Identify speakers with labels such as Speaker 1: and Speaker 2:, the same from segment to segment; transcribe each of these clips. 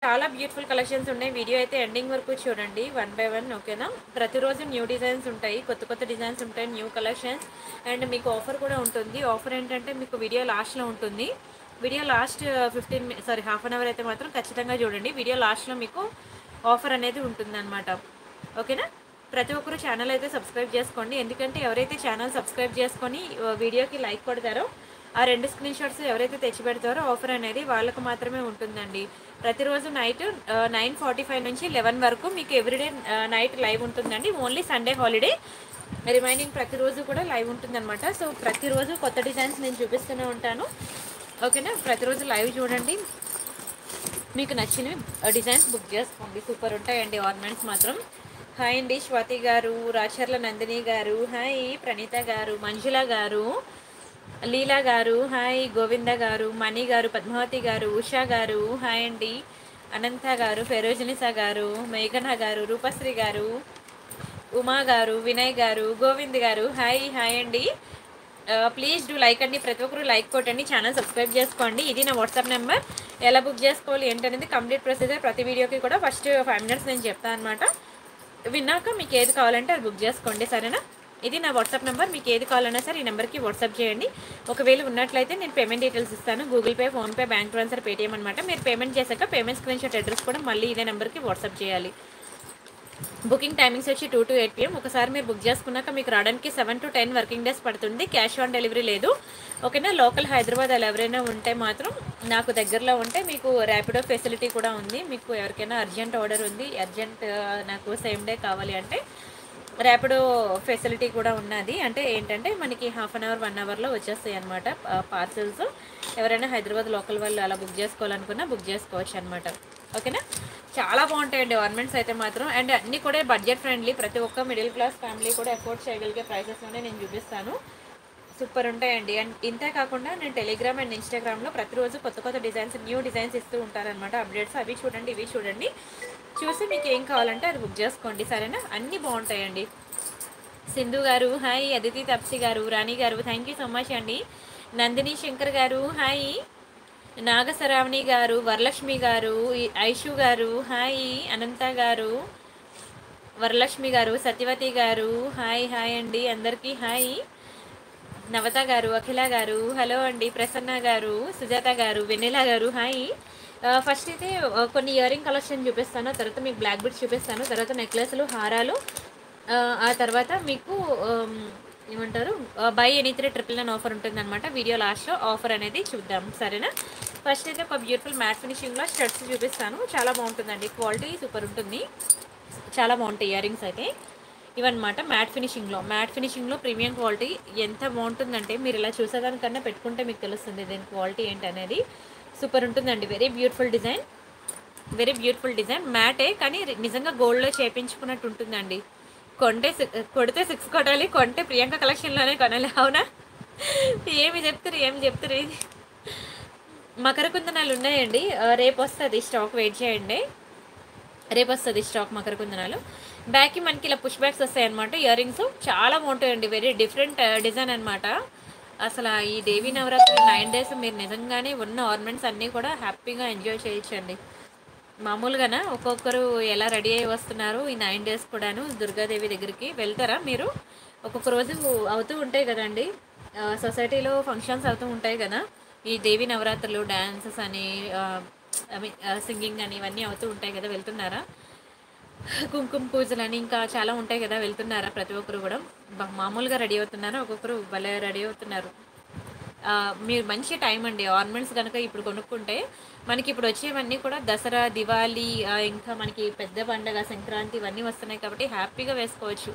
Speaker 1: చాలా beautiful collections ఉన్నాయి video అయితే ఎండింగ్ వరకు చూడండి వన్ బై వన్ ఓకేనా ప్రతిరోజు న్యూ డిజైన్స్ ఉంటాయి కొత్త కొత్త డిజైన్స్ ఉంటాయి న్యూ కలెక్షన్స్ అండ్ మీకు ఆఫర్ కూడా ఉంటుంది ఆఫర్ ఏంటంటే మీకు వీడియో లాస్ట్లో ఉంటుంది video last fifteen sorry half an hour అయితే మాత్రం ఖచ్చితంగా చూడండి వీడియో లాస్ట్లో మీకు ఆఫర్ అనేది ఉంటుందన్నమాట ఓకేనా ప్రతి ఒక్కరు ఛానల్ అయితే సబ్స్క్రైబ్ చేసుకోండి ఎందుకంటే ఎవరైతే ఛానల్ సబ్స్క్రైబ్ చేసుకొని ఆ, వీడియోకి లైక్ కొడతారో ఆ రెండు స్క్రీన్ షాట్స్ ఎవరైతే తెచ్చి పెడతారో ఆఫర్ అనేది వాళ్ళకు మాత్రమే ఉంటుందండి ప్రతిరోజు నైట్ నైన్ ఫార్టీ ఫైవ్ నుంచి లెవెన్ వరకు మీకు ఎవ్రీడే నైట్ లైవ్ ఉంటుందండి ఓన్లీ సండే హాలిడే రిమైనింగ్ ప్రతిరోజు కూడా లైవ్ ఉంటుందన్నమాట సో ప్రతిరోజు కొత్త డిజైన్స్ నేను చూపిస్తూనే ఉంటాను ఓకేనా ప్రతిరోజు లైవ్ చూడండి మీకు నచ్చిన డిజైన్స్ బుక్ చేసుకోండి సూపర్ ఉంటాయండి ఆర్నమెంట్స్ మాత్రం హాయ్ అండి స్వాతి గారు రాచర్ల నందిని గారు హాయ్ ప్రణీత గారు మంజుల గారు లీలా గారు హాయ్ గోవింద గారు మణి గారు పద్మావతి గారు ఉషా గారు హాయ్ అండి అనంత గారు ఫెరోజనిసా గారు మేఘన గారు రూపశ్రీ గారు ఉమా గారు వినయ్ గారు గోవింద్ గారు హాయ్ హాయ్ అండి ప్లీజ్ డూ లైక్ అండి ప్రతి ఒక్కరు లైక్ కొట్టండి ఛానల్ సబ్స్క్రైబ్ చేసుకోండి ఇది నా వాట్సాప్ నెంబర్ ఎలా బుక్ చేసుకోవాలి ఏంటనేది కంప్లీట్ ప్రొసీజర్ ప్రతి వీడియోకి కూడా ఫస్ట్ ఫైవ్ మినిట్స్ నేను చెప్తాను అనమాట విన్నాక మీకు ఏది కావాలంటే అది బుక్ చేసుకోండి సరేనా ఇది నా వాట్సాప్ నెంబర్ మీకు ఏది కావాలన్నా సరే ఈ నెంబర్కి వాట్సాప్ చేయండి ఒకవేళ ఉన్నట్లయితే నేను పేమెంట్ డీటెయిల్స్ ఇస్తాను Google Pay PhonePe bank transfer Paytm అనమాట మీరు పేమెంట్ చేశాక పేమెంట్ స్క్రీన్ షాట్ అడ్రస్ కూడా మళ్ళీ ఇదే నెంబర్కి వాట్సాప్ చేయాలి బుకింగ్ టైమింగ్స్ వచ్చి టూ టు ఎయిట్ పిఎం ఒకసారి మీరు బుక్ చేసుకున్నాక మీకు రావడానికి seven to ten working days పడుతుంది క్యాష్ ఆన్ డెలివరీ లేదు ఓకేనా లోకల్ హైదరాబాద్ అలా ఎవరైనా ఉంటే మాత్రం నాకు దగ్గరలో ఉంటే మీకు ర్యాపిడో ఫెసిలిటీ కూడా ఉంది మీకు ఎవరికైనా అర్జెంట్ ఆర్డర్ ఉంది అర్జెంట్ నాకు సేమ్ డే కావాలి అంటే ర్యాపిడో ఫెసిలిటీ కూడా ఉన్నది అంటే ఏంటంటే మనకి హాఫ్ అన్ అవర్ వన్ అవర్లో వచ్చేస్తాయి అనమాట పార్సల్స్ ఎవరైనా హైదరాబాద్ లోకల్ వాళ్ళు అలా బుక్ చేసుకోవాలనుకున్నా బుక్ చేసుకోవచ్చు అనమాట ఓకేనా చాలా బాగుంటాయండి ఆర్నమెంట్స్ అయితే మాత్రం అండ్ అన్నీ కూడా బడ్జెట్ ఫ్రెండ్లీ ప్రతి ఒక్క మిడిల్ క్లాస్ ఫ్యామిలీ కూడా అఫోర్డ్ చేయగలిగే ప్రైసెస్లోనే నేను చూపిస్తాను సూపర్ ఉంటాయండి అండ్ ఇంతే కాకుండా నేను టెలిగ్రామ్ అండ్ ఇన్స్టాగ్రామ్లో ప్రతిరోజు కొత్త కొత్త డిజైన్స్ న్యూ డిజైన్స్ ఇస్తూ ఉంటారనమాట అప్డేట్స్ అవి చూడండి ఇవి చూడండి చూసి మీకు ఏం కావాలంటే అది బుక్ చేసుకోండి సరేనా అన్నీ బాగుంటాయండి సింధు గారు హాయ్ అదితి తప్సి గారు రాణి గారు థ్యాంక్ యూ సో మచ్ అండి నందిని శంకర్ గారు హాయ్ నాగసరావణి గారు వరలక్ష్మి గారు ఈ- ఐషు గారు హాయ్ అనంత గారు వరలక్ష్మి గారు సత్యవతి గారు హాయ్ హాయ్ అండి అందరికీ హాయ్ నవత గారు అఖిల గారు హలో అండి ప్రసన్న గారు సుజాత గారు వెన్నెల గారు హాయ్ ఆ, ఫస్ట్ అయితే ఆ, కొన్ని ఇయర్ రింగ్ కలెక్షన్ చూపిస్తాను తర్వాత మీకు బ్లాక్ బిట్స్ చూపిస్తాను తర్వాత నెక్లెస్లు హారాలు ఆ, ఆ తర్వాత మీకు ఆమ్, ఏమంటారు buy any three triple nine offer ఉంటుంది అనమాట వీడియో లాస్ట్లో ఆఫర్ అనేది చూద్దాం సరేనా ఫస్ట్ అయితే ఒక బ్యూటిఫుల్ మ్యాట్ ఫినిషింగ్లో షర్ట్స్ చూపిస్తాను చాలా బాగుంటుందండి క్వాలిటీ సూపర్ ఉంటుంది చాలా బాగుంటాయి ఇయర్ రింగ్స్ అయితే ఇవన్నమాట మ్యాట్ ఫినిషింగ్లో మ్యాట్ ఫినిషింగ్లో ప్రీమియం క్వాలిటీ ఎంత బాగుంటుందంటే మీరు ఇలా చూసేదానికన్నా పెట్టుకుంటే మీకు తెలుస్తుంది దీని క్వాలిటీ ఏంటి అనేది సూపర్ ఉంటుందండి very beautiful design very beautiful design మ్యాటే కానీ రి- నిజంగా గోల్డ్లో చేపించుకున్నట్టు ఉంటుందండి కొంటే సి- కొడితే సిక్స్ కొట్టాలి కొంటే ప్రియాంక కలెక్షన్లోనే కొనాలి అవునా ఏమి చెప్తారు ఏమి చెప్తారు మకర కుందనాలు ఉన్నాయండి ఆ, రేపు వస్తుంది స్టాక్ వెయిట్ చేయండి రేపు వస్తుంది స్టాక్ మకర కుందనాలు బ్యాక్కి మనకి ఇలా పుష్ బ్యాక్స్ వస్తాయి అనమాట ఇయర్ రింగ్స్ చాలా బాగుంటాయండి వెరీ డిఫరెంట్ డిజైన్ అనమాట అసలు ఈ దేవీ నవరాత్రి నైన్ డేస్ మీరు నిజంగానే ఉన్న ఆర్నమెంట్స్ అన్నీ కూడా హ్యాపీగా ఎంజాయ్ చేయొచ్చండి మామూలుగానా ఒక్కొక్కరు ఎలా రెడీ అయ్యి వస్తున్నారు ఈ నైన్ డేస్ కూడాను దుర్గాదేవి దగ్గరికి వెళ్తారా మీరు ఒక్కొక్క రోజు అవుతూ ఉంటాయి కదండి ఆ, సొసైటీలో ఫంక్షన్స్ అవుతూ ఉంటాయి కదా ఈ దేవి నవరాత్రులు డ్యాన్సెస్ అని ఐ మీన్ సింగింగ్ అని ఇవన్నీ అవుతూ ఉంటాయి కదా వెళ్తున్నారా కుంకుమ పూజలు అని ఇంకా చాలా ఉంటాయి కదా వెళ్తున్నారా ప్రతి ఒక్కరు కూడా బా- మామూలుగా రెడీ అవుతున్నారా ఒక్కొక్కరు భలే రెడీ అవుతున్నారు ఆ, మీరు మంచి టైం అండి ఆర్నమెంట్స్ కనుక ఇప్పుడు కొనుక్కుంటే మనకి ఇప్పుడు వచ్చేవన్నీ కూడా దసరా దివాళీ ఆ, ఇంకా మనకి పెద్ద పండగ సంక్రాంతి ఇవన్నీ వస్తున్నాయి కాబట్టి హ్యాపీగా వేసుకోవచ్చు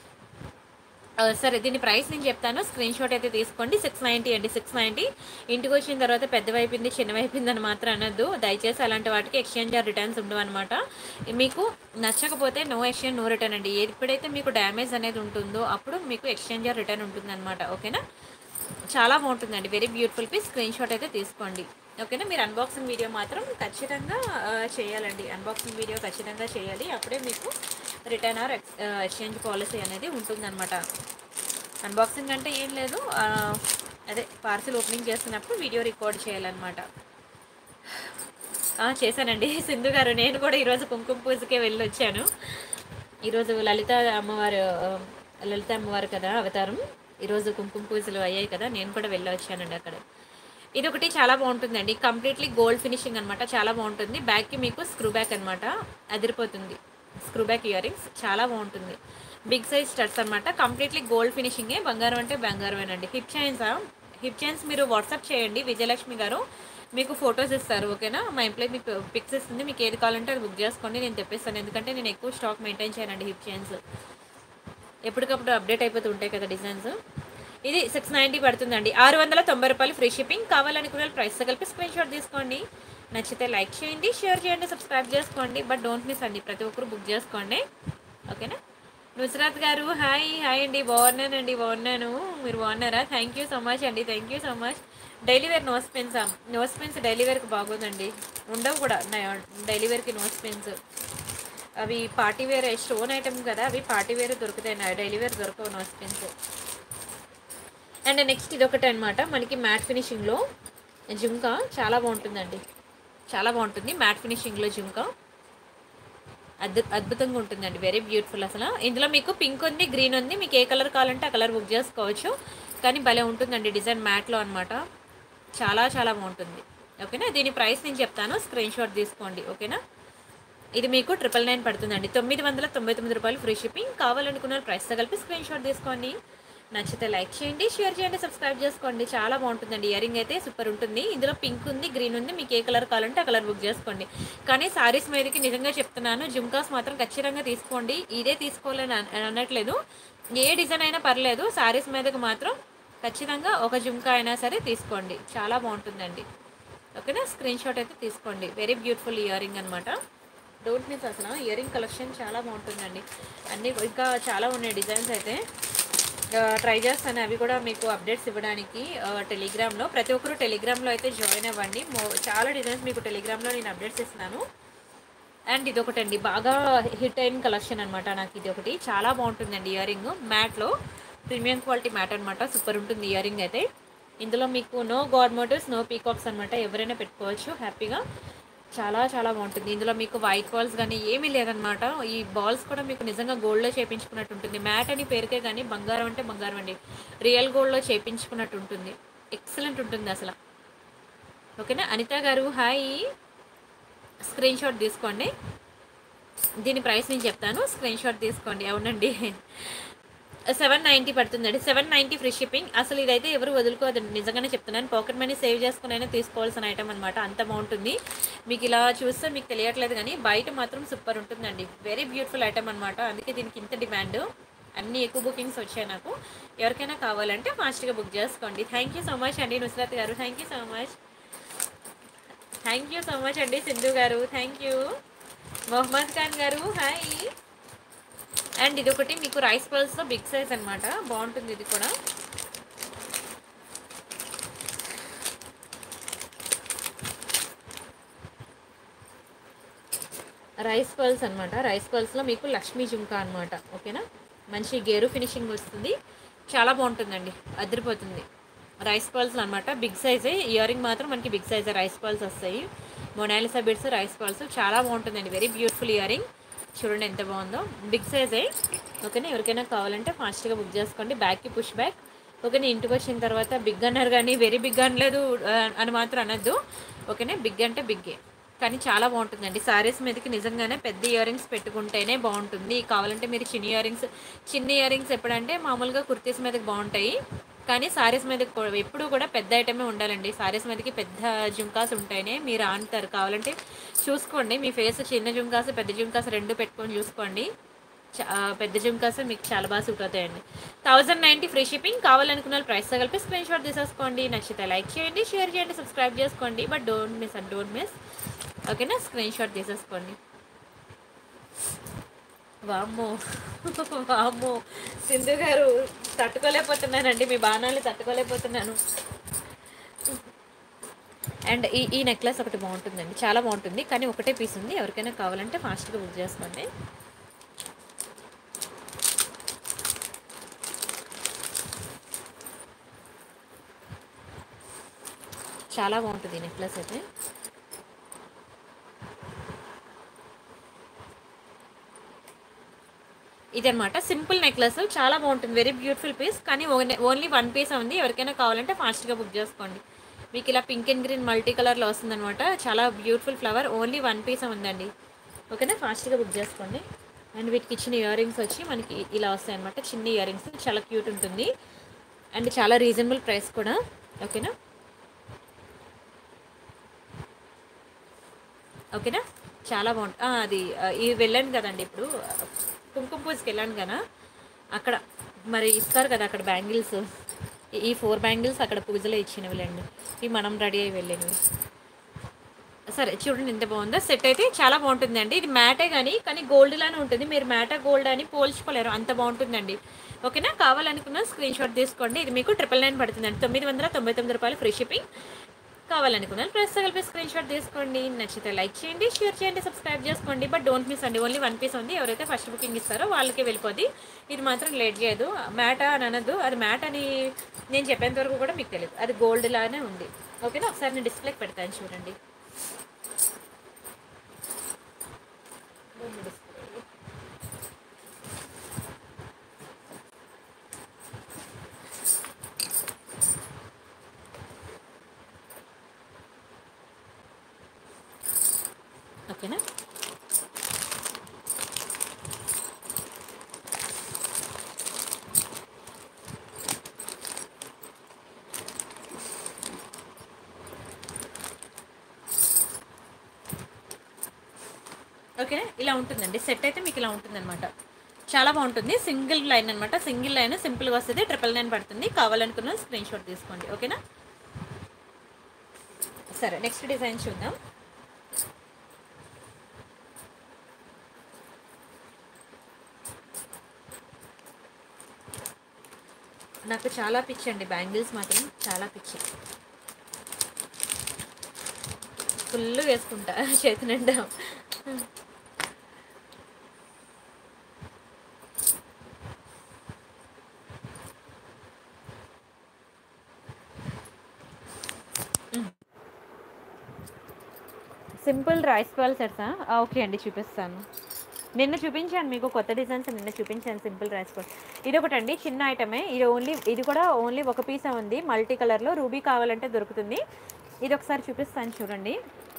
Speaker 1: ఆ, సరే దీని ప్రైస్ నేను చెప్తాను స్క్రీన్ షాట్ అయితే తీసుకోండి సిక్స్ నైంటీ అండి సిక్స్ నైంటీ ఇంటికి వచ్చిన తర్వాత పెద్దవైపోయింది చిన్నవైపోయింది అని మాత్రం అనొద్దు దయచేసి అలాంటి వాటికి ఎక్స్చేంజ్ ఆర్ రిటర్న్స్ ఉండవు అనమాట మీకు నచ్చకపోతే నో ఎక్స్చేంజ్ నో రిటర్న్ అండి ఎప్పుడైతే మీకు డ్యామేజ్ అనేది ఉంటుందో అప్పుడు మీకు ఎక్స్చేంజ్ ఆర్ రిటర్న్ ఉంటుంది అనమాట ఓకేనా చాలా బాగుంటుందండి very beautiful piece screen shot అయితే తీసుకోండి ఓకేనా మీరు అన్బాక్సింగ్ వీడియో మాత్రం ఖచ్చితంగా ఆ, చేయాలండి అన్బాక్సింగ్ వీడియో ఖచ్చితంగా చేయాలి అప్పుడే మీకు రిటర్న్ ఆర్ ఎక్స్చేంజ్ పాలసీ అనేది ఉంటుందన్నమాట అన్బాక్సింగ్ అంటే ఏం లేదు ఆ, అదే పార్సిల్ ఓపెనింగ్ చేస్తున్నప్పుడు వీడియో రికార్డ్ చేయాలన్నమాట ఆ, చేశానండి సింధు గారు నేను కూడా ఈరోజు కుంకుమ పూజకే వెళ్ళి వచ్చాను ఈరోజు లలిత అమ్మవారు ఆ, లలిత అమ్మవారు కదా అవతారం ఈరోజు కుంకుమ పూజలు అయ్యాయి కదా నేను కూడా వెళ్ళి వచ్చానండి అక్కడ ఇది ఒకటి చాలా బాగుంటుందండి కంప్లీట్లీ గోల్డ్ ఫినిషింగ్ అనమాట చాలా బాగుంటుంది బ్యాక్కి మీకు స్క్రూ బ్యాక్ అనమాట అదిరిపోతుంది స్క్రూ బ్యాక్ ఇయర్ రింగ్స్ చాలా బాగుంటుంది బిగ్ సైజ్ స్టడ్స్ అనమాట కంప్లీట్లీ గోల్డ్ ఫినిషింగే బంగారం అంటే బంగారమేనండి హిప్ చైన్స్ హిప్ చైన్స్ మీరు వాట్సాప్ చేయండి విజయలక్ష్మి గారు మీకు ఫొటోస్ ఇస్తారు ఓకేనా మా ఎంప్లాయ్ మీకు పిక్స్ ఇస్తుంది మీకు ఏది కావాలంటే అది బుక్ చేసుకోండి నేను తెప్పిస్తాను ఎందుకంటే నేను ఎక్కువ స్టాక్ మెయింటైన్ చేయనండి హిప్ చైన్స్ ఎప్పటికప్పుడు అప్డేట్ అయిపోతూ ఉంటాయి కదా డిజైన్స్ ఇది సిక్స్ నైంటీ పడుతుందండి ఆరు వందల తొంభై రూపాయలు ఫ్రీ షిప్పింగ్ కావాలనుకున్న ప్రైస్ కలిపి స్క్రీన్ షాట్ తీసుకోండి నచ్చితే లైక్ చేయండి షేర్ చేయండి సబ్స్క్రైబ్ చేసుకోండి బట్ డోంట్ మిస్ అండి ప్రతి ఒక్కరు బుక్ చేసుకోండి ఓకేనా నుస్రాత్ గారు హాయ్ హాయ్ అండి బాగున్నానండి బాగున్నాను మీరు బాగున్నారా థ్యాంక్ యూ సో మచ్ అండి thank you so much daily wear nose pins nose pins daily వేర్కి బాగోదండి ఉండవు కూడా డైలీ వేర్కి నోస్ పెన్స్ అవి పార్టీ వేర్ స్టోన్ ఐటమ్ కదా అవి పార్టీ వేర్ దొరుకుతాయి నా డైలీ వేర్ దొరకవు నోస్ పెన్స్ అండ్ నెక్స్ట్ ఇది ఒకటి అనమాట మనకి మ్యాట్ ఫినిషింగ్లో జుంకా చాలా బాగుంటుందండి చాలా బాగుంటుంది మ్యాట్ ఫినిషింగ్లో జుంకా అద్భు అద్భుతంగా ఉంటుందండి వెరీ బ్యూటిఫుల్ అసలు ఇందులో మీకు పింక్ ఉంది గ్రీన్ ఉంది మీకు ఏ కలర్ కావాలంటే ఆ కలర్ బుక్ చేసుకోవచ్చు కానీ భలే ఉంటుందండి డిజైన్ మ్యాట్లో అనమాట చాలా చాలా బాగుంటుంది ఓకేనా దీని ప్రైస్ నేను చెప్తాను స్క్రీన్ షాట్ తీసుకోండి ఓకేనా ఇది మీకు ట్రిపుల్ నైన్ పడుతుందండి తొమ్మిది వందల తొంభై తొమ్మిది రూపాయలు ఫ్రీ షిప్పింగ్ కావాలనుకున్న ప్రైస్తో కలిపి స్క్రీన్ షాట్ తీసుకోండి నచ్చితే లైక్ చేయండి షేర్ చేయండి సబ్స్క్రైబ్ చేసుకోండి చాలా బాగుంటుందండి ఇయర్ రింగ్ అయితే సూపర్ ఉంటుంది ఇందులో పింక్ ఉంది గ్రీన్ ఉంది మీకు ఏ కలర్ కావాలంటే ఆ కలర్ బుక్ చేసుకోండి కానీ సారీస్ మీదకి నిజంగా చెప్తున్నాను జుమ్కాస్ మాత్రం ఖచ్చితంగా తీసుకోండి ఇదే తీసుకోవాలని అన- అనట్లేదు ఏ డిజైన్ అయినా పర్లేదు సారీస్ మీదకి మాత్రం ఖచ్చితంగా ఒక జుమ్కా అయినా సరే తీసుకోండి చాలా బాగుంటుందండి ఓకేనా స్క్రీన్ షాట్ అయితే తీసుకోండి వెరీ బ్యూటిఫుల్ ఇయర్ రింగ్ అనమాట డోంట్ మిస్ అసలు ఇయర్ రింగ్ కలెక్షన్ చాలా బాగుంటుందండి అన్నీ ఇంకా చాలా ఉన్నాయి డిజైన్స్ అయితే ట్రై చేస్తాను అవి కూడా మీకు అప్డేట్స్ ఇవ్వడానికి ఆ, టెలిగ్రామ్లో ప్రతి ఒక్కరు టెలిగ్రామ్లో అయితే జాయిన్ అవ్వండి మో- చాలా డిజైన్స్ మీకు టెలిగ్రామ్లో నేను అప్డేట్స్ ఇస్తున్నాను అండ్ ఇది ఒకటండి బాగా హిట్ అయిన కలెక్షన్ అనమాట నాకు ఇది ఒకటి చాలా బాగుంటుందండి ఇయర్ రింగ్ మ్యాట్లో ప్రీమియం క్వాలిటీ మ్యాట్ అనమాట సూపర్ ఉంటుంది ఇయర్ రింగ్ అయితే ఇందులో మీకు no god motives no peacocks అనమాట ఎవరైనా పెట్టుకోవచ్చు హ్యాపీగా చాలా చాలా బాగుంటుంది ఇందులో మీకు వైట్ బాల్స్ కానీ ఏమీ లేదనమాట ఈ బాల్స్ కూడా మీకు నిజంగా గోల్డ్లో చేపించుకున్నట్టు ఉంటుంది మ్యాట్ అని పేరుకే కానీ బంగారం అంటే బంగారం అండి రియల్ గోల్డ్లో చేపించుకున్నట్టు ఉంటుంది ఎక్సలెంట్ ఉంటుంది అసలు ఓకేనా అనిత గారు హాయ్ స్క్రీన్ షాట్ తీసుకోండి దీని ప్రైస్ నేను చెప్తాను స్క్రీన్ షాట్ తీసుకోండి అవునండి సెవెన్ నైంటీ పడుతుందండి సెవెన్ నైంటీ ఫ్రీ షిప్పింగ్ అసలు ఇదైతే ఎవరు వదులుకోవద్దండి నిజంగానే చెప్తున్నాను పాకెట్ మనీ సేవ్ చేసుకునైనా తీసుకోవాల్సిన ఐటమ్ అనమాట అంత బాగుంటుంది మీకు ఇలా చూస్తే మీకు తెలియట్లేదు కానీ బయట మాత్రం సూపర్ ఉంటుందండి వెరీ బ్యూటిఫుల్ ఐటమ్ అనమాట అందుకే దీనికి ఇంత డిమాండ్ అన్ని ఎక్కువ బుకింగ్స్ వచ్చాయి నాకు ఎవరికైనా కావాలంటే ఫాస్ట్గా బుక్ చేసుకోండి థ్యాంక్ యూ సో మచ్ అండి నుస్రత్ గారు thank you so much thank you so much అండి సింధు గారు థ్యాంక్ యూ మొహమ్మద్ ఖాన్ గారు హాయ్ అండ్ ఇది ఒకటి మీకు రైస్ పల్స్లో బిగ్ సైజ్ అనమాట బాగుంటుంది ఇది కూడా రైస్ పర్ల్స్ అనమాట రైస్ పర్ల్స్లో మీకు లక్ష్మీ జుంకా అనమాట ఓకేనా మంచి గేరు ఫినిషింగ్ వస్తుంది చాలా బాగుంటుందండి అదిరిపోతుంది రైస్ పర్ల్స్ అనమాట బిగ్ సైజే ఇయర్ రింగ్ మాత్రం మనకి బిగ్ సైజే రైస్ పర్ల్స్ వస్తాయి మొనాలిసా బిడ్స్ రైస్ పర్ల్స్ చాలా బాగుంటుందండి వెరీ బ్యూటిఫుల్ ఇయర్ రింగ్ చూడండి ఎంత బాగుందో బిగ్ సైజే ఓకేనా ఎవరికైనా కావాలంటే ఫాస్ట్గా బుక్ చేసుకోండి బ్యాక్కి పుష్ బ్యాక్ ఓకేనా ఇంటికి వచ్చిన తర్వాత బిగ్ అన్నారు కానీ వెరీ బిగ్ అనలేదు ఆ, అని మాత్రం అనొద్దు ఓకేనా బిగ్ అంటే బిగ్గే కానీ చాలా బాగుంటుందండి సారీస్ మీదకి నిజంగానే పెద్ద ఇయర్ రింగ్స్ పెట్టుకుంటేనే బాగుంటుంది కావాలంటే మీరు చిన్న ఇయర్ రింగ్స్ చిన్న ఇయర్ రింగ్స్ ఎప్పుడంటే మామూలుగా కుర్తీస్ మీదకి బాగుంటాయి కానీ సారీస్ మీదకి కూ- ఎప్పుడు కూడా పెద్ద ఐటమే ఉండాలండి సారీస్ మీదకి పెద్ద జుంకాస్ ఉంటాయనే మీరు ఆంటారు కావాలంటే చూసుకోండి మీ ఫేస్ చిన్న జుంకాస్ పెద్ద జుంకాస్ రెండు పెట్టుకొని చూసుకోండి చా- ఆ, పెద్ద జుంకాస్ మీకు చాలా బాగా సూట్ అవుతాయండి థౌజండ్ నైంటీ ఫ్రీ షిప్పింగ్ కావాలనుకున్న ప్రైస్ కలిపి స్క్రీన్ షాట్ తీసేసుకోండి నచ్చితే లైక్ చేయండి షేర్ చేయండి సబ్స్క్రైబ్ చేసుకోండి but don't miss and don't miss ఓకేనా స్క్రీన్ షాట్ తీసేసుకోండి వామ్మో వామ్మో సింధు గారు తట్టుకోలేకపోతున్నానండి మీ బాణాలు తట్టుకోలేకపోతున్నాను అండ్ ఈ ఈ నెక్లెస్ ఒకటి బాగుంటుందండి చాలా బాగుంటుంది కానీ ఒకటే పీస్ ఉంది ఎవరికైనా కావాలంటే ఫాస్ట్గా బుక్ చేసుకోండి చాలా బాగుంటుంది ఈ నెక్లెస్ అయితే ఇదనమాట సింపుల్ నెక్లెస్ చాలా బాగుంటుంది వెరీ బ్యూటిఫుల్ పీస్ కానీ ఓన్లీ వన్ పీస్ ఉంది ఎవరికైనా కావాలంటే ఫాస్ట్గా బుక్ చేసుకోండి మీకు ఇలా పింక్ అండ్ గ్రీన్ మల్టీ కలర్లో వస్తుందన్నమాట చాలా beautiful flower only one piece ఉందండి ఓకేనా ఫాస్ట్గా బుక్ చేసుకోండి అండ్ వీటికి ఇచ్చిన ఇయర్ రింగ్స్ వచ్చి మనకి ఇలా వస్తాయి అనమాట చిన్న ఇయర్ రింగ్స్ చాలా క్యూట్ ఉంటుంది అండ్ చాలా రీజనబుల్ ప్రైస్ కూడా ఓకేనా ఓకేనా చాలా బాగుంటుంది ఆ, అది ఆ, ఈ వెళ్ళాను కదండి ఇప్పుడు ఆ, కుంకుమ పూజకి వెళ్ళాను కదా అక్కడ మరి ఇస్తారు కదా అక్కడ బ్యాంగిల్స్ ఈ ఫోర్ బ్యాంగిల్స్ అక్కడ పూజలో ఇచ్చినవిలేండి ఇవి మనం రెడీ అయ్యి వెళ్ళినవి సరే చూడండి ఎంత బాగుందో సెట్ అయితే చాలా బాగుంటుందండి ఇది మ్యాటే కానీ కానీ గోల్డ్ లానే ఉంటుంది మీరు మ్యాటా గోల్డ్ అని పోల్చుకోలేరు అంత బాగుంటుందండి ఓకేనా కావాలనుకున్న స్క్రీన్ షాట్ తీసుకోండి ఇది మీకు ట్రిపుల్ నైన్ పడుతుందండి తొమ్మిది వందల తొంభై తొమ్మిది రూపాయలు ఫ్రీ షిప్పింగ్ కావాలనుకున్నాను ప్రెస్ కలిపి స్క్రీన్ షాట్ తీసుకోండి నచ్చితే లైక్ చేయండి షేర్ చేయండి సబ్స్క్రైబ్ చేసుకోండి బట్ డోంట్ మిస్ అండి ఓన్లీ వన్ పీస్ ఉంది ఎవరైతే ఫస్ట్ బుకింగ్ ఇస్తారో వాళ్ళకే వెళ్ళిపోద్ది ఇది మాత్రం లేట్ చేయదు మ్యాట్ అని అనదు అది మ్యాట్ అని నేను చెప్పేంత వరకు కూడా మీకు తెలియదు అది గోల్డ్ లానే ఉంది ఓకేనా ఒకసారి నేను డిస్ప్లేకి పెడతాను చూడండి ఓకేనా ఓకే ఇలా ఉంటుందండి సెట్ అయితే మీకు ఇలా ఉంటుందన్నమాట చాలా బాగుంటుంది సింగిల్ లైన్ అనమాట సింగిల్ లైన్ సింపుల్గా వస్తుంది ట్రిపుల్ నైన్ పడుతుంది కావాలనుకున్న స్క్రీన్ షాట్ తీసుకోండి ఓకేనా సరే నెక్స్ట్ డిజైన్ చూద్దాం నాకు చాలా పిచ్చి అండి బ్యాంగిల్స్ మాత్రం చాలా పిచ్చి ఫుల్ వేసుకుంటా చేతి నిండా సింపుల్ రైస్ బాల్ సెట్సా ఓకే అండి చూపిస్తాను నిన్న చూపించాను మీకు కొత్త డిజైన్స్ నిన్న చూపించాను సింపుల్ రైస్ బాల్ ఇది ఒకటి అండి చిన్న ఐటమే ఇది ఓన్లీ ఇది కూడా ఓన్లీ ఒక పీసే ఉంది మల్టీ కలర్లో రూబీ కావాలంటే దొరుకుతుంది ఇది ఒకసారి చూపిస్తాను చూడండి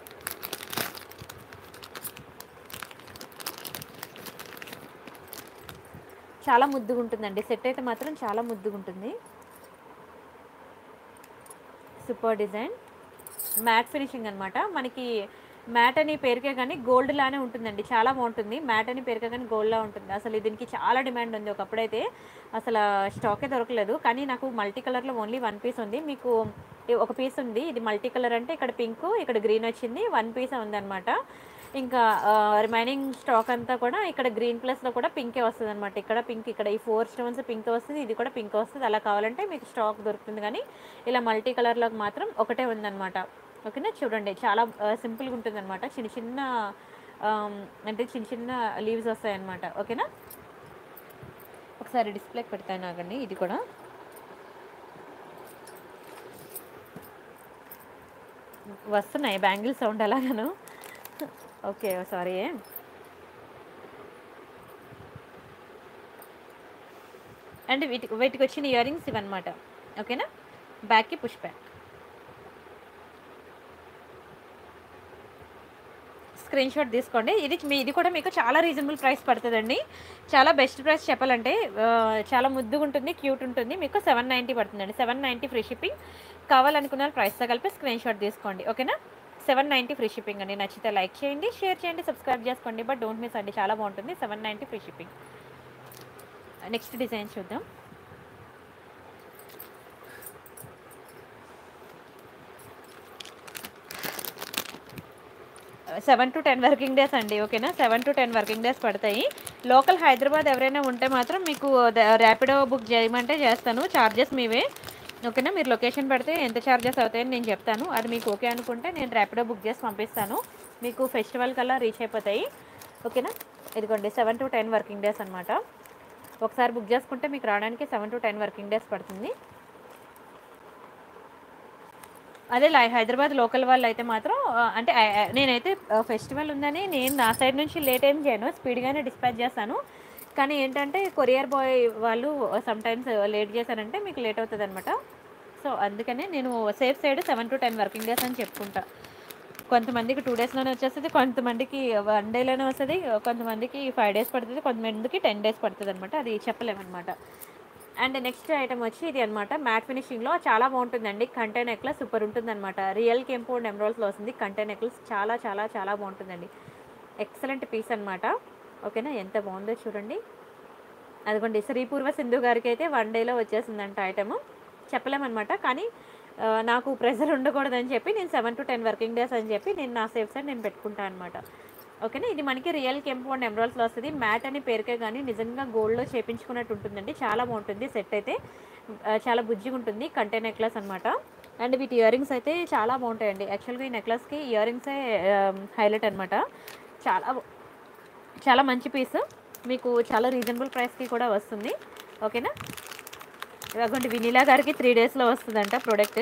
Speaker 1: చాలా ముద్దుగా ఉంటుందండి సెట్ అయితే మాత్రం చాలా ముద్దుగా ఉంటుంది సూపర్ డిజైన్ మ్యాట్ ఫినిషింగ్ అనమాట మనకి మ్యాట్ అని పేరుకే కానీ గోల్డ్ లానే ఉంటుందండి చాలా బాగుంటుంది మ్యాట్ అని పేరుకే కానీ గోల్డ్లా ఉంటుంది అసలు దీనికి చాలా డిమాండ్ ఉంది ఒకప్పుడైతే అసలు స్టాకే దొరకలేదు కానీ నాకు మల్టీ కలర్లో ఓన్లీ వన్ పీస్ ఉంది మీకు ఈ ఒక పీస్ ఉంది ఇది మల్టీ కలర్ అంటే ఇక్కడ పింక్ ఇక్కడ గ్రీన్ వచ్చింది వన్ పీస్ ఉందన్నమాట ఇంకా రిమైనింగ్ స్టాక్ అంతా కూడా ఇక్కడ గ్రీన్ ప్లస్లో కూడా పింకే వస్తుంది అనమాట ఇక్కడ పింక్ ఇక్కడ ఈ ఫోర్ స్టోన్స్ పింక్ వస్తుంది ఇది కూడా పింక్ వస్తుంది అలా కావాలంటే మీకు స్టాక్ దొరుకుతుంది కానీ ఇలా మల్టీ కలర్లోకి మాత్రం ఒకటే ఉందన్నమాట ఓకేనా చూడండి చాలా సింపుల్గా ఉంటుంది అనమాట చిన్న చిన్న ఆమ్, అంటే చిన్న చిన్న లీవ్స్ వస్తాయి అనమాట ఓకేనా ఒకసారి డిస్ప్లేకి పెడతాను నాగండి ఇది కూడా వస్తున్నాయి బ్యాంగిల్ సౌండ్ అలాగను ఓకే సారీ అండ్ వీటికి వీటికి వచ్చిన ఇయర్ రింగ్స్ ఇవన్నమాట ఓకేనా బ్యాక్కి పుష్ బ్యాక్ స్క్రీన్ షాట్ తీసుకోండి ఇది మీ ఇది కూడా మీకు చాలా రీజనబుల్ ప్రైస్ పడుతుందండి చాలా బెస్ట్ ప్రైస్ చెప్పాలంటే ఆ, చాలా ముద్దుగా ఉంటుంది క్యూట్ ఉంటుంది మీకు సెవెన్ నైంటీ పడుతుందండి సెవెన్ నైంటీ ఫ్రీ షిప్పింగ్ కావాలనుకున్న ప్రైస్తో కలిపి స్క్రీన్ షాట్ తీసుకోండి ఓకేనా సెవెన్ నైంటీ ఫ్రీ షిప్పింగ్ అండి నచ్చితే లైక్ చేయండి షేర్ చేయండి సబ్స్క్రైబ్ చేసుకోండి బట్ డోంట్ మిస్ అండి చాలా బాగుంటుంది seven ninety free shipping next design చూద్దాం seven to ten working days అండి ఓకేనా seven to ten working days పడతాయి లోకల్ హైదరాబాద్ ఎవరైనా ఉంటే మాత్రం మీకు ర్యాపిడో బుక్ చేయమంటే చేస్తాను ఛార్జెస్ మీవే ఓకేనా మీరు లొకేషన్ పెడితే ఎంత ఛార్జెస్ అవుతాయని నేను చెప్తాను అది మీకు ఓకే అనుకుంటే నేను ర్యాపిడో బుక్ చేసి పంపిస్తాను మీకు ఫెస్టివల్ కల్లా రీచ్ అయిపోతాయి ఓకేనా ఇదిగోండి seven to ten working days అనమాట ఒకసారి బుక్ చేసుకుంటే మీకు రావడానికి seven to ten working days పడుతుంది అదే లై హైదరాబాద్ లోకల్ వాళ్ళు అయితే మాత్రం ఆ, అంటే ఆ, ఆ, నేనైతే ఫెస్టివల్ ఉందని నేను నా సైడ్ నుంచి లేట్ ఏం చేయను స్పీడ్గానే డిస్పాచ్ చేస్తాను కానీ ఏంటంటే కొరియర్ బాయ్ వాళ్ళు సమ్ టైమ్స్ లేట్ చేశారంటే మీకు లేట్ అవుతుంది అనమాట సో అందుకనే నేను safe side seven to ten working days అని చెప్పుకుంటా కొంతమందికి టూ డేస్లోనే వచ్చేస్తుంది కొంతమందికి వన్ డేలోనే వస్తుంది కొంతమందికి ఫైవ్ డేస్ పడుతుంది కొంతమందికి టెన్ డేస్ పడుతుంది అనమాట అది చెప్పలేమన్నమాట అండ్ నెక్స్ట్ ఐటమ్ వచ్చి ఇది అనమాట మ్యాట్ ఫినిషింగ్లో చాలా బాగుంటుందండి కంటే నెక్లెస్ సూపర్ ఉంటుందన్నమాట రియల్ కెంపు అండ్ ఎమరాల్స్లో వస్తుంది కంటే నెక్లెస్ చాలా చాలా చాలా బాగుంటుందండి ఎక్సలెంట్ పీస్ అనమాట ఓకేనా ఎంత బాగుందో చూడండి అదిగోండి శ్రీ పూర్వ సింధు గారికి అయితే వన్ డేలో వచ్చేసిందంట ఐటమ్ చెప్పలేమన్నమాట కానీ ఆ, నాకు ప్రెజర్ ఉండకూడదని చెప్పి నేను seven to ten working days అని చెప్పి నేను నా సేఫ్ సైడ్ నేను పెట్టుకుంటాను అనమాట ఓకేనా ఇది మనకి రియల్ కెంపు అండ్ ఎమరాల్స్లో వస్తుంది మ్యాట్ అని పేరుకే కానీ నిజంగా గోల్డ్లో చేపించుకున్నట్టు ఉంటుందండి చాలా బాగుంటుంది సెట్ అయితే ఆ, చాలా బుజ్జిగా ఉంటుంది కంటే నెక్లెస్ అనమాట అండ్ వీటి ఇయర్ రింగ్స్ అయితే చాలా బాగుంటాయండి యాక్చువల్గా ఈ నెక్లెస్కి ఇయర్ రింగ్సే హైలైట్ అనమాట చాలా బా- చాలా మంచి పీస్ మీకు చాలా రీజనబుల్ ప్రైస్కి కూడా వస్తుంది ఓకేనా ఇదిగోండి వినీలా గారికి త్రీ డేస్లో వస్తుందంట ప్రోడక్ట్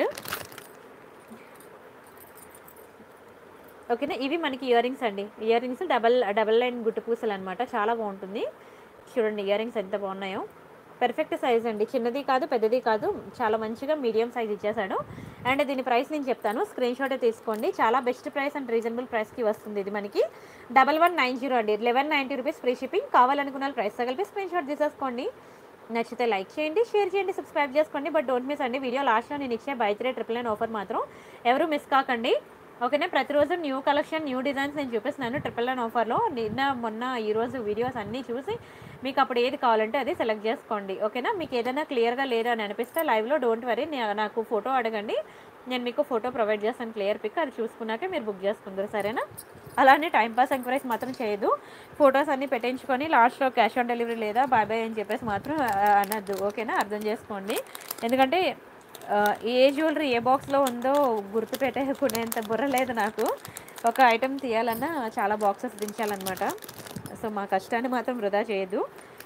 Speaker 1: ఓకేనా ఇవి మనకి ఇయర్ రింగ్స్ అండి ear rings double double line గుట్టు పూసలు అనమాట చాలా బాగుంటుంది చూడండి ఇయర్ రింగ్స్ ఎంత బాగున్నాయో పెర్ఫెక్ట్ సైజ్ అండి చిన్నది కాదు పెద్దది కాదు చాలా మంచిగా మీడియం సైజ్ ఇచ్చేసాడు అండ్ దీని ప్రైస్ నేను చెప్తాను స్క్రీన్ షాట్ తీసుకోండి చాలా బెస్ట్ ప్రైస్ అండ్ రీజనబుల్ ప్రైస్కి వస్తుంది ఇది మనకి డబల్ వన్ నైన్ జీరో అండి eleven ninety rupees free shipping కావాలనుకున్న ప్రైస్ తగిలిపి స్క్రీన్ షాట్ తీసేసుకోండి నచ్చితే లైక్ చేయండి షేర్ చేయండి సబ్స్క్రైబ్ చేసుకోండి బట్ డోంట్ మిస్ అండి వీడియో లాస్ట్లో నేను ఇచ్చే buy three triple nine offer మాత్రం ఎవరు మిస్ కాకండి ఓకేనా ప్రతిరోజు న్యూ కలెక్షన్ న్యూ డిజైన్స్ నేను చూపిస్తున్నాను ట్రిపుల్ నైన్ ఆఫర్లో నిన్న మొన్న ఈరోజు వీడియోస్ అన్నీ చూసి మీకు అప్పుడు ఏది కావాలంటే అది సెలెక్ట్ చేసుకోండి ఓకేనా మీకు ఏదైనా క్లియర్గా లేదా అని అనిపిస్తే లైవ్లో డోంట్ వరీ నాకు ఫోటో అడగండి నేను మీకు ఫోటో ప్రొవైడ్ చేస్తాను క్లియర్ పిక్ అది చూసుకున్నాకే మీరు బుక్ చేసుకుందరు సరేనా అలానే టైంపాస్ ఎంక్వైరీస్ మాత్రం చేయదు ఫొటోస్ అన్నీ పెట్టించుకొని లాస్ట్లో క్యాష్ ఆన్ డెలివరీ లేదా బాయ్ బాయ్ అని చెప్పేసి మాత్రం ఆ, అనద్దు ఓకేనా అర్థం చేసుకోండి ఎందుకంటే ఆ, ఏ జ్యువెలరీ ఏ బాక్స్లో ఉందో గుర్తు పెట్టేకునేంత బుర్ర లేదు నాకు ఒక ఐటెం తీయాలన్నా చాలా బాక్సెస్ దించాలన్నమాట సో మా కష్టాన్ని మాత్రం వృధా చేయొద్దు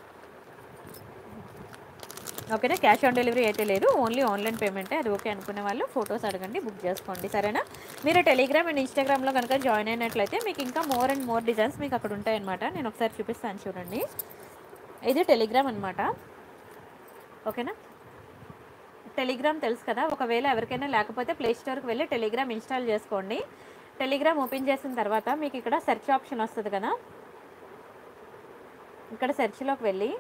Speaker 1: ఓకేనా క్యాష్ ఆన్ డెలివరీ అయితే లేదు ఓన్లీ ఆన్లైన్ పేమెంటే అది ఓకే అనుకునే వాళ్ళు ఫొటోస్ అడగండి బుక్ చేసుకోండి సరేనా మీరు టెలిగ్రామ్ అండ్ ఇన్స్టాగ్రామ్లో కనుక జాయిన్ అయినట్లయితే మీకు ఇంకా మోర్ అండ్ మోర్ డిజైన్స్ మీకు అక్కడ ఉంటాయన్నమాట నేను ఒకసారి చూపిస్తాను చూడండి ఇది టెలిగ్రామ్ అనమాట ఓకేనా టెలిగ్రామ్ తెలుసు కదా ఒకవేళ ఎవరికైనా లేకపోతే ప్లే స్టోర్కి వెళ్ళి టెలిగ్రామ్ ఇన్స్టాల్ చేసుకోండి టెలిగ్రామ్ ఓపెన్ చేసిన తర్వాత మీకు ఇక్కడ సెర్చ్ ఆప్షన్ వస్తుంది కదా ఇక్కడ సెర్చ్లోకి వెళ్ళి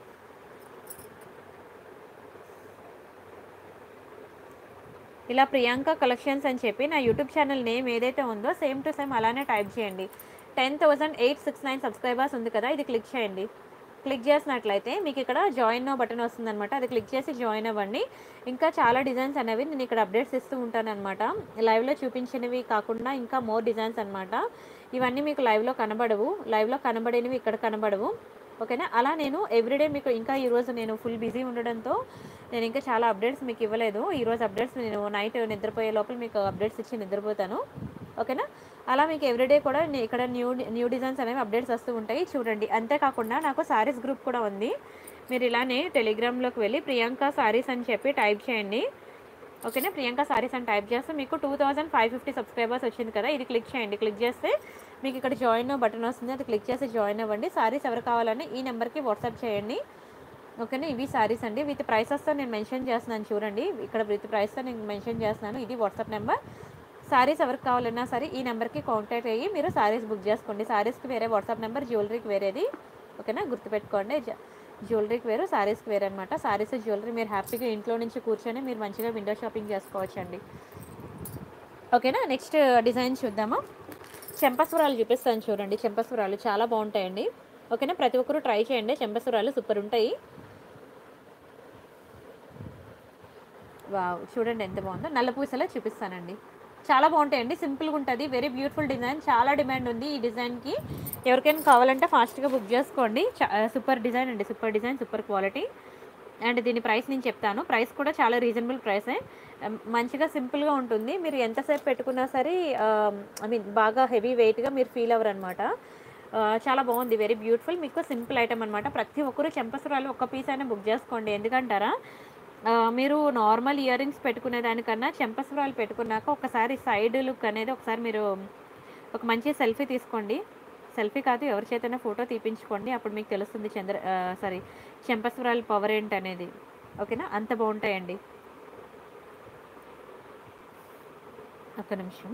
Speaker 1: ఇలా ప్రియాంక కలెక్షన్స్ అని చెప్పి నా యూట్యూబ్ ఛానల్ నేమ్ ఏదైతే ఉందో సేమ్ టు సేమ్ అలానే టైప్ చేయండి ten thousand eight six nine subscribers ఉంది కదా ఇది క్లిక్ చేయండి క్లిక్ చేసినట్లయితే మీకు ఇక్కడ జాయిన్ నో బటన్ వస్తుందన్నమాట అది క్లిక్ చేసి జాయిన్ అవ్వండి ఇంకా చాలా డిజైన్స్ అనేవి నేను ఇక్కడ అప్డేట్స్ ఇస్తూ ఉంటాను అనమాట లైవ్లో చూపించినవి కాకుండా ఇంకా మోర్ డిజైన్స్ అనమాట ఇవన్నీ మీకు లైవ్లో కనబడవు లైవ్లో కనబడేవి ఇక్కడ కనబడవు ఓకేనా అలా నేను ఎవ్రీడే మీకు ఇంకా ఈరోజు నేను ఫుల్ బిజీ ఉండడంతో నేను ఇంకా చాలా అప్డేట్స్ మీకు ఇవ్వలేదు ఈరోజు అప్డేట్స్ నేను నైట్ నిద్రపోయే లోపల మీకు అప్డేట్స్ ఇచ్చి నిద్రపోతాను ఓకేనా అలా మీకు ఎవ్రీడే కూడా నే- ఇక్కడ న్యూ న్యూ డిజైన్స్ అనేవి అప్డేట్స్ వస్తూ ఉంటాయి చూడండి అంతేకాకుండా నాకు సారీస్ గ్రూప్ కూడా ఉంది మీరు ఇలానే టెలిగ్రామ్లోకి వెళ్ళి ప్రియాంక సారీస్ అని చెప్పి టైప్ చేయండి ఓకేనా ప్రియాంక సారీస్ అని టైప్ చేస్తే మీకు two thousand five fifty subscribers వచ్చింది కదా ఇది క్లిక్ చేయండి క్లిక్ చేస్తే మీకు ఇక్కడ జాయిన్ బటన్ వస్తుంది అది క్లిక్ చేసి జాయిన్ అవ్వండి సారీస్ ఎవరు కావాలని ఈ నెంబర్కి వాట్సాప్ చేయండి ఓకేనా ఇవి సారీస్ అండి విత్ ప్రైసెస్తో నేను మెన్షన్ చేస్తున్నాను చూడండి ఇక్కడ విత్ ప్రైస్తో నేను మెన్షన్ చేస్తున్నాను ఇది వాట్సాప్ నెంబర్ సారీస్ ఎవరికి కావాలన్నా సరే ఈ నెంబర్కి కాంటాక్ట్ అయ్యి మీరు సారీస్ బుక్ చేసుకోండి సారీస్కి వేరే వాట్సాప్ నెంబర్ జ్యువెలరీకి వేరేది ఓకేనా గుర్తుపెట్టుకోండి జ- జ్యువెలరీకి వేరు సారీస్కి వేరే అనమాట సారీస్ జ్యువెలరీ మీరు హ్యాపీగా ఇంట్లో నుంచి కూర్చొని మీరు మంచిగా విండో షాపింగ్ చేసుకోవచ్చండి ఓకేనా నెక్స్ట్ డిజైన్ చూద్దామా చెంపస్వరాలు చూపిస్తాను చూడండి చెంపస్వరాలు చాలా బాగుంటాయండి ఓకేనా ప్రతి ఒక్కరూ ట్రై చేయండి చెంపస్వరాలు సూపర్ ఉంటాయి వావ్ చూడండి ఎంత బాగుందో నల్ల పూసలో చూపిస్తానండి చాలా బాగుంటాయండి సింపుల్గా ఉంటుంది వెరీ బ్యూటిఫుల్ డిజైన్ చాలా డిమాండ్ ఉంది ఈ డిజైన్కి ఎవరికైనా కావాలంటే ఫాస్ట్గా బుక్ చేసుకోండి సూపర్ డిజైన్ అండి super design super quality and దీని ప్రైస్ నేను చెప్తాను ప్రైస్ కూడా చాలా రీజనబుల్ ప్రైసే Um, మంచిగా సింపుల్గా ఉంటుంది మీరు ఎంతసేపు పెట్టుకున్నా సరే ఐ మీన్ బాగా హెవీ వెయిట్గా మీరు ఫీల్ అవ్వరు అనమాట చాలా బాగుంది వెరీ బ్యూటిఫుల్ మీకు సింపుల్ ఐటమ్ అనమాట ప్రతి ఒక్కరు చెంపసురాలు ఒక్క పీస్ అయినా బుక్ చేసుకోండి ఎందుకంటారా ఆ, మీరు నార్మల్ ఇయర్ రింగ్స్ పెట్టుకునే దానికన్నా చెంపసురాలు పెట్టుకున్నాక ఒకసారి సైడ్ లుక్ అనేది ఒకసారి మీరు ఒక మంచి సెల్ఫీ తీసుకోండి సెల్ఫీ కాదు ఎవరి చేతైనా ఫోటో తీపించుకోండి అప్పుడు మీకు తెలుస్తుంది చంద్ర సారీ చెంపస్వరాల పవర్ ఏంటి అనేది ఓకేనా అంత బాగుంటాయండి ఒక్క నిమిషం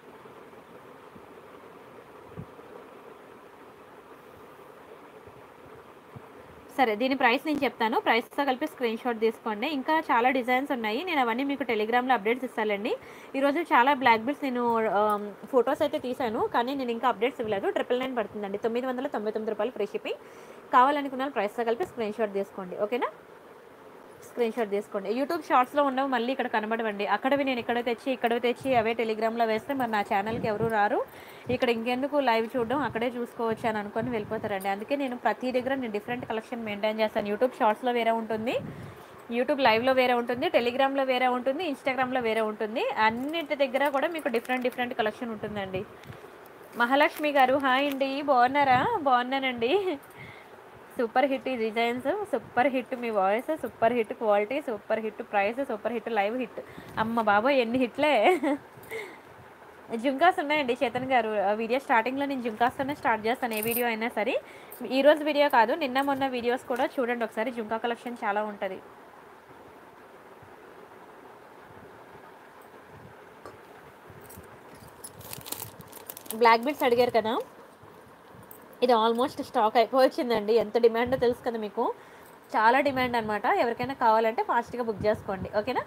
Speaker 1: సరే దీని ప్రైస్ నేను చెప్తాను ప్రైస్తో కలిపి స్క్రీన్ షాట్ తీసుకోండి ఇంకా చాలా డిజైన్స్ ఉన్నాయి నేను అవన్నీ మీకు టెలిగ్రామ్లో అప్డేట్స్ ఇస్తానండి ఈరోజు చాలా బ్లాక్ బిల్స్ నేను ఫొటోస్ అయితే తీశాను కానీ నేను ఇంకా అప్డేట్స్ ఇవ్వలేదు ట్రిపుల్ నైన్ పడుతుందండి తొమ్మిది వందల తొంభై తొమ్మిది రూపాయలు ఫ్రీ షిప్పింగ్ కావాలనుకున్న ప్రైస్తో కలిపి స్క్రీన్ షాట్ తీసుకోండి ఓకేనా స్క్రీన్ షాట్ తీసుకోండి యూట్యూబ్ షార్ట్స్లో ఉండవు మళ్ళీ ఇక్కడ కనబడవండి అక్కడవి నేను ఇక్కడ తెచ్చి ఇక్కడ తెచ్చి అవే టెలిగ్రామ్లో వేస్తే మరి నా ఛానల్కి ఎవరు రారు ఇక్కడ ఇంకెందుకు లైవ్ చూడడం అక్కడే చూసుకోవచ్చు అని అనుకొని వెళ్ళిపోతారండి అందుకే నేను ప్రతి దగ్గర నేను డిఫరెంట్ కలెక్షన్ మెయింటైన్ చేస్తాను యూట్యూబ్ షార్ట్స్లో వేరే ఉంటుంది యూట్యూబ్ లైవ్లో వేరే ఉంటుంది టెలిగ్రామ్లో వేరే ఉంటుంది ఇన్స్టాగ్రామ్లో వేరే ఉంటుంది అన్నింటి దగ్గర కూడా మీకు డిఫరెంట్ డిఫరెంట్ కలెక్షన్ ఉంటుందండి మహాలక్ష్మి గారు హాయ్ అండి బాగున్నారా బాగున్నానండి సూపర్ హిట్ ఈ డిజైన్స్ సూపర్ హిట్ మీ voice super hit quality super hit price super hit live hit అమ్మ బాబోయ్ ఎన్ని హిట్లే జుంకాస్ ఉన్నాయండి చేతన్ గారు ఆ వీడియో స్టార్టింగ్లో నేను జుంకాస్తోనే స్టార్ట్ చేస్తాను ఏ వీడియో అయినా సరే ఈ రోజు వీడియో కాదు నిన్న మొన్న వీడియోస్ కూడా చూడండి ఒకసారి జుంకా కలెక్షన్ చాలా ఉంటుంది బ్లాక్ బీట్స్ అడిగారు కదా ఇది ఆల్మోస్ట్ స్టాక్ అయిపోవచ్చిందండి ఎంత డిమాండ్ తెలుసు కదా మీకు చాలా డిమాండ్ అనమాట ఎవరికైనా కావాలంటే ఫాస్ట్గా బుక్ చేసుకోండి ఓకేనా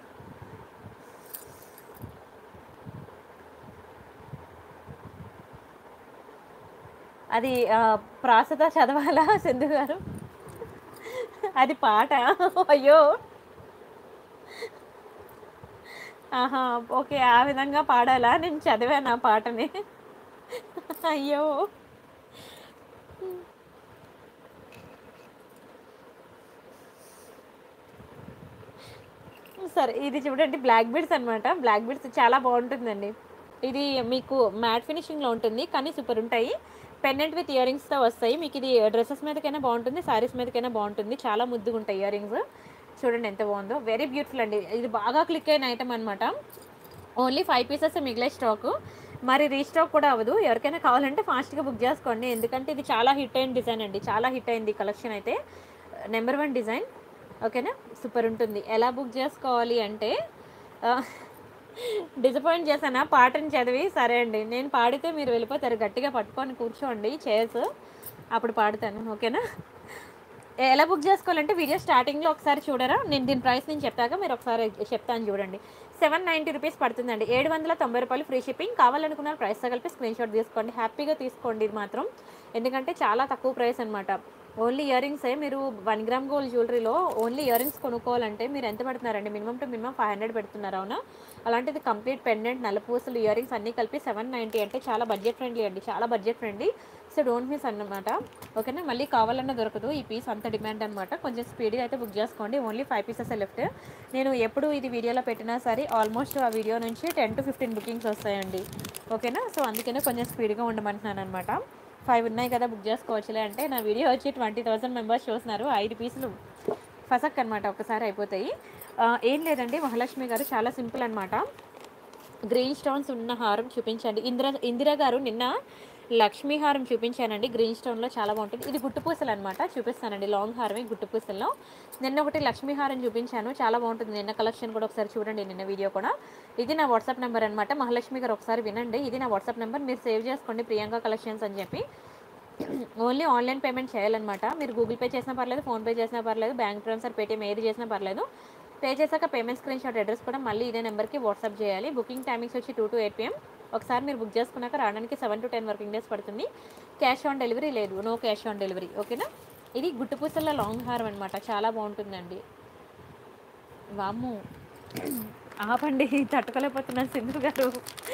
Speaker 1: అది ఆ, ప్రాసత చదవాలా సింధు గారు అది పాట అయ్యో ఆహా ఓకే ఆ విధంగా పాడాలా నేను చదివాను ఆ పాటని అయ్యో సరే ఇది చూడండి బ్లాక్ బీడ్స్ అనమాట బ్లాక్ బీడ్స్ చాలా బాగుంటుందండి ఇది మీకు మ్యాట్ ఫినిషింగ్లో ఉంటుంది కానీ సూపర్ ఉంటాయి పెండెంట్ విత్ ఇయర్ రింగ్స్తో వస్తాయి మీకు ఇది డ్రెస్సెస్ మీదకైనా బాగుంటుంది శారీస్ మీదకైనా బాగుంటుంది చాలా ముద్దుగా ఉంటాయి ఇయర్ రింగ్స్ చూడండి ఎంత బాగుందో వెరీ బ్యూటిఫుల్ అండి ఇది బాగా క్లిక్ అయిన ఐటమ్ అనమాట ఓన్లీ ఫైవ్ పీసెస్ మిగిలే స్టాక్ మరి రీస్టాక్ కూడా అవ్వదు ఎవరికైనా కావాలంటే ఫాస్ట్గా బుక్ చేసుకోండి ఎందుకంటే ఇది చాలా హిట్ అయిన డిజైన్ అండి చాలా హిట్ అయింది కలెక్షన్ అయితే నెంబర్ వన్ డిజైన్ ఓకేనా సూపర్ ఉంటుంది ఎలా బుక్ చేసుకోవాలి అంటే డిసప్పాయింట్ చేశానా పాటని చదివి సరే అండి నేను పాడితే మీరు వెళ్ళిపోతారు గట్టిగా పట్టుకొని కూర్చోండి చైర్స్ అప్పుడు పాడుతాను ఓకేనా ఎలా బుక్ చేసుకోవాలంటే వీడియో స్టార్టింగ్లో ఒకసారి చూడరా నేను దీని ప్రైస్ నేను చెప్తాక మీరు ఒకసారి చెప్తాను చూడండి సెవెన్ నైంటీ రూపీస్ పడుతుందండి ఏడు వందల తొంభై రూపాయలు ఫ్రీ షిప్పింగ్ కావాలనుకున్న ప్రైస్తో కలిపి స్క్రీన్ షాట్ తీసుకోండి హ్యాపీగా తీసుకోండి ఇది మాత్రం ఎందుకంటే చాలా తక్కువ ప్రైస్ అనమాట ఓన్లీ ఇయర్ రింగ్సే మీరు వన్ గ్రామ్ గోల్డ్ జ్యువెలరీలో ఓన్లీ ఇయర్ రింగ్స్ కొనుక్కోవాలంటే మీరు ఎంత పెడుతున్నారండి minimum to minimum five hundred పెడుతున్నారు అవునా అలాంటిది కంప్లీట్ పెండెంట్ నల్లపూసలు ఇయర్ రింగ్స్ అన్నీ కలిపి సెవెన్ నైంటీ అంటే చాలా బడ్జెట్ ఫ్రెండ్లీ అండి చాలా budget friendly so don't miss అన్నమాట ఓకేనా మళ్ళీ కావాలన్నా దొరకదు ఈ పీస్ అంత డిమాండ్ అనమాట కొంచెం స్పీడ్గా అయితే బుక్ చేసుకోండి ఓన్లీ ఫైవ్ పీసెస్ లెఫ్ట్ నేను ఎప్పుడు ఇది వీడియోలో పెట్టినా సరే ఆల్మోస్ట్ ఆ వీడియో నుంచి టెన్ టు ఫిఫ్టీన్ బుకింగ్స్ వస్తాయండి ఓకేనా సో అందుకనే కొంచెం స్పీడ్గా ఉండమంటున్నాను అనమాట ఫైవ్ ఉన్నాయి కదా బుక్ చేసుకోవచ్చులే అంటే నా వీడియో వచ్చి ట్వంటీ థౌసండ్ మెంబర్స్ చూస్తున్నారు ఐదు పీసులు ఫసక్ అనమాట ఒకసారి అయిపోతాయి ఆ, ఏం లేదండి మహాలక్ష్మి గారు చాలా సింపుల్ అనమాట గ్రీన్ స్టోన్స్ ఉన్న హారం చూపించండి ఇందిరా ఇందిరా గారు నిన్న లక్ష్మీ హారం చూపించానండి గ్రీన్ స్టోన్లో చాలా బాగుంటుంది ఇది గుట్టుపూసలు అనమాట చూపిస్తానండి లాంగ్ హారమే గుట్టుపూసల్లో నిన్న ఒకటి లక్ష్మీ హారం చూపించాను చాలా బాగుంటుంది నిన్న కలెక్షన్ కూడా ఒకసారి చూడండి నిన్న వీడియో కూడా ఇది నా వాట్సాప్ నెంబర్ అనమాట మహాలక్ష్మి గారు ఒకసారి వినండి ఇది నా వాట్సాప్ నెంబర్ మీరు సేవ్ చేసుకోండి ప్రియాంక కలెక్షన్స్ అని చెప్పి ఓన్లీ ఆన్లైన్ పేమెంట్ చేయాలన్నమాట మీరు గూగుల్ పే చేసినా పర్లేదు ఫోన్పే చేసినా పర్లేదు బ్యాంక్ ట్రాన్స్ఫర్ పేటీఎం ఏది చేసినా పర్లేదు పే చేశాక పేమెంట్ స్క్రీన్ షాట్ అడ్రస్ కూడా మళ్ళీ ఇదే నెంబర్కి వాట్సాప్ చేయాలి బుకింగ్ టైమింగ్స్ వచ్చి టూ టు ఎయిట్ పిఎం ఒకసారి మీరు బుక్ చేసుకున్నాక రావడానికి seven to ten working days పడుతుంది క్యాష్ ఆన్ డెలివరీ లేదు నో క్యాష్ ఆన్ డెలివరీ ఓకేనా ఇది గుట్టుపూసల లాంగ్ హారం అనమాట చాలా బాగుంటుందండి వామ్ము ఆపండి తట్టుకోలేకపోతున్నాను సింధు గారు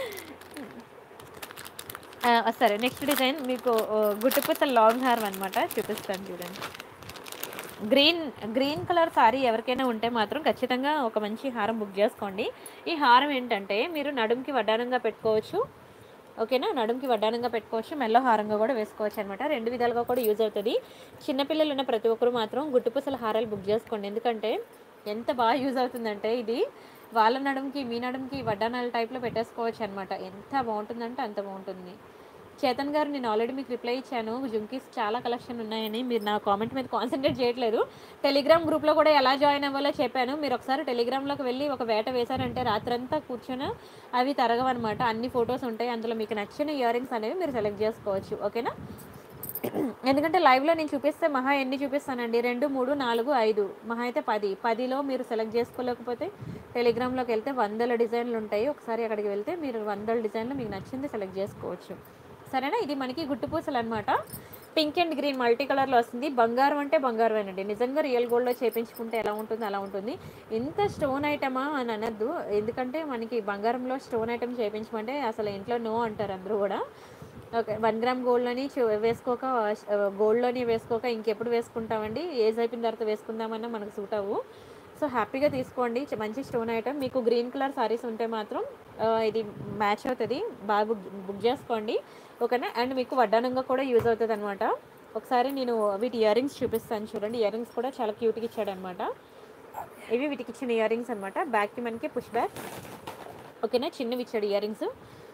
Speaker 1: ఆ, సరే నెక్స్ట్ డిజైన్ మీకు ఆ, గుట్టుపూసల లాంగ్ హారం అనమాట చూపిస్తాను చూడండి గ్రీన్ గ్రీన్ కలర్ సారీ ఎవరికైనా ఉంటే మాత్రం ఖచ్చితంగా ఒక మంచి హారం బుక్ చేసుకోండి ఈ హారం ఏంటంటే మీరు నడుముకి వడ్డానంగా పెట్టుకోవచ్చు ఓకేనా నడుముకి వడ్డానంగా పెట్టుకోవచ్చు మెల్ల హారంగా కూడా వేసుకోవచ్చు అనమాట రెండు విధాలుగా కూడా యూజ్ అవుతుంది చిన్నపిల్లలు ఉన్న ప్రతి ఒక్కరు మాత్రం గుట్టుపూసల హారాలు బుక్ చేసుకోండి ఎందుకంటే ఎంత బాగా యూజ్ అవుతుందంటే ఇది వాళ్ళ నడుముకి మీ నడుముకి వడ్డానాల టైప్లో పెట్టేసుకోవచ్చు అనమాట ఎంత బాగుంటుందంటే అంత బాగుంటుంది చేతన్ గారు నేను ఆల్రెడీ మీకు రిప్లై ఇచ్చాను జుంకీస్ చాలా కలెక్షన్ ఉన్నాయని మీరు నా కామెంట్ మీద కాన్సన్ట్రేట్ చేయట్లేదు టెలిగ్రామ్ గ్రూప్లో కూడా ఎలా జాయిన్ అవ్వాలో చెప్పాను మీరు ఒకసారి టెలిగ్రామ్లోకి వెళ్ళి ఒక వేట వేశారంటే రాత్రంతా కూర్చొని అవి తరగవన్నమాట అన్ని ఫొటోస్ ఉంటాయి అందులో మీకు నచ్చిన ఇయర్ రింగ్స్ అనేవి మీరు సెలెక్ట్ చేసుకోవచ్చు ఓకేనా ఎందుకంటే లైవ్లో నేను చూపిస్తే మహా ఎన్ని చూపిస్తానండి రెండు మూడు నాలుగు ఐదు మహా అయితే పది పదిలో మీరు సెలెక్ట్ చేసుకోలేకపోతే టెలిగ్రామ్లోకి వెళ్తే వందల డిజైన్లు ఉంటాయి ఒకసారి అక్కడికి వెళ్తే మీరు వందల డిజైన్లు మీకు నచ్చింది సెలెక్ట్ చేసుకోవచ్చు సరేనా ఇది మనకి గుట్టు పూసలు అనమాట పింక్ అండ్ గ్రీన్ మల్టీ కలర్లో వస్తుంది బంగారం అంటే బంగారమేనండి నిజంగా రియల్ గోల్డ్లో చేపించుకుంటే ఎలా ఉంటుంది అలా ఉంటుంది ఇంత స్టోన్ ఐటమా అని అనద్దు ఎందుకంటే మనకి బంగారంలో స్టోన్ ఐటమ్ చేపించమంటే అసలు ఇంట్లో నో అంటారు అందరూ కూడా ఓకే వన్ గ్రామ్ గోల్డ్లోని చూ- వేసుకోక గోల్డ్లోని వేసుకోక ఇంకెప్పుడు వేసుకుంటామండి ఏజ్ అయిపోయిన తర్వాత వేసుకుందామన్నా మనకు సూట్ అవ్వు సో హ్యాపీగా తీసుకోండి చ- మంచి స్టోన్ ఐటమ్ మీకు గ్రీన్ కలర్ సారీస్ ఉంటే మాత్రం ఆ, ఇది మ్యాచ్ అవుతుంది బాగా బుక్ బుక్ చేసుకోండి ఓకేనా అండ్ మీకు వడ్డానంగా కూడా యూజ్ అవుతుంది అనమాట ఒకసారి నేను వీటి ఇయర్ రింగ్స్ చూపిస్తాను చూడండి ఇయర్ రింగ్స్ కూడా చాలా క్యూట్గా ఇచ్చాడు అనమాట ఇవి వీటికి ఇచ్చిన ఇయర్ రింగ్స్ అనమాట బ్యాక్కి మనకి పుష్ బ్యాక్ ఓకేనా చిన్నవి ఇచ్చాడు ఇయర్ రింగ్స్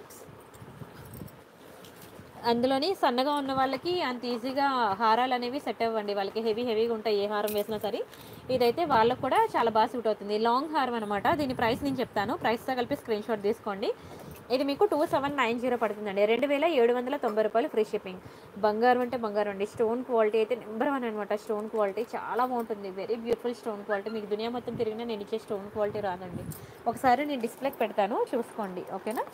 Speaker 1: అందులోని సన్నగా ఉన్న వాళ్ళకి అంత ఈజీగా హారాలు అనేవి సెట్ అవ్వండి వాళ్ళకి హెవీ హెవీగా ఉంటాయి ఏ హారం వేసినా సరే ఇదైతే వాళ్ళకు కూడా చాలా బాగా సూట్ అవుతుంది లాంగ్ హారం అనమాట దీని ప్రైస్ నేను చెప్తాను ప్రైస్తో కలిపి స్క్రీన్ షాట్ తీసుకోండి ఇది మీకు టూ సెవెన్ నైన్ జీరో పడుతుందండి రెండు వేల ఏడు వందల తొంభై రూపాయలు ఫ్రీ షిప్పింగ్ బంగారం అంటే బంగారం అండి స్టోన్ క్వాలిటీ అయితే నెంబర్ వన్ అనమాట స్టోన్ క్వాలిటీ చాలా బాగుంటుంది వెరీ బ్యూటిఫుల్ స్టోన్ క్వాలిటీ మీకు దునియా మొత్తం తిరిగినా నేను ఇచ్చే స్టోన్ క్వాలిటీ రాదండి ఒకసారి నేను డిస్ప్లేకి పెడతాను చూసుకోండి ఓకేనా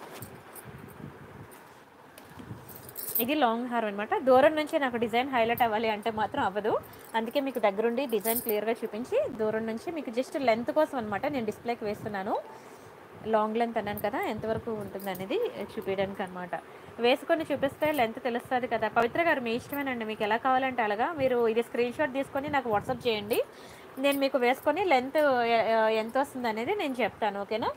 Speaker 1: ఇది లాంగ్ హార్ అనమాట దూరం నుంచి నాకు డిజైన్ హైలైట్ అవ్వాలి అంటే మాత్రం అవ్వదు అందుకే మీకు దగ్గరుండి డిజైన్ క్లియర్గా చూపించి దూరం నుంచి మీకు జస్ట్ లెంత్ కోసం అనమాట నేను డిస్ప్లేకి వేస్తున్నాను లాంగ్ లెంత్ అన్నాను కదా ఎంతవరకు ఉంటుంది అనేది చూపించడానికి అనమాట వేసుకొని చూపిస్తే లెంత్ తెలుస్తుంది కదా పవిత్ర గారు మీ ఇష్టమేనండి మీకు ఎలా కావాలంటే అలాగా మీరు ఇది స్క్రీన్ షాట్ తీసుకొని నాకు వాట్సాప్ చేయండి నేను మీకు వేసుకొని లెంత్ ఎంత వస్తుంది అనేది నేను చెప్తాను ఓకేనా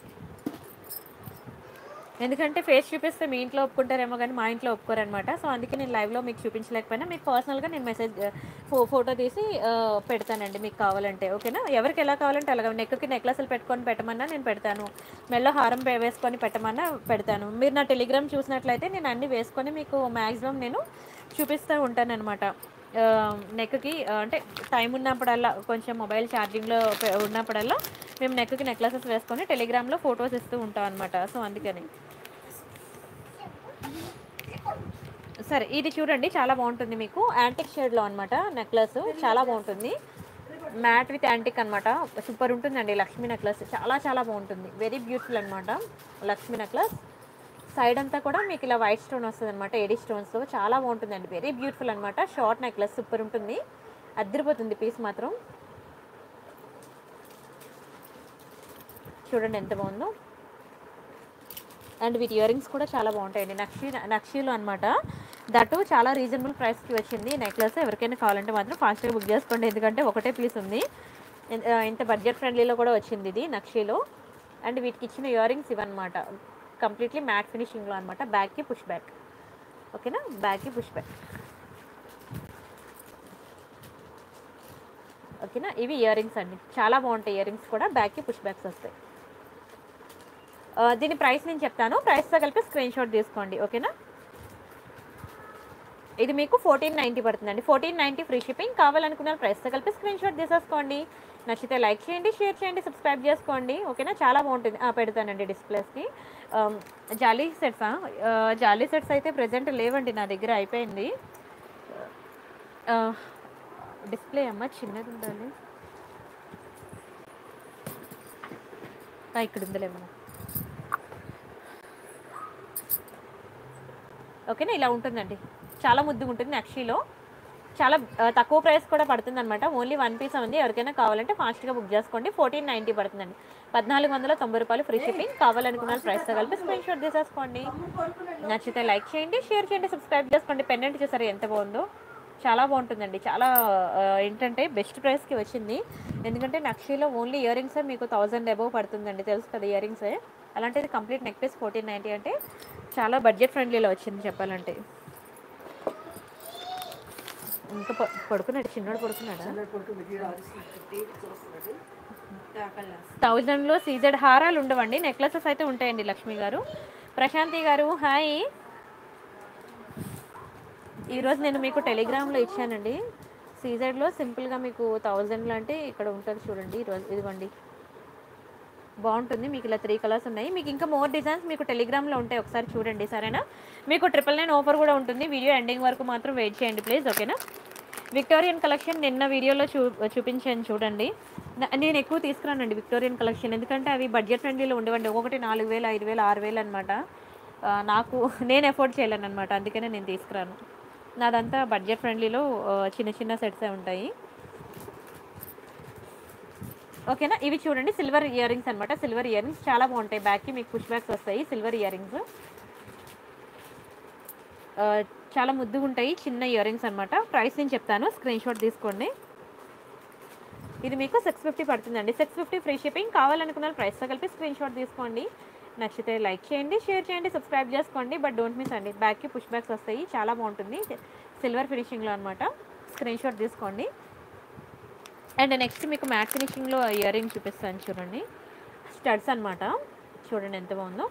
Speaker 1: ఎందుకంటే ఫేస్ చూపిస్తే మీ ఇంట్లో ఒప్పుకుంటారేమో కానీ మా ఇంట్లో ఒప్పుకోరనమాట సో అందుకే నేను లైవ్లో మీకు చూపించలేకపోయినా మీకు పర్సనల్గా నేను మెసేజ్ ఫో ఫోటో తీసి ఆ, పెడతానండి మీకు కావాలంటే ఓకేనా ఎవరికి ఎలా కావాలంటే అలాగా నెక్కి నెక్లెస్లు పెట్టుకొని పెట్టమన్నా నేను పెడతాను మెల్ల హారం పే- వేసుకొని పెట్టమన్నా పెడతాను మీరు నా టెలిగ్రామ్ చూసినట్లయితే నేను అన్నీ వేసుకొని మీకు మ్యాక్సిమం నేను చూపిస్తూ ఉంటానన్నమాట నెక్కి అంటే టైం ఉన్నప్పుడల్లా కొంచెం మొబైల్ ఛార్జింగ్లో పె- ఉన్నప్పుడల్లా మేము నెక్కి నెక్లెసెస్ వేసుకొని టెలిగ్రామ్లో ఫొటోస్ ఇస్తూ ఉంటాం అనమాట సో అందుకని సరే ఇది చూడండి చాలా బాగుంటుంది మీకు యాంటిక్ షేడ్లో అనమాట నెక్లెస్ చాలా బాగుంటుంది మ్యాట్ విత్ యాంటిక్ అనమాట సూపర్ ఉంటుందండి లక్ష్మీ నెక్లెస్ చాలా చాలా బాగుంటుంది వెరీ బ్యూటిఫుల్ అనమాట లక్ష్మీ నెక్లెస్ సైడ్ అంతా కూడా మీకు ఇలా వైట్ స్టోన్ వస్తుంది అనమాట ఎడీ స్టోన్స్తో చాలా బాగుంటుందండి వెరీ బ్యూటిఫుల్ అనమాట షార్ట్ నెక్లెస్ సూపర్ ఉంటుంది అద్దరిపోతుంది పీస్ మాత్రం చూడండి ఎంత బాగుందో అండ్ వీటి ఇయర్ రింగ్స్ కూడా చాలా బాగుంటాయండి నక్షి నక్షీలు అనమాట దట్టు చాలా రీజనబుల్ ప్రైస్కి వచ్చింది నెక్లెస్ ఎవరికైనా కావాలంటే మాత్రం ఫాస్ట్గా బుక్ చేసుకోండి ఎందుకంటే ఒకటే పీస్ ఉంది ఇన్- ఆ, ఇంత బడ్జెట్ ఫ్రెండ్లీలో కూడా వచ్చింది ఇది నక్షీలో అండ్ వీటికి ఇచ్చిన ఇయర్ రింగ్స్ ఇవన్నమాట కంప్లీట్లీ మ్యాట్ ఫినిషింగ్లో అనమాట బ్యాక్కి పుష్ బ్యాక్ ఓకేనా బ్యాక్కి పుష్ బ్యాక్ ఓకేనా ఇవి ఇయర్ రింగ్స్ అండి చాలా బాగుంటాయి ఇయర్ రింగ్స్ కూడా బ్యాక్కి పుష్ బ్యాక్స్ వస్తాయి ఆ, దీని ప్రైస్ నేను చెప్తాను ప్రైస్తో కలిపి స్క్రీన్ షాట్ తీసుకోండి ఓకేనా ఇది మీకు ఫోర్టీన్ నైంటీ పడుతుందండి ఫోర్టీన్ నైంటీ ఫ్రీ షిప్పింగ్ కావాలనుకున్న ప్రైస్తో కలిపి స్క్రీన్ షాట్ తీసేసుకోండి నచ్చితే లైక్ చేయండి షేర్ చేయండి సబ్స్క్రైబ్ చేసుకోండి ఓకేనా చాలా బాగుంటుంది ఆ, పెడతానండి డిస్ప్లేస్కి జాలీ సెట్సా జాలీ సెట్స్ అయితే ప్రజెంట్ లేవండి నా దగ్గర అయిపోయింది ఆ, డిస్ప్లే అమ్మ చిన్నది ఉండాలి ఆ, ఇక్కడ ఉందిలేమో ఓకేనా ఇలా ఉంటుందండి చాలా ముద్దుగా ఉంటుంది నక్షీలో చాలా ఆ, తక్కువ ప్రైస్ కూడా పడుతుంది అనమాట ఓన్లీ వన్ పీస్ ఉంది ఎవరికైనా కావాలంటే ఫాస్ట్గా బుక్ చేసుకోండి ఫోర్టీన్ నైంటీ పడుతుందండి పద్నాలుగు వందల తొంభై రూపాయలు ఫ్రీ షిప్పింగ్ కావాలనుకున్న ప్రైస్తో కలిపి స్క్రీన్ షాట్ తీసేసుకోండి నచ్చితే లైక్ చేయండి షేర్ చేయండి సబ్స్క్రైబ్ చేసుకోండి పెండెంట్ చూసారు ఎంత బాగుందో చాలా బాగుంటుందండి చాలా ఆ, ఏంటంటే బెస్ట్ ప్రైస్కి వచ్చింది ఎందుకంటే నక్షీలో ఓన్లీ ఇయర్ రింగ్స్ మీకు థౌజండ్ అబవ్ పడుతుందండి తెలుసు కదా ఇయర్ రింగ్సే అలాంటిది complete neck piece fourteen ninety అంటే చాలా బడ్జెట్ ఫ్రెండ్లీలో వచ్చింది చెప్పాలంటే ఇంకా ప- పడుకున్నాడు చిన్నోడు పడుకున్నాడా థౌజండ్లో సీజెడ్ హారాలు ఉండవండి నెక్లెసెస్ అయితే ఉంటాయండి లక్ష్మి గారు ప్రశాంతి గారు హాయ్ ఈరోజు నేను మీకు టెలిగ్రామ్లో ఇచ్చానండి సీజెడ్లో సింపుల్గా మీకు థౌజండ్లో అంటే ఇక్కడ ఉంటుంది చూడండి ఈరోజు ఇదిగోండి బాగుంటుంది మీకు ఇలా త్రీ కలర్స్ ఉన్నాయి మీకు ఇంకా మోర్ డిజైన్స్ మీకు టెలిగ్రామ్లో ఉంటాయి ఒకసారి చూడండి సరేనా మీకు ట్రిపుల్ నైన్ ఆఫర్ కూడా ఉంటుంది వీడియో ఎండింగ్ వరకు మాత్రం వెయిట్ చేయండి ప్లీజ్ ఓకేనా విక్టోరియన్ కలెక్షన్ నిన్న వీడియోలో చూ చూపించాను చూడండి న- నేను ఎక్కువ తీసుకురానండి విక్టోరియన్ కలెక్షన్ ఎందుకంటే అవి బడ్జెట్ ఫ్రెండ్లీలో ఉండవండి ఒకటి నాలుగు వేలు ఐదు వేలు ఆరు వేలు అనమాట నాకు నేను ఎఫోర్డ్ చేయలేను అనమాట అందుకనే నేను తీసుకురాను నాదంతా బడ్జెట్ ఫ్రెండ్లీలో ఆ, చిన్న చిన్న సెట్సే ఉంటాయి ఓకేనా ఇవి చూడండి సిల్వర్ ఇయర్ రింగ్స్ అనమాట సిల్వర్ ఇయర్ రింగ్స్ చాలా బాగుంటాయి బ్యాక్కి మీకు పుష్ బ్యాక్స్ వస్తాయి సిల్వర్ ఇయర్ రింగ్స్ చాలా ముద్దుగా ఉంటాయి చిన్న ఇయర్ రింగ్స్ అనమాట ప్రైస్ నేను చెప్తాను స్క్రీన్ షాట్ తీసుకోండి ఇది మీకు సిక్స్ ఫిఫ్టీ పడుతుందండి సిక్స్ ఫిఫ్టీ ఫ్రీ షిప్పింగ్ కావాలనుకున్న ప్రైస్తో కలిపి స్క్రీన్ షాట్ తీసుకోండి నచ్చితే లైక్ చేయండి షేర్ చేయండి సబ్స్క్రైబ్ చేసుకోండి బట్ డోంట్ మిస్ అండి బ్యాక్కి పుష్ బ్యాక్స్ వస్తాయి చాలా బాగుంటుంది సిల్వర్ ఫినిషింగ్లో అనమాట స్క్రీన్ షాట్ తీసుకోండి అండ్ నెక్స్ట్ మీకు మ్యాట్ ఫినిషింగ్లో ఇయర్ రింగ్ చూపిస్తాను చూడండి స్టడ్స్ అనమాట చూడండి ఎంత బాగుందో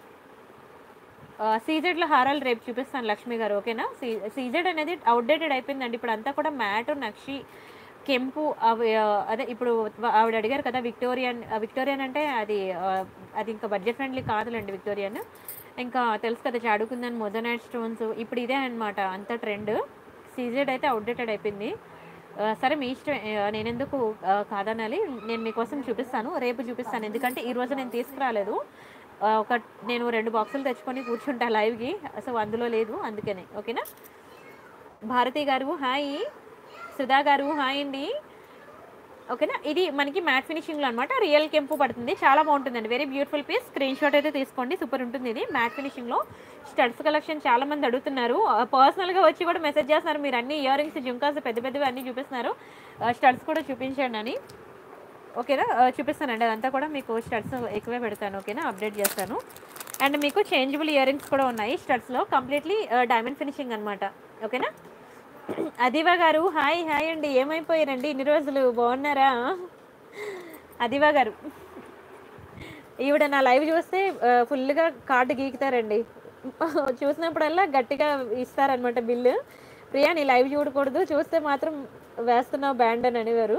Speaker 1: సీజెడ్లో హారాలు రేపు చూపిస్తాను లక్ష్మి గారు ఓకేనా సీ సీజెడ్ అనేది అవుట్డేటెడ్ అయిపోయిందండి ఇప్పుడు అంతా కూడా మ్యాట్ నక్షి కెంపు అవి ఆ, అదే ఇప్పుడు వా- ఆవిడ అడిగారు కదా విక్టోరియన్ ఆ, విక్టోరియన్ అంటే అది ఆ, అది ఇంకా బడ్జెట్ ఫ్రెండ్లీ కాదులేండి విక్టోరియన్ ఇంకా తెలుసు కదా చాడుకుందని మొదనైట్ స్టోన్స్ ఇప్పుడు ఇదే అనమాట అంత ట్రెండ్ సీజెడ్ అయితే అవుట్డేటెడ్ అయిపోయింది ఆ, సరే మీ ఇష్టం ఆ, నేనెందుకు ఆ, కాదనాలి నేను మీకోసం చూపిస్తాను రేపు చూపిస్తాను ఎందుకంటే ఈ రోజు నేను తీసుకురాలేదు ఆ, ఒక నేను రెండు బాక్సులు తెచ్చుకొని కూర్చుంటా లైవ్కి సో అందులో లేదు అందుకనే ఓకేనా భారతి గారు హాయ్ సుధా గారు హాయ్ అండి ఓకేనా ఇది మనకి మ్యాట్ ఫినిషింగ్లో అనమాట రియల్ కెంపు పడుతుంది చాలా బాగుంటుందండి very beautiful piece screen shot అయితే తీసుకోండి సూపర్ ఉంటుంది ఇది మ్యాట్ ఫినిషింగ్లో స్టడ్స్ కలెక్షన్ చాలా మంది అడుగుతున్నారు పర్సనల్గా వచ్చి కూడా మెసేజ్ చేస్తున్నారు మీరు అన్ని ఇయర్ రింగ్స్ జుంకాస్ పెద్ద పెద్దవి అన్నీ చూపిస్తున్నారు స్టడ్స్ కూడా చూపించండి అని ఓకేనా ఆ, చూపిస్తానండి అదంతా కూడా మీకు స్టడ్స్ ఎక్కువే పెడతాను ఓకేనా అప్డేట్ చేస్తాను అండ్ మీకు చేంజబుల్ ఇయర్ రింగ్స్ కూడా ఉన్నాయి స్టడ్స్లో కంప్లీట్లీ డైమండ్ ఫినిషింగ్ అనమాట ఓకేనా అదివా గారు హాయ్ హాయ్ అండి ఏమైపోయారండి ఇన్ని రోజులు బాగున్నారా అదివా గారు ఈవిడ నా లైవ్ చూస్తే ఆ, ఫుల్గా కార్డు గీకుతారండి చూసినప్పుడల్లా గట్టిగా ఇస్తారనమాట బిల్లు ప్రియా నీ లైవ్ చూడకూడదు చూస్తే మాత్రం వేస్తున్నావు బ్యాండ్ అని అనేవారు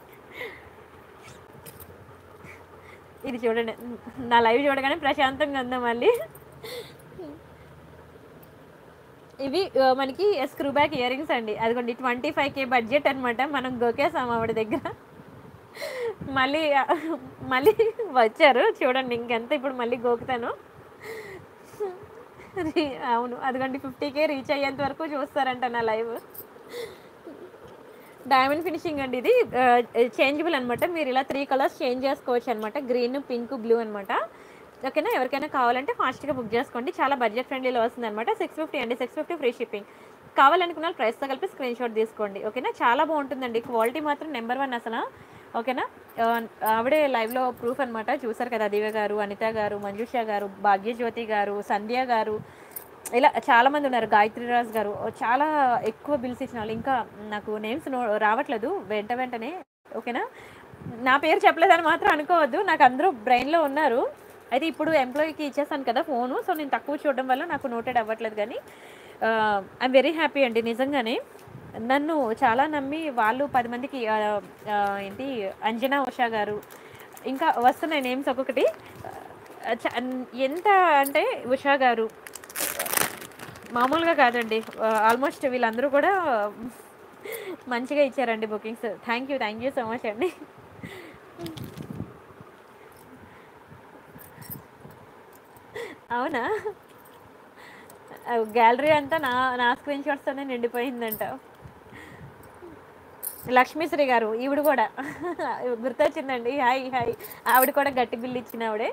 Speaker 1: ఇది చూడండి నా లైవ్ చూడగానే ప్రశాంతంగా ఉందా మళ్ళీ ఇవి ఆ, మనకి స్క్రూ బ్యాక్ ఇయర్ రింగ్స్ అండి అదిగోండి ట్వంటీ ఫైవ్ కే బడ్జెట్ అనమాట మనం గోకేసాం ఆవిడ దగ్గర మళ్ళీ ఆ, మళ్ళీ వచ్చారు చూడండి ఇంకెంత ఇప్పుడు మళ్ళీ గోకుతాను రీ- అవును అదిగోండి ఫిఫ్టీ కే రీచ్ అయ్యేంత వరకు చూస్తారంట నా లైవ్ డైమండ్ ఫినిషింగ్ అండి ఇది చేంజబుల్ అనమాట మీరు ఇలా త్రీ కలర్స్ చేంజ్ చేసుకోవచ్చు అనమాట గ్రీన్ పింక్ బ్లూ అనమాట ఓకేనా ఎవరికైనా కావాలంటే ఫాస్ట్గా బుక్ చేసుకోండి చాలా బడ్జెట్ ఫ్రెండ్లీలో వస్తుంది అనమాట సిక్స్ ఫిఫ్టీ అండి సిక్స్ ఫిఫ్టీ ఫ్రీ షిప్పింగ్ కావాలనుకున్న వాళ్ళు ప్రైస్తో కలిపి స్క్రీన్ షాట్ తీసుకోండి ఓకేనా చాలా బాగుంటుందండి క్వాలిటీ మాత్రం నెంబర్ వన్ అసలు ఓకేనా ఆ, ఆవిడే లైవ్లో ప్రూఫ్ అనమాట చూసారు కదా దివ్య గారు అనిత గారు మంజుష గారు భాగ్యజ్యోతి గారు సంధ్య గారు ఇలా చాలా మంది ఉన్నారు గాయత్రి రాజ్ గారు చాలా ఎక్కువ బిల్స్ ఇచ్చిన వాళ్ళు ఇంకా నాకు నేమ్స్ నో రావట్లేదు వెంట వెంటనే ఓకేనా నా పేరు చెప్పలేదని మాత్రం అనుకోవద్దు నాకు అందరూ బ్రెయిన్లో ఉన్నారు అయితే ఇప్పుడు ఎంప్లాయీకి ఇచ్చేసాను కదా ఫోను సో నేను తక్కువ చూడడం వల్ల నాకు నోటెడ్ అవ్వట్లేదు కానీ ఐఎమ్ వెరీ హ్యాపీ అండి నిజంగానే నన్ను చాలా నమ్మి వాళ్ళు పది మందికి ఆ, ఆ, ఏంటి అంజనా ఉషా గారు ఇంకా వస్తున్నాయి నేమ్స్ ఒక్కొక్కటి ఆ, చ- ఎంత అంటే ఉషా గారు మామూలుగా కాదండి ఆల్మోస్ట్ వీళ్ళందరూ కూడా మంచిగా ఇచ్చారండి bookings thank you thank you so much అండి అవునా గ్యాలరీ అంతా నా నా స్క్రీన్ షాట్స్తోనే నిండిపోయిందంట లక్ష్మీశ్రీ గారు ఈవిడ కూడా గుర్తొచ్చిందండి హాయ్ హాయ్ ఆవిడ కూడా గట్టి బిల్లు ఇచ్చిన ఆవిడే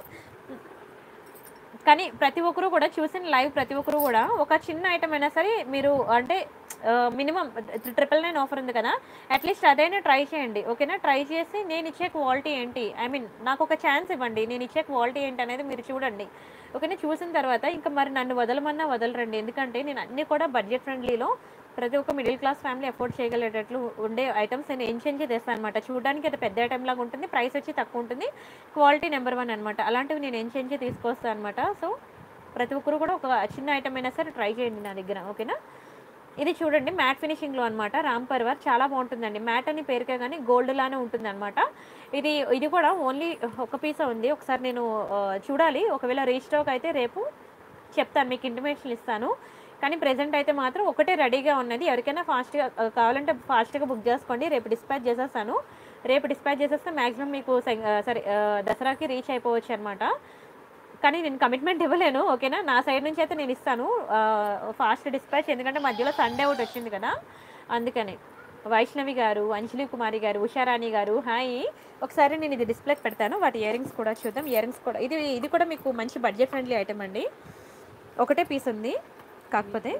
Speaker 1: కానీ ప్రతి ఒక్కరు కూడా చూసిన లైవ్ ప్రతి ఒక్కరు కూడా ఒక చిన్న ఐటమ్ అయినా సరే మీరు అంటే మినిమం ట్రిపుల్ నైన్ ఆఫర్ ఉంది కదా అట్లీస్ట్ అదైనా ట్రై చేయండి ఓకేనా ట్రై చేసి నేను ఇచ్చే క్వాలిటీ ఏంటి ఐ మీన్ నాకు ఒక ఛాన్స్ ఇవ్వండి నేను ఇచ్చే క్వాలిటీ ఏంటి అనేది మీరు చూడండి ఓకేనా చూసిన తర్వాత ఇంకా మరి నన్ను వదలమన్నా వదలరండి ఎందుకంటే నేను అన్నీ కూడా బడ్జెట్ ఫ్రెండ్లీలో ప్రతి ఒక్క మిడిల్ క్లాస్ ఫ్యామిలీ అఫోర్డ్ చేయగలిగేటట్లు ఉండే ఐటమ్స్ నేను ఎంచెంచి తెస్తాను అనమాట చూడడానికి అది పెద్ద ఐటమ్ లాగా ఉంటుంది ప్రైస్ వచ్చి తక్కువ ఉంటుంది క్వాలిటీ నెంబర్ వన్ అనమాట అలాంటివి నేను ఎంచెంచి తీసుకొస్తాను అనమాట సో ప్రతి ఒక్కరు కూడా ఒక చిన్న ఐటమ్ అయినా సరే ట్రై చేయండి నా దగ్గర ఓకేనా ఇది చూడండి మ్యాట్ ఫినిషింగ్లో అనమాట రామ్ పర్వర్ చాలా బాగుంటుందండి మ్యాట్ అని పేరుకే కానీ గోల్డ్ లానే ఉంటుంది అనమాట ఇది ఇది కూడా ఓన్లీ ఒక పీసే ఉంది ఒకసారి నేను ఆ, చూడాలి ఒకవేళ రీస్టాక్ అయితే రేపు చెప్తాను మీకు ఇంటిమేషన్ ఇస్తాను కానీ ప్రెజెంట్ అయితే మాత్రం ఒకటే రెడీగా ఉన్నది ఎవరికైనా ఫాస్ట్గా ఆ, కావాలంటే ఫాస్ట్గా బుక్ చేసుకోండి రేపు డిస్పాచ్ చేసేస్తాను రేపు డిస్పాచ్ చేసేస్తే మ్యాక్సిమం మీకు సె- ఆ, సరే ఆ, దసరాకి రీచ్ అయిపోవచ్చు అనమాట కానీ నేను కమిట్మెంట్ ఇవ్వలేను ఓకేనా నా సైడ్ నుంచి అయితే నేను ఇస్తాను ఫాస్ట్ డిస్పాచ్ ఎందుకంటే మధ్యలో సండే ఒకటి వచ్చింది కదా అందుకని వైష్ణవి గారు అంజలి కుమారి గారు ఉషారాణి గారు హాయ్ ఒకసారి నేను ఇది డిస్ప్లేకి పెడతాను వాటి ఇయర్ రింగ్స్ కూడా చూద్దాం ఇయర్ రింగ్స్ కూడా ఇది ఇది కూడా మీకు మంచి బడ్జెట్ ఫ్రెండ్లీ ఐటమ్ అండి ఒకటే పీస్ ఉంది కాకపోతే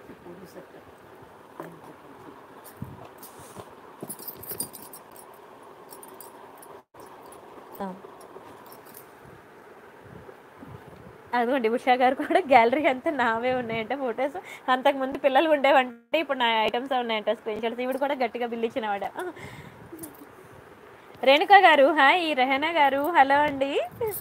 Speaker 1: ఆ. అదిగోండి ఉషా గారు కూడా గ్యాలరీ అంతా నావే ఉన్నాయంట ఫొటోస్ అంతకుముందు పిల్లలు ఉండేవంటే ఇప్పుడు నా ఐటమ్స్ ఉన్నాయంట స్క్రీన్ షాట్స్ ఇవి కూడా గట్టిగా బిల్ ఇచ్చినవాడ రేణుక గారు హాయ్ రెహనా గారు హలో అండి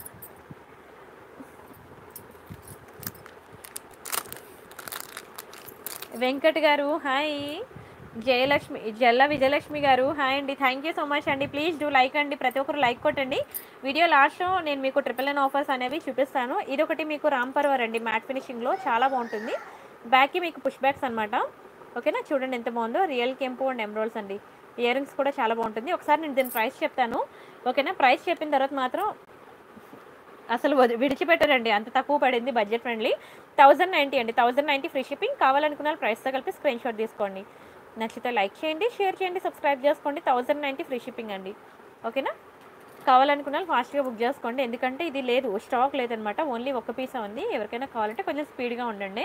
Speaker 1: వెంకట్ గారు హాయ్ జయలక్ష్మి జల్ల విజయలక్ష్మి గారు హాయ్ అండి థ్యాంక్ యూ సో మచ్ అండి ప్లీజ్ డూ లైక్ అండి ప్రతి ఒక్కరు లైక్ కొట్టండి వీడియో లాస్ట్లో నేను మీకు ట్రిపుల్ ఎన్ ఆఫర్స్ అనేవి చూపిస్తాను ఇదొకటి మీకు రామ్ పర్వర్ అండి మ్యాట్ ఫినిషింగ్లో చాలా బాగుంటుంది బ్యాక్కి మీకు పుష్ బ్యాక్స్ అనమాట ఓకేనా చూడండి ఎంత బాగుందో రియల్ కెంపు అండ్ ఎమ్రోల్స్ అండి ఇయర్ రింగ్స్ కూడా చాలా బాగుంటుంది ఒకసారి నేను దీని ప్రైస్ చెప్తాను ఓకేనా ప్రైస్ చెప్పిన తర్వాత మాత్రం అసలు వది- విడిచిపెట్టరండి అంత తక్కువ పడింది బడ్జెట్ ఫ్రెండ్లీ థౌజండ్ నైంటీ అండి థౌజండ్ నైంటీ ఫ్రీ షిప్పింగ్ కావాలనుకున్న వాళ్ళు ప్రైస్తో కలిపి స్క్రీన్ షాట్ తీసుకోండి నచ్చితే లైక్ చేయండి షేర్ చేయండి సబ్స్క్రైబ్ చేసుకోండి థౌజండ్ నైంటీ ఫ్రీ షిప్పింగ్ అండి ఓకేనా కావాలనుకున్న వాళ్ళు ఫాస్ట్గా బుక్ చేసుకోండి ఎందుకంటే ఇది లేదు స్టాక్ లేదనమాట ఓన్లీ ఒక పీసే ఉంది ఎవరికైనా కావాలంటే కొంచెం స్పీడ్గా ఉండండి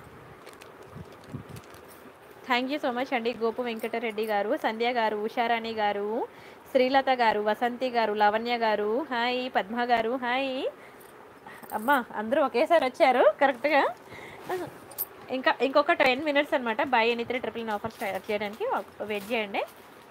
Speaker 1: థ్యాంక్ యూ సో మచ్ అండి గోపు వెంకటరెడ్డి గారు సంధ్య గారు ఉషారాణి గారు శ్రీలత గారు వసంతి గారు లవణ్య గారు హాయ్ పద్మ గారు హాయ్ అమ్మా అందరూ ఒకేసారి వచ్చారు కరెక్ట్గా ఇంకా ఇంకొక టెన్ మినిట్స్ అనమాట buy any three triple nine offer start చేయడానికి వెయిట్ చేయండి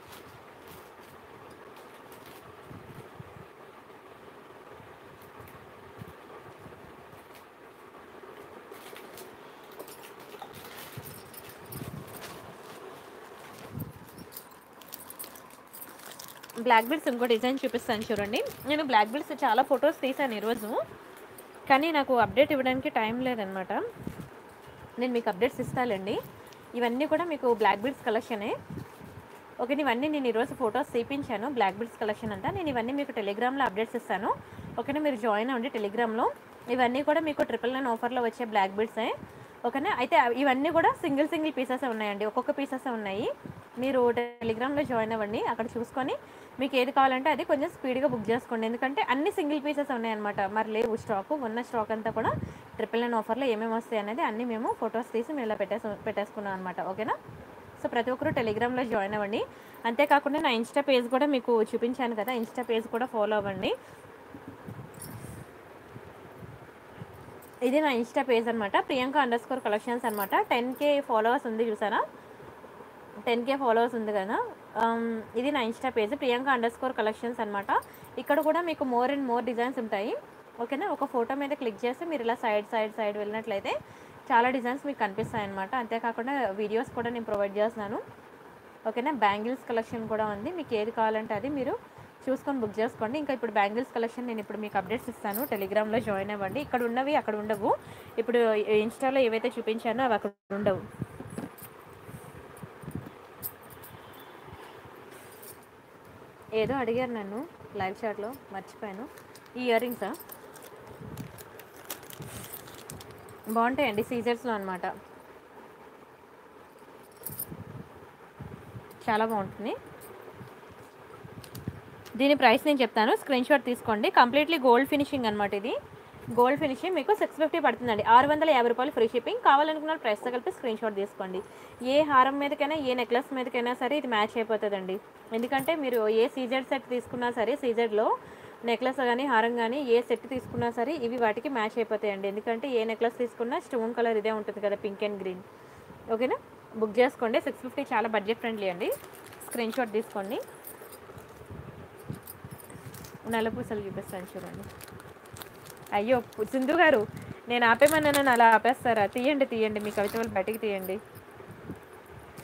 Speaker 1: బ్లాక్ బెల్ట్స్ ఇంకో డిజైన్ చూపిస్తాను చూడండి నేను బ్లాక్ బెల్ట్స్ చాలా ఫొటోస్ తీసాను ఈరోజు కానీ నాకు అప్డేట్ ఇవ్వడానికి టైం లేదనమాట నేను మీకు అప్డేట్స్ ఇస్తానండి ఇవన్నీ కూడా మీకు బ్లాక్ బెల్ట్స్ కలెక్షనే ఓకే ఇవన్నీ నేను ఈరోజు ఫొటోస్ తీపించాను బ్లాక్ బెల్ట్స్ కలెక్షన్ అంతా నేను ఇవన్నీ మీకు టెలిగ్రామ్లో అప్డేట్స్ ఇస్తాను ఓకేనా మీరు జాయిన్ అవ్వండి టెలిగ్రామ్లో ఇవన్నీ కూడా మీకు ట్రిపుల్ నైన్ ఆఫర్లో వచ్చే బ్లాక్ బెల్ట్సే ఓకేనా అయితే అవి- ఇవన్నీ కూడా సింగిల్ సింగిల్ పీసెస్ ఉన్నాయండి ఒక్కొక్క పీసెస్ ఉన్నాయి మీరు టెలిగ్రామ్లో జాయిన్ అవ్వండి అక్కడ చూసుకొని మీకు ఏది కావాలంటే అది కొంచెం స్పీడ్గా బుక్ చేసుకోండి ఎందుకంటే అన్ని సింగిల్ పీసెస్ ఉన్నాయన్నమాట మరి లేవు స్టాక్ ఉన్న స్టాక్ అంతా కూడా ట్రిపుల్ నైన్ ఆఫర్లో ఏమేమి వస్తాయి అనేది అన్ని మేము ఫొటోస్ తీసి మేము ఇలా పెట్టేసు పెట్టేసుకున్నాం అనమాట ఓకేనా సో ప్రతి ఒక్కరు టెలిగ్రామ్లో జాయిన్ అవ్వండి అంతేకాకుండా నా ఇన్స్టా పేజ్ కూడా మీకు చూపించాను కదా ఇన్స్టా పేజ్ కూడా ఫాలో అవ్వండి ఇది నా ఇన్స్టా పేజ్ అనమాట ప్రియాంక అండర్ స్కోర్ కలెక్షన్స్ అనమాట టెన్ కే ఫాలోవర్స్ ఉంది చూసారా టెన్ కే ఫాలోవర్స్ ఉంది కదా ఆమ్, ఇది నా Insta page Priyanka underscore collections అనమాట ఇక్కడ కూడా మీకు మోర్ అండ్ మోర్ డిజైన్స్ ఉంటాయి ఓకేనా ఒక ఫోటో మీద క్లిక్ చేస్తే మీరు ఇలా సైడ్ సైడ్ సైడ్ వెళ్ళినట్లయితే చాలా డిజైన్స్ మీకు కనిపిస్తాయి అనమాట అంతేకాకుండా వీడియోస్ కూడా నేను ప్రొవైడ్ చేస్తున్నాను ఓకేనా బ్యాంగిల్స్ కలెక్షన్ కూడా ఉంది మీకు ఏది కావాలంటే అది మీరు చూసుకొని బుక్ చేసుకోండి ఇంకా ఇప్పుడు బ్యాంగిల్స్ కలెక్షన్ నేను ఇప్పుడు మీకు అప్డేట్స్ ఇస్తాను టెలిగ్రామ్లో జాయిన్ అవ్వండి ఇక్కడ ఉన్నవి అక్కడ ఉండవు ఇప్పుడు ఇన్స్టాలో ఏవైతే చూపించానో అవి అక్కడ ఉండవు ఏదో అడిగారు నన్ను లైవ్ చాట్లో మర్చిపోయాను ఈ ఇయర్ రింగ్సా బాగుంటాయండి సీజర్స్లో అనమాట చాలా బాగుంటుంది దీని ప్రైస్ నేను చెప్తాను స్క్రీన్ షాట్ తీసుకోండి కంప్లీట్లీ గోల్డ్ ఫినిషింగ్ అనమాట ఇది గోల్డ్ ఫినిషింగ్ మీకు సిక్స్ ఫిఫ్టీ పడుతుందండి ఆరు వందల యాభై రూపాయలు ఫ్రీ షిప్పింగ్ కావాలనుకున్న ప్రైస్తో కలిపి స్క్రీన్ షాట్ తీసుకోండి ఏ హారం మీదకైనా ఏ నెక్లెస్ మీదకైనా సరే ఇది మ్యాచ్ అయిపోతుందండి ఎందుకంటే మీరు ఏ సీజెడ్ సెట్ తీసుకున్నా సరే సీజెడ్లో నెక్లెస్ కానీ హారం కానీ ఏ సెట్ తీసుకున్నా సరే ఇవి వాటికి మ్యాచ్ అయిపోతాయండి ఎందుకంటే ఏ నెక్లెస్ తీసుకున్నా స్టోన్ కలర్ ఇదే ఉంటుంది కదా పింక్ అండ్ గ్రీన్ ఓకేనా బుక్ చేసుకోండి సిక్స్ ఫిఫ్టీ చాలా బడ్జెట్ ఫ్రెండ్లీ అండి స్క్రీన్ షాట్ తీసుకోండి నల్లపూసలు చూపిస్తాను చూడండి అయ్యో పు- సింధు గారు నేను ఆపేమన్నాను అలా ఆపేస్తారా తీయండి తీయండి మీ కవిత వాళ్ళు బయటికి తీయండి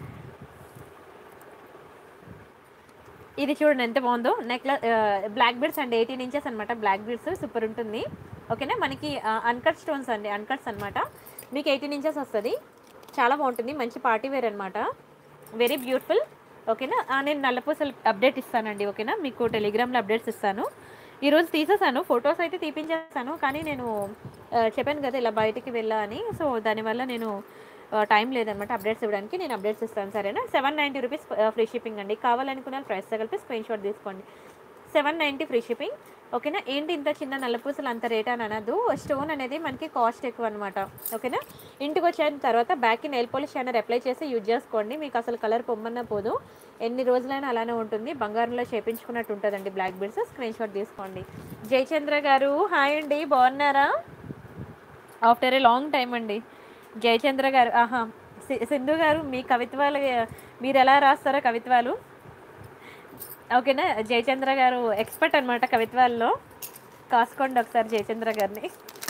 Speaker 1: ఇది చూడండి ఎంత బాగుందో నెక్లెస్ బ్లాక్ బీడ్స్ అండి ఎయిటీన్ ఇంచెస్ అనమాట బ్లాక్ బీడ్స్ సూపర్ ఉంటుంది ఓకేనా మనకి అన్కట్ స్టోన్స్ అండి అన్కట్స్ అనమాట మీకు ఎయిటీన్ ఇంచెస్ వస్తుంది చాలా బాగుంటుంది మంచి పార్టీ వేర్ అనమాట వెరీ బ్యూటిఫుల్ ఓకేనా ఆ, నేను నల్లపూసలు అప్డేట్ ఇస్తానండి ఓకేనా మీకు టెలిగ్రామ్లో అప్డేట్స్ ఇస్తాను ఈరోజు తీసేసాను ఫొటోస్ అయితే తీపించేస్తాను కానీ నేను ఆ, చెప్పాను కదా ఇలా బయటికి వెళ్ళా అని సో దానివల్ల నేను టైం లేదనమాట అప్డేట్స్ ఇవ్వడానికి నేను అప్డేట్స్ ఇస్తాను సరేనా seven ninety rupees free shipping అండి కావాలనుకున్న ప్రైస్ కలిపి స్క్రీన్ షాట్ తీసుకోండి సెవెన్ నైంటీ ఫ్రీ షిప్పింగ్ ఓకేనా ఏంటి ఇంత చిన్న నల్లపూసలు అంత రేట్ అని అనదు స్టోన్ అనేది మనకి కాస్ట్ ఎక్కువ అనమాట ఓకేనా ఇంటికి వచ్చిన తర్వాత బ్యాక్కి నెయిల్ పాలిష్ షైనర్ అప్లై చేసి యూజ్ చేసుకోండి మీకు అసలు కలర్ పొమ్మన్న పోదు ఎన్ని రోజులైనా అలానే ఉంటుంది బంగారంలో చేపించుకున్నట్టు ఉంటుందండి బ్లాక్ బీడ్స్ స్క్రీన్ షాట్ తీసుకోండి జయచంద్ర గారు హాయ్ అండి బాగున్నారా ఆఫ్టర్ ఏ లాంగ్ టైం అండి జయచంద్ర గారు ఆహా సి- సింధు గారు మీ కవిత్వాలు మీరు ఎలా రాస్తారో కవిత్వాలు ఓకేనా జయచంద్ర గారు ఎక్స్పర్ట్ అనమాట కవిత్వాల్లో కాసుకోండి ఒకసారి జయచంద్ర గారిని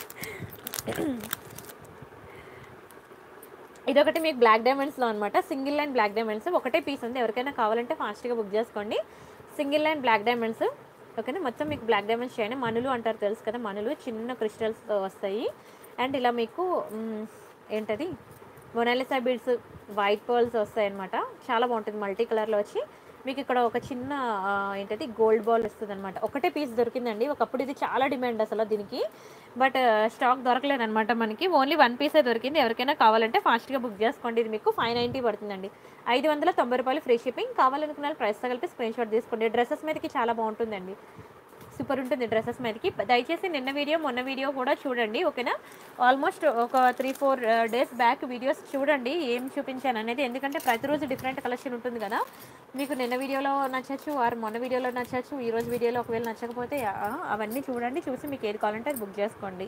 Speaker 1: ఇదొకటి మీకు బ్లాక్ డైమండ్స్లో అనమాట సింగిల్ లైన్ బ్లాక్ డైమండ్స్ ఒకటే పీస్ ఉంది ఎవరికైనా కావాలంటే ఫాస్ట్గా బుక్ చేసుకోండి సింగిల్ లైన్ బ్లాక్ డైమండ్స్ ఓకేనా మొత్తం మీకు బ్లాక్ డైమండ్స్ చేయండి మనులు అంటారు తెలుసు కదా మనులు చిన్న క్రిస్టల్స్ వస్తాయి అండ్ ఇలా మీకు మ్, ఏంటది మొనాలిసా బీడ్స్ వైట్ పర్ల్స్ వస్తాయి అనమాట చాలా బాగుంటుంది మల్టీ కలర్లో వచ్చి మీకు ఇక్కడ ఒక చిన్న ఆ, ఏంటది గోల్డ్ బాల్ వస్తుంది అనమాట ఒకటే పీస్ దొరికిందండి ఒకప్పుడు ఇది చాలా డిమాండ్ అసలు దీనికి బట్ స్టాక్ దొరకలేదు అనమాట మనకి ఓన్లీ వన్ పీసే దొరికింది ఎవరికైనా కావాలంటే ఫాస్ట్గా బుక్ చేసుకోండి ఇది మీకు ఫైవ్ నైంటీ పడుతుందండి ఐదు వందల తొంభై రూపాయలు ఫ్రీ షిప్పింగ్ కావాలనుకున్న ప్రైస్ కలిపి స్క్రీన్ షాట్ తీసుకోండి డ్రెస్సెస్ మీదకి చాలా బాగుంటుందండి సూపర్ ఉంటుంది డ్రెస్సెస్ మీదకి దయచేసి నిన్న వీడియో మొన్న వీడియో కూడా చూడండి ఓకేనా ఆల్మోస్ట్ ఒక three four days back videos చూడండి ఏం చూపించాను అనేది ఎందుకంటే ప్రతిరోజు డిఫరెంట్ కలెక్షన్ ఉంటుంది కదా మీకు నిన్న వీడియోలో నచ్చచ్చు ఆర్ మొన్న వీడియోలో నచ్చచ్చు ఈ రోజు వీడియోలో ఒకవేళ నచ్చకపోతే ఆ, అవన్నీ చూడండి చూసి మీకు ఏది కావాలంటే అది బుక్ చేసుకోండి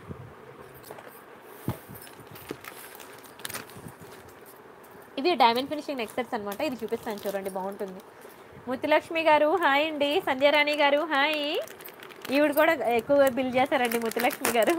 Speaker 1: ఇవి డైమండ్ ఫినిషింగ్ నెక్ సెట్స్ అనమాట ఇది చూపిస్తాను చూడండి బాగుంటుంది ముత్తులక్ష్మి గారు హాయ్ అండి సంధ్యారాణి గారు హాయ్ ఈవిడ కూడా ఎక్కువ బిల్ చేశారండి ముత్తులక్ష్మి గారు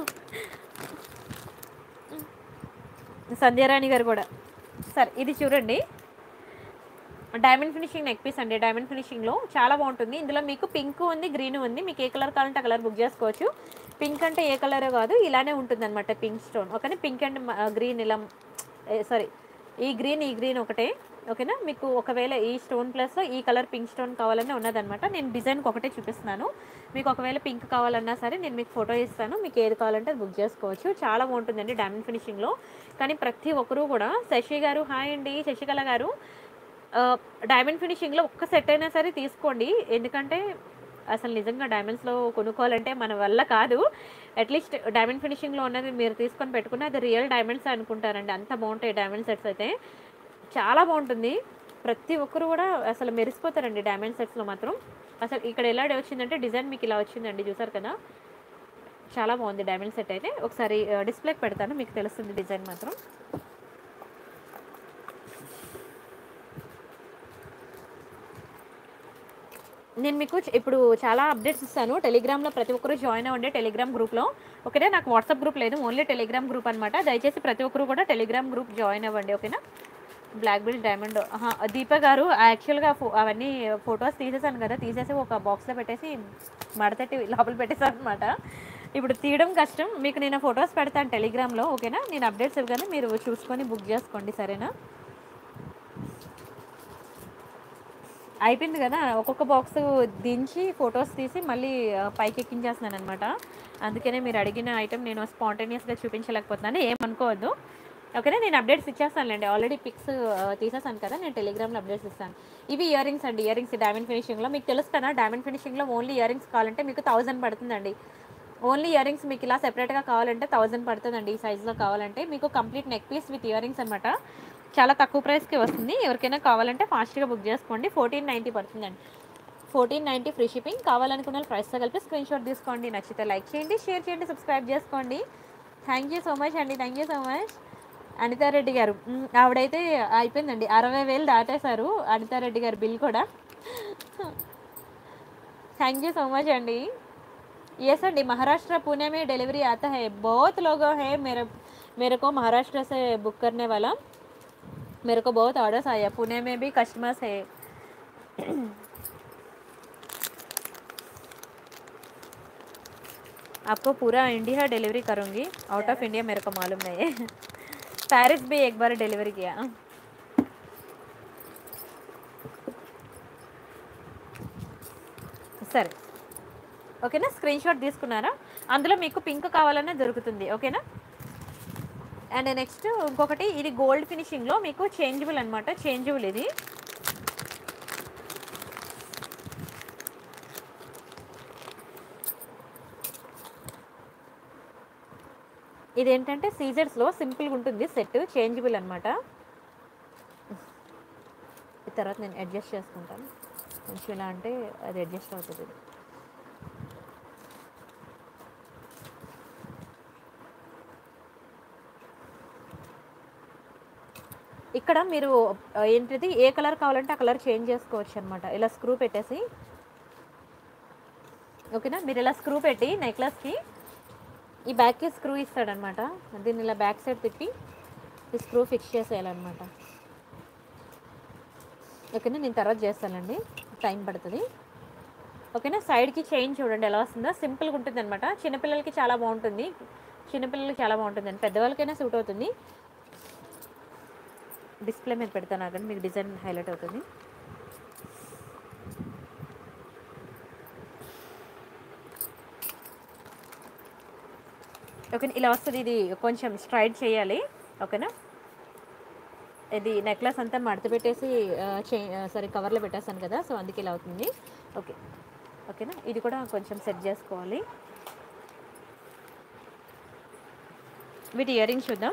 Speaker 1: సంధ్యారాణి గారు కూడా సరే ఇది చూడండి డైమండ్ ఫినిషింగ్ నెక్ పీస్ అండి డైమండ్ ఫినిషింగ్లో చాలా బాగుంటుంది ఇందులో మీకు పింక్ ఉంది గ్రీన్ ఉంది మీకు ఏ కలర్ కావాలంటే ఆ కలర్ బుక్ చేసుకోవచ్చు పింక్ అంటే ఏ కలర్ కాదు ఇలానే ఉంటుంది అనమాట పింక్ స్టోన్ ఓకేనా పింక్ అండ్ గ్రీన్ ఇలా సారీ ఈ గ్రీన్ ఈ గ్రీన్ ఒకటే ఓకేనా మీకు ఒకవేళ ఈ స్టోన్ ప్లస్ ఈ కలర్ పింక్ స్టోన్ కావాలన్నా ఉన్నదనమాట నేను డిజైన్కి ఒకటే చూపిస్తున్నాను మీకు ఒకవేళ పింక్ కావాలన్నా సరే నేను మీకు ఫోటో ఇస్తాను మీకు ఏది కావాలంటే అది బుక్ చేసుకోవచ్చు చాలా బాగుంటుందండి డైమండ్ ఫినిషింగ్లో కానీ ప్రతి ఒక్కరూ కూడా శశి గారు హాయ్ అండి శశికళ గారు ఆ, డైమండ్ ఫినిషింగ్లో ఒక్క సెట్ అయినా సరే తీసుకోండి ఎందుకంటే అసలు నిజంగా డైమండ్స్లో కొనుక్కోవాలంటే మన వల్ల కాదు అట్లీస్ట్ డైమండ్ ఫినిషింగ్లో ఉన్నది మీరు తీసుకొని పెట్టుకుని అది రియల్ డైమండ్స్ అనుకుంటారండి అంత బాగుంటాయి డైమండ్ సెట్స్ అయితే చాలా బాగుంటుంది ప్రతి ఒక్కరు కూడా అసలు మెరిసిపోతారండి డైమండ్ సెట్స్లో మాత్రం అసలు ఇక్కడ ఎలా వచ్చిందంటే డిజైన్ మీకు ఇలా వచ్చిందండి చూసారు కదా చాలా బాగుంది డైమండ్ సెట్ అయితే ఒకసారి డిస్ప్లేకి పెడతాను మీకు తెలుస్తుంది డిజైన్ మాత్రం నేను మీకు చ- ఇప్పుడు చాలా అప్డేట్స్ ఇస్తాను టెలిగ్రామ్లో ప్రతి ఒక్కరు జాయిన్ అవ్వండి టెలిగ్రామ్ గ్రూప్లో ఓకేనా నాకు వాట్సాప్ గ్రూప్ లేదు ఓన్లీ టెలిగ్రామ్ గ్రూప్ అనమాట దయచేసి ప్రతి ఒక్కరు కూడా టెలిగ్రామ్ గ్రూప్ జాయిన్ అవ్వండి ఓకేనా బ్లాక్ బిల్ డైమండ్ ఆహా, దీప గారు యాక్చువల్గా ఫో అవన్నీ ఫొటోస్ తీసేసాను కదా తీసేసి ఒక బాక్స్లో పెట్టేసి మడతట్టి లోపల పెట్టేసాను అనమాట ఇప్పుడు తీయడం కష్టం మీకు నేను ఫొటోస్ పెడతాను టెలిగ్రామ్లో ఓకేనా నేను అప్డేట్స్ ఇవ్వగానే మీరు చూసుకొని బుక్ చేసుకోండి సరేనా అయిపోయింది కదా ఒక్కొక్క బాక్స్ దించి ఫొటోస్ తీసి మళ్ళీ ఆ, పైకి ఎక్కించేస్తున్నాను అనమాట అందుకనే మీరు అడిగిన ఐటెం నేను స్పాంటేనియస్గా చూపించలేకపోతున్నాను ఏమనుకోవద్దు ఓకేనా నేను అప్డేట్స్ ఇచ్చేస్తానులేండి ఆల్రెడీ పిక్స్ తీసేసాను కదా నేను టెలిగ్రామ్లో అప్డేట్స్ ఇస్తాను ఇవి ఇయర్ రింగ్స్ అండి ఇయర్ రింగ్స్ డైమండ్ ఫినిషింగ్లో మీకు తెలుసు కదా డైమండ్ ఫినిషింగ్లో ఓన్లీ ఇయర్ రింగ్స్ కావాలంటే మీకు థౌజండ్ పడుతుందండి ఓన్లీ ఇయర్ రింగ్స్ మీకు ఇలా సెపరేట్గా కావాలంటే థౌజండ్ పడుతుందండి ఈ సైజులో కావాలంటే మీకు complete neck piece with ear rings అనమాట చాలా తక్కువ ప్రైస్కి వస్తుంది ఎవరికైనా కావాలంటే ఫాస్ట్గా బుక్ చేసుకోండి ఫోర్టీన్ నైంటీ పడుతుందండి ఫోర్టీన్ నైంటీ ఫ్రీ షిప్పింగ్ కావాలనుకున్న వాళ్ళు ప్రైస్తో కలిపి స్క్రీన్ షాట్ తీసుకోండి నచ్చితే లైక్ చేయండి షేర్ చేయండి సబ్స్క్రైబ్ చేసుకోండి థ్యాంక్ యూ సో మచ్ అండి thank you so much Anitha Reddy గారు మ్, ఆవిడైతే అయిపోయిందండి అరవై వేలు దాటేశారు అనితారెడ్డి గారు బిల్ కూడా थैंक यू सो मच अंडी यस अंडी महाराष्ट्र पुणे में डिलीवरी आता है बहुत लोग हैं मेरे मेरे को महाराष्ट्र से बुक करने वाला मेरे को बहुत ऑर्डर्स आया पुणे में भी कस्टमर्स है आपको पूरा इंडिया डिलीवरी करूँगी आउट ऑफ इंडिया मेरे को मालूम नहीं है पैरिस भी एक बार डिलीवरी किया సరే ఓకేనా స్క్రీన్ షాట్ తీసుకున్నారా అందులో మీకు పింక్ కావాలన్నా దొరుకుతుంది ఓకేనా అండ్ నెక్స్ట్ ఇంకొకటి ఇది గోల్డ్ ఫినిషింగ్లో మీకు చేంజబుల్ అనమాట చేంజబుల్ ఇది ఇది ఏంటంటే సీజర్స్లో సింపుల్గా ఉంటుంది సెట్ చేంజబుల్ అనమాట తర్వాత నేను అడ్జస్ట్ చేసుకుంటాను కొంచెం ఇలా అంటే అది అడ్జస్ట్ అవుతుంది ఇది. ఇక్కడ మీరు ఆ, ఏంటిది ఏ కలర్ కావాలంటే ఆ కలర్ చేంజ్ చేసుకోవచ్చు అనమాట ఇలా స్క్రూ పెట్టేసి ఓకేనా మీరు ఇలా స్క్రూ పెట్టి నెక్లెస్కి ఈ బ్యాక్కి స్క్రూ ఇస్తాడనమాట దీన్ని ఇలా బ్యాక్ సైడ్ తిప్పి ఈ స్క్రూ ఫిక్స్ చేసేయాలన్నమాట ఓకేనా నేను తర్వాత చేస్తానండి టైం పడుతుంది ఓకేనా సైడ్కి చైన్ చూడండి ఎలా వస్తుందో సింపుల్గా ఉంటుంది అనమాట చిన్నపిల్లలకి చాలా బాగుంటుంది చిన్నపిల్లలకి చాలా బాగుంటుంది అండి పెద్దవాళ్ళకైనా సూట్ అవుతుంది డిస్ప్లే మీద పెడతాను ఆగండి మీకు డిజైన్ హైలైట్ అవుతుంది ఓకే ఇలా వస్తుంది ఇది కొంచెం స్ట్రైట్ చేయాలి ఓకేనా ఇది నెక్లెస్ అంతా మడత పెట్టేసి చే సారీ కవర్లో పెట్టేస్తాను కదా సో అందుకే ఇలా అవుతుంది ఓకే ఓకేనా ఇది కూడా కొంచెం సెట్ చేసుకోవాలి వీటి ఇయర్ రింగ్స్ చూద్దాం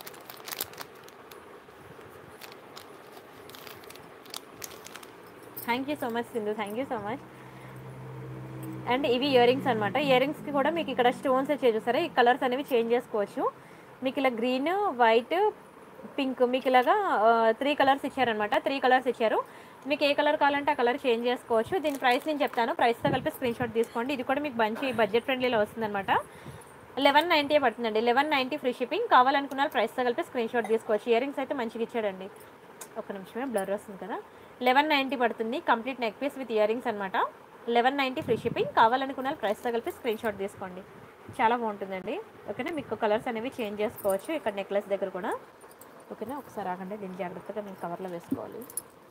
Speaker 1: thank you so much Sindhu thank you so much and ఇవి ఇయర్ రింగ్స్ అనమాట ఇయర్ రింగ్స్కి కూడా మీకు ఇక్కడ స్టోన్స్ వచ్చే చూసారా ఈ కలర్స్ అనేవి చేంజ్ చేసుకోవచ్చు మీకు ఇలా గ్రీన్ వైట్ పింక్ మీకు ఇలాగా త్రీ కలర్స్ ఇచ్చారనమాట త్రీ కలర్స్ ఇచ్చారు మీకు ఏ కలర్ కావాలంటే ఆ కలర్ చేంజ్ చేసుకోవచ్చు దీని ప్రైస్ నేను చెప్తాను ప్రైస్తో కలిపి స్క్రీన్ షాట్ తీసుకోండి ఇది కూడా మీకు మంచి బడ్జెట్ ఫ్రెండ్లీలో వస్తుందన్నమాట లెవెన్ నైంటీ పడుతుందండి లెవెన్ నైంటీ ఫ్రీ షిప్పింగ్ కావాలనుకున్న ప్రైస్తో కలిపి స్క్రీన్ షాట్ తీసుకోవచ్చు ఇయర్ రింగ్స్ అయితే మంచిగా ఇచ్చాడండి ఒక నిమిషమే బ్లర్ వస్తుంది కదా లెవెన్ నైంటీ పడుతుంది complete neck piece with ear rings అనమాట లెవెన్ నైంటీ ఫ్రీ షిప్పింగ్ కావాలనుకున్న ప్రైస్తో కలిపి స్క్రీన్ షాట్ తీసుకోండి చాలా బాగుంటుందండి ఓకేనా మీకు కలర్స్ అనేవి చేంజ్ చేసుకోవచ్చు ఇక్కడ నెక్లెస్ దగ్గర కూడా ఓకేనా ఒకసారి ఆగండి దీన్ని జాగ్రత్తగా నేను కవర్లో వేసుకోవాలి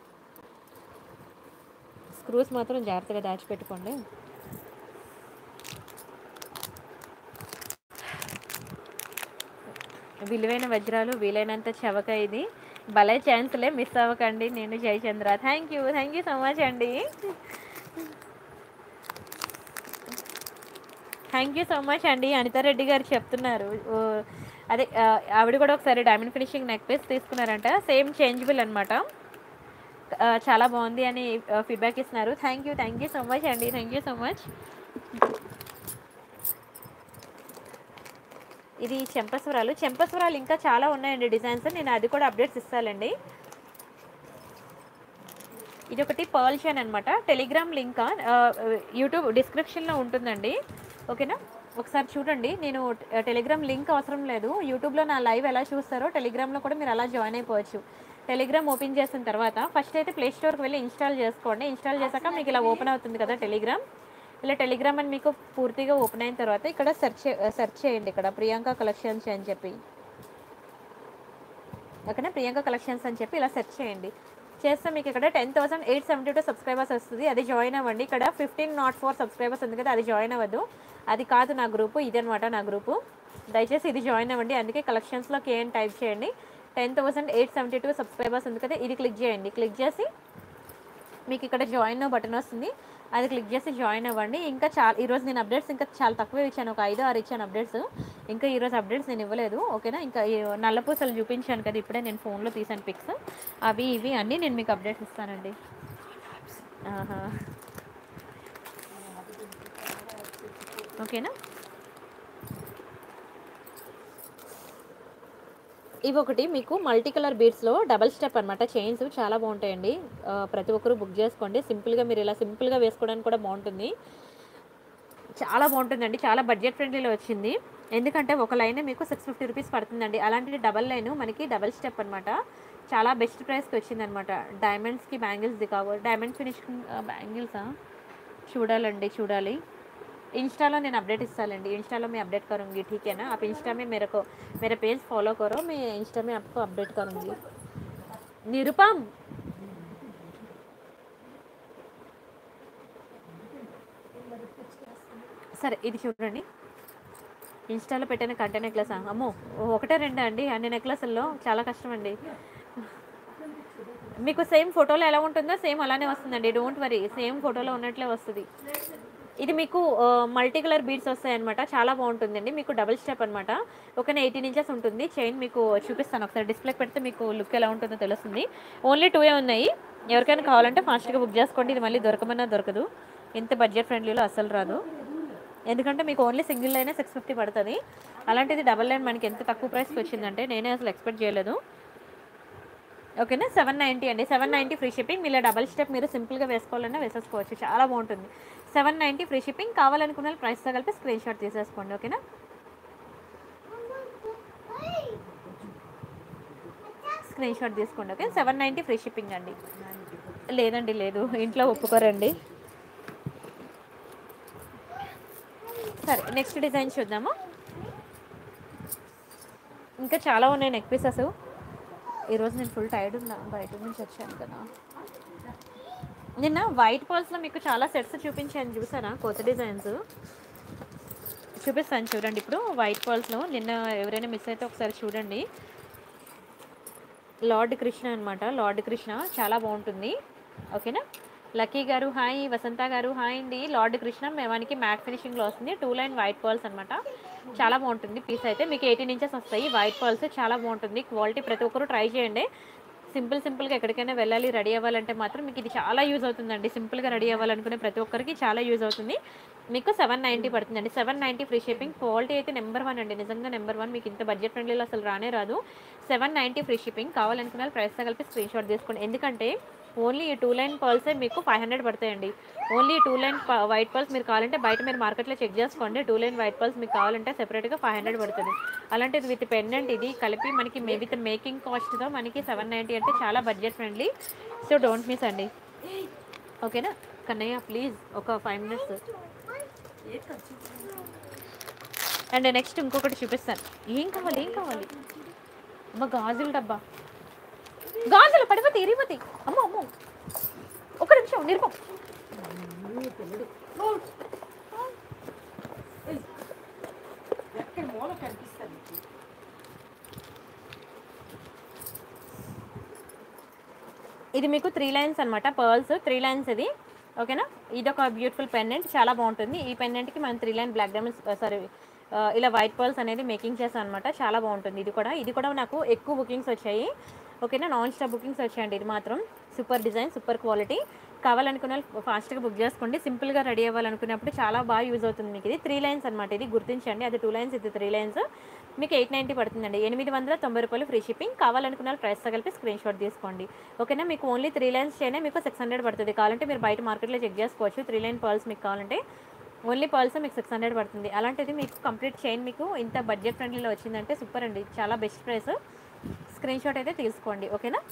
Speaker 1: స్క్రూస్ మాత్రం జాగ్రత్తగా దాచిపెట్టుకోండి విలువైన వజ్రాలు వీలైనంత చవక ఇది భలే ఛాన్స్లే మిస్ అవ్వకండి నేను Jayachandra thank you thank you so much అండి థ్యాంక్ యూ సో మచ్ అండి అనితారెడ్డి గారు చెప్తున్నారు ఓ, అదే ఆ, ఆవిడ కూడా ఒకసారి డైమండ్ ఫినిషింగ్ నెక్ పీస్ తీసుకున్నారంట సేమ్ చేంజబుల్ అనమాట చాలా బాగుంది అని ఫీడ్బ్యాక్ ఇస్తున్నారు thank you thank you so much అండి థ్యాంక్ యూ సో మచ్ ఇది చెంపస్వరాలు చెంపస్వరాలు ఇంకా చాలా ఉన్నాయండి డిజైన్స్ నేను అది కూడా అప్డేట్స్ ఇస్తానండి ఇది ఒకటి పర్ల్ చైన్ అనమాట టెలిగ్రామ్ లింక్ యూట్యూబ్ డిస్క్రిప్షన్లో ఉంటుందండి ఓకేనా ఒకసారి చూడండి నేను ట- టెలిగ్రామ్ లింక్ అవసరం లేదు యూట్యూబ్లో నా లైవ్ ఎలా చూస్తారో టెలిగ్రామ్లో కూడా మీరు అలా జాయిన్ అయిపోవచ్చు టెలిగ్రామ్ ఓపెన్ చేసిన తర్వాత ఫస్ట్ అయితే ప్లే స్టోర్కి వెళ్ళి ఇన్స్టాల్ చేసుకోండి ఇన్స్టాల్ చేశాక మీకు ఇలా ఓపెన్ అవుతుంది కదా టెలిగ్రామ్ ఇలా టెలిగ్రామ్ అని మీకు పూర్తిగా ఓపెన్ అయిన తర్వాత ఇక్కడ సెర్చ్ సెర్చ్ చేయండి ఇక్కడ ప్రియాంక కలెక్షన్స్ అని చెప్పి ఓకేనా ప్రియాంక కలెక్షన్స్ అని చెప్పి ఇలా సెర్చ్ చేయండి చేస్తే మీకు ఇక్కడ ten thousand eight seventy two subscribers వస్తుంది అది జాయిన్ అవ్వండి ఇక్కడ ఫిఫ్టీన్ నాట్ ఫోర్ సబ్స్క్రైబర్స్ ఉంది కదా అది జాయిన్ అవ్వద్దు అది కాదు నా గ్రూపు ఇదనమాట నా గ్రూపు దయచేసి ఇది జాయిన్ అవ్వండి అందుకే కలెక్షన్స్లో కేఎన్ టైప్ చేయండి ten thousand eight seventy two subscribers ఉంది కదా ఇది క్లిక్ చేయండి క్లిక్ చేసి మీకు ఇక్కడ జాయిన్ బటన్ వస్తుంది అది క్లిక్ చేసి జాయిన్ అవ్వండి ఇంకా చాలా ఈరోజు నేను అప్డేట్స్ ఇంకా చాలా తక్కువ ఇచ్చాను ఒక ఐదు ఆరు ఇచ్చాను అప్డేట్స్ ఇంకా ఈరోజు అప్డేట్స్ నేను ఇవ్వలేదు ఓకేనా ఇంకా ఈ నల్లపూసలు చూపించాను కదా ఇప్పుడే నేను ఫోన్లో తీసాను పిక్స్ అవి ఇవి అన్నీ నేను మీకు అప్డేట్స్ ఇస్తానండి ఆహా. ఓకేనా ఇవి ఒకటి మీకు మల్టీ కలర్ బీడ్స్లో డబల్ స్టెప్ అనమాట చైన్స్ చాలా బాగుంటాయండి ఆ, ప్రతి ఒక్కరు బుక్ చేసుకోండి సింపుల్గా మీరు ఇలా సింపుల్గా వేసుకోవడానికి కూడా బాగుంటుంది చాలా బాగుంటుందండి చాలా బడ్జెట్ ఫ్రెండ్లీలో వచ్చింది ఎందుకంటే ఒక లైన్ మీకు సిక్స్ ఫిఫ్టీ రూపీస్ పడుతుందండి అలాంటిది డబల్ లైన్ మనకి డబల్ స్టెప్ అనమాట చాలా బెస్ట్ ప్రైస్కి వచ్చింది అనమాట డైమండ్స్కి బ్యాంగిల్స్ది కావు డైమండ్ ఫినిషింగ్ బ్యాంగిల్సా చూడాలండి చూడాలి इंस्टा నేను అప్డేట్ ఇస్తానండి इंस्टा में अपडेट करूंगी ठीक है ना आप इंस्टा में मेरे को मेरा पेज फॉलो करो मैं इंस्टा में आपको अपडेट करूंगी निरुपम సరే ఇది చూడండి ఇన్స్టాలో పెట్టిన కంటే నెక్లెస్ అమ్మో ఒకటే రెండా అండి అన్ని నెక్లెస్ల్లో చాలా కష్టం అండి మీకు సేమ్ ఫోటోలో ఎలా ఉంటుందో సేమ్ అలానే వస్తుందండి డోంట్ వరీ సేమ్ ఫోటోలో ఉన్నట్లే వస్తుంది ఇది మీకు మల్టీ కలర్ బీడ్స్ వస్తాయన్నమాట చాలా బాగుంటుందండి మీకు డబుల్ స్టెప్ అనమాట ఒక ఎయిటీన్ ఇంచెస్ ఉంటుంది చైన్ మీకు చూపిస్తాను ఒకసారి డిస్ప్లే పెడితే మీకు లుక్ ఎలా ఉంటుందో తెలుస్తుంది ఓన్లీ టూ ఏ ఉన్నాయి ఎవరికైనా కావాలంటే ఫాస్ట్గా బుక్ చేసుకోండి ఇది మళ్ళీ దొరకమన్నా దొరకదు ఎంత బడ్జెట్ ఫ్రెండ్లీలో అస్సలు రాదు ఎందుకంటే మీకు ఓన్లీ సింగిల్ లైనే సిక్స్ ఫిఫ్టీ పడుతుంది అలాంటిది డబల్ లైన్ మనకి ఎంత తక్కువ ప్రైస్కి వచ్చిందంటే నేనే అసలు ఎక్స్పెక్ట్ చేయలేదు ఓకేనా సెవెన్ నైంటీ అండి సెవెన్ నైంటీ ఫ్రీ షిప్పింగ్ ఇలా డబల్ స్టెప్ మీరు సింపుల్గా వేసుకోవాలన్నా వేసేసుకోవచ్చు చాలా బాగుంటుంది సెవెన్ నైంటీ ఫ్రీ షిప్పింగ్ కావాలనుకున్న వాళ్ళు ప్రైస్తో కలిపి స్క్రీన్ షాట్ తీసేసుకోండి ఓకేనా స్క్రీన్ షాట్ తీసుకోండి okay seven ninety free shipping అండి లేదండి లేదు ఇంట్లో ఒప్పుకోరండి సరే నెక్స్ట్ డిజైన్ చూద్దాము ఇంకా చాలా ఉన్నాయి నెక్ పీసెస్ ఈరోజు నేను ఫుల్ టైర్డ్ ఉన్నా బయట నుంచి వచ్చాను కదా నిన్న వైట్ పర్ల్స్లో మీకు చాలా సెట్స్ చూపించాను చూసారా కొత్త డిజైన్స్ చూపిస్తాను చూడండి ఇప్పుడు వైట్ పర్ల్స్లో నిన్న ఎవరైనా మిస్ అయితే ఒకసారి చూడండి లార్డ్ కృష్ణ అనమాట లార్డ్ కృష్ణ చాలా బాగుంటుంది ఓకేనా లక్కీ గారు హాయ్ వసంత గారు హాయ్ అండి లార్డ్ కృష్ణ మేమానికి మ్యాట్ ఫినిషింగ్లో వస్తుంది టూ లైన్ వైట్ పర్ల్స్ అనమాట చాలా బాగుంటుంది పీస్ అయితే మీకు ఎయిటీన్ ఇంచెస్ వస్తాయి వైట్ పర్ల్స్ చాలా బాగుంటుంది క్వాలిటీ ప్రతి ఒక్కరు ట్రై చేయండి సింపుల్ సింపుల్గా ఎక్కడికైనా వెళ్ళాలి రెడీ అవ్వాలంటే మాత్రం మీకు ఇది చాలా యూజ్ అవుతుందండి సింపుల్గా రెడీ అవ్వాలనుకునే ప్రతి ఒక్కరికి చాలా యూజ్ అవుతుంది మీకు సెవెన్ నైంటీ పడుతుందండి seven ninety free shipping quality అయితే నెంబర్ వన్ అండి నిజంగా నెంబర్ వన్ మీకు ఇంత బడ్జెట్ ఫ్రెండ్లీలో అసలు రానే రాదు సెవెన్ నైంటీ ఫ్రీ షిప్పింగ్ కావాలనుకున్న వాళ్ళు ప్రైస్తో కలిపి స్క్రీన్ షాట్ తీసుకోండి ఎందుకంటే ఓన్లీ ఈ టూ లైన్ పర్ల్సే మీకు ఫైవ్ హండ్రెడ్ పడతాయండి only two line white pearls మీరు కావాలంటే బయట మీరు మార్కెట్లో చెక్ చేసుకోండి టూ లైన్ వైట్ పర్ల్స్ మీకు కావాలంటే సెపరేట్గా ఫైవ్ హండ్రెడ్ పడుతుంది అలాంటిది విత్ పెండెంట్ ఇది కలిపి మనకి మే విత్ మేకింగ్ కాస్ట్తో మనకి సెవెన్ నైంటీ అంటే చాలా budget friendly so don't miss అండి ఓకేనా కన్నయ్య ప్లీజ్ ఒక ఫైవ్ మినిట్స్ అండ్ నెక్స్ట్ ఇంకొకటి చూపిస్తాను ఏం కావాలి ఏం కావాలి అమ్మ గాజుల డబ్బా గాజులు పడిపోతే ఇరిగిపోతాయి అమ్మో అమ్మో ఒక నిమిషం నిరుపం
Speaker 2: ఎక్కడ మూల కనిపిస్తుంది
Speaker 1: ఇది మీకు త్రీ లైన్స్ అనమాట పర్ల్స్ త్రీ లైన్స్ ఇది ఓకేనా ఇది ఒక బ్యూటిఫుల్ పెండెంట్ చాలా బాగుంటుంది ఈ పెండెంట్కి మనం three line black diamonds sorry ఇలా వైట్ పర్ల్స్ అనేది మేకింగ్ చేస్తాను అనమాట చాలా బాగుంటుంది ఇది కూడా ఇది కూడా నాకు ఎక్కువ బుకింగ్స్ వచ్చాయి ఓకేనా నాన్ స్టాప్ బుకింగ్స్ వచ్చాయండి ఇది మాత్రం సూపర్ డిజైన్ సూపర్ క్వాలిటీ కావాలనుకున్న వాళ్ళు ఫాస్ట్గా బుక్ చేసుకోండి సింపుల్గా రెడీ అవ్వాలనుకున్నప్పుడు చాలా బాగా యూజ్ అవుతుంది మీకు ఇది త్రీ లైన్స్ అనమాట ఇది గుర్తించండి అది టూ లైన్స్ ఇది త్రీ లైన్స్ మీకు ఎయిట్ నైంటీ పడుతుందండి ఎనిమిది వందల తొంభై రూపాయలు ఫ్రీ షిప్పింగ్ కావాలనుకున్న వాళ్ళు ప్రైస్తో కలిపి స్క్రీన్ షాట్ తీసుకోండి ఓకేనా మీకు ఓన్లీ త్రీ లైన్స్ చేయనే మీకు సిక్స్ హండ్రెడ్ పడుతుంది కావాలంటే మీరు బయట మార్కెట్లో చెక్ చేసుకోవచ్చు త్రీ లైన్ పర్ల్స్ మీకు కావాలంటే ఓన్లీ పర్ల్స్ మీకు సిక్స్ హండ్రెడ్ పడుతుంది అలాంటిది మీకు కంప్లీట్ చైన్ మీకు ఇంత బడ్జెట్ ఫ్రెండ్లీలో వచ్చిందంటే సూపర్ అండి చాలా బెస్ట్ ప్రైస్ స్క్రీన్ షాట్ అయితే తీసుకోండి ఓకేనా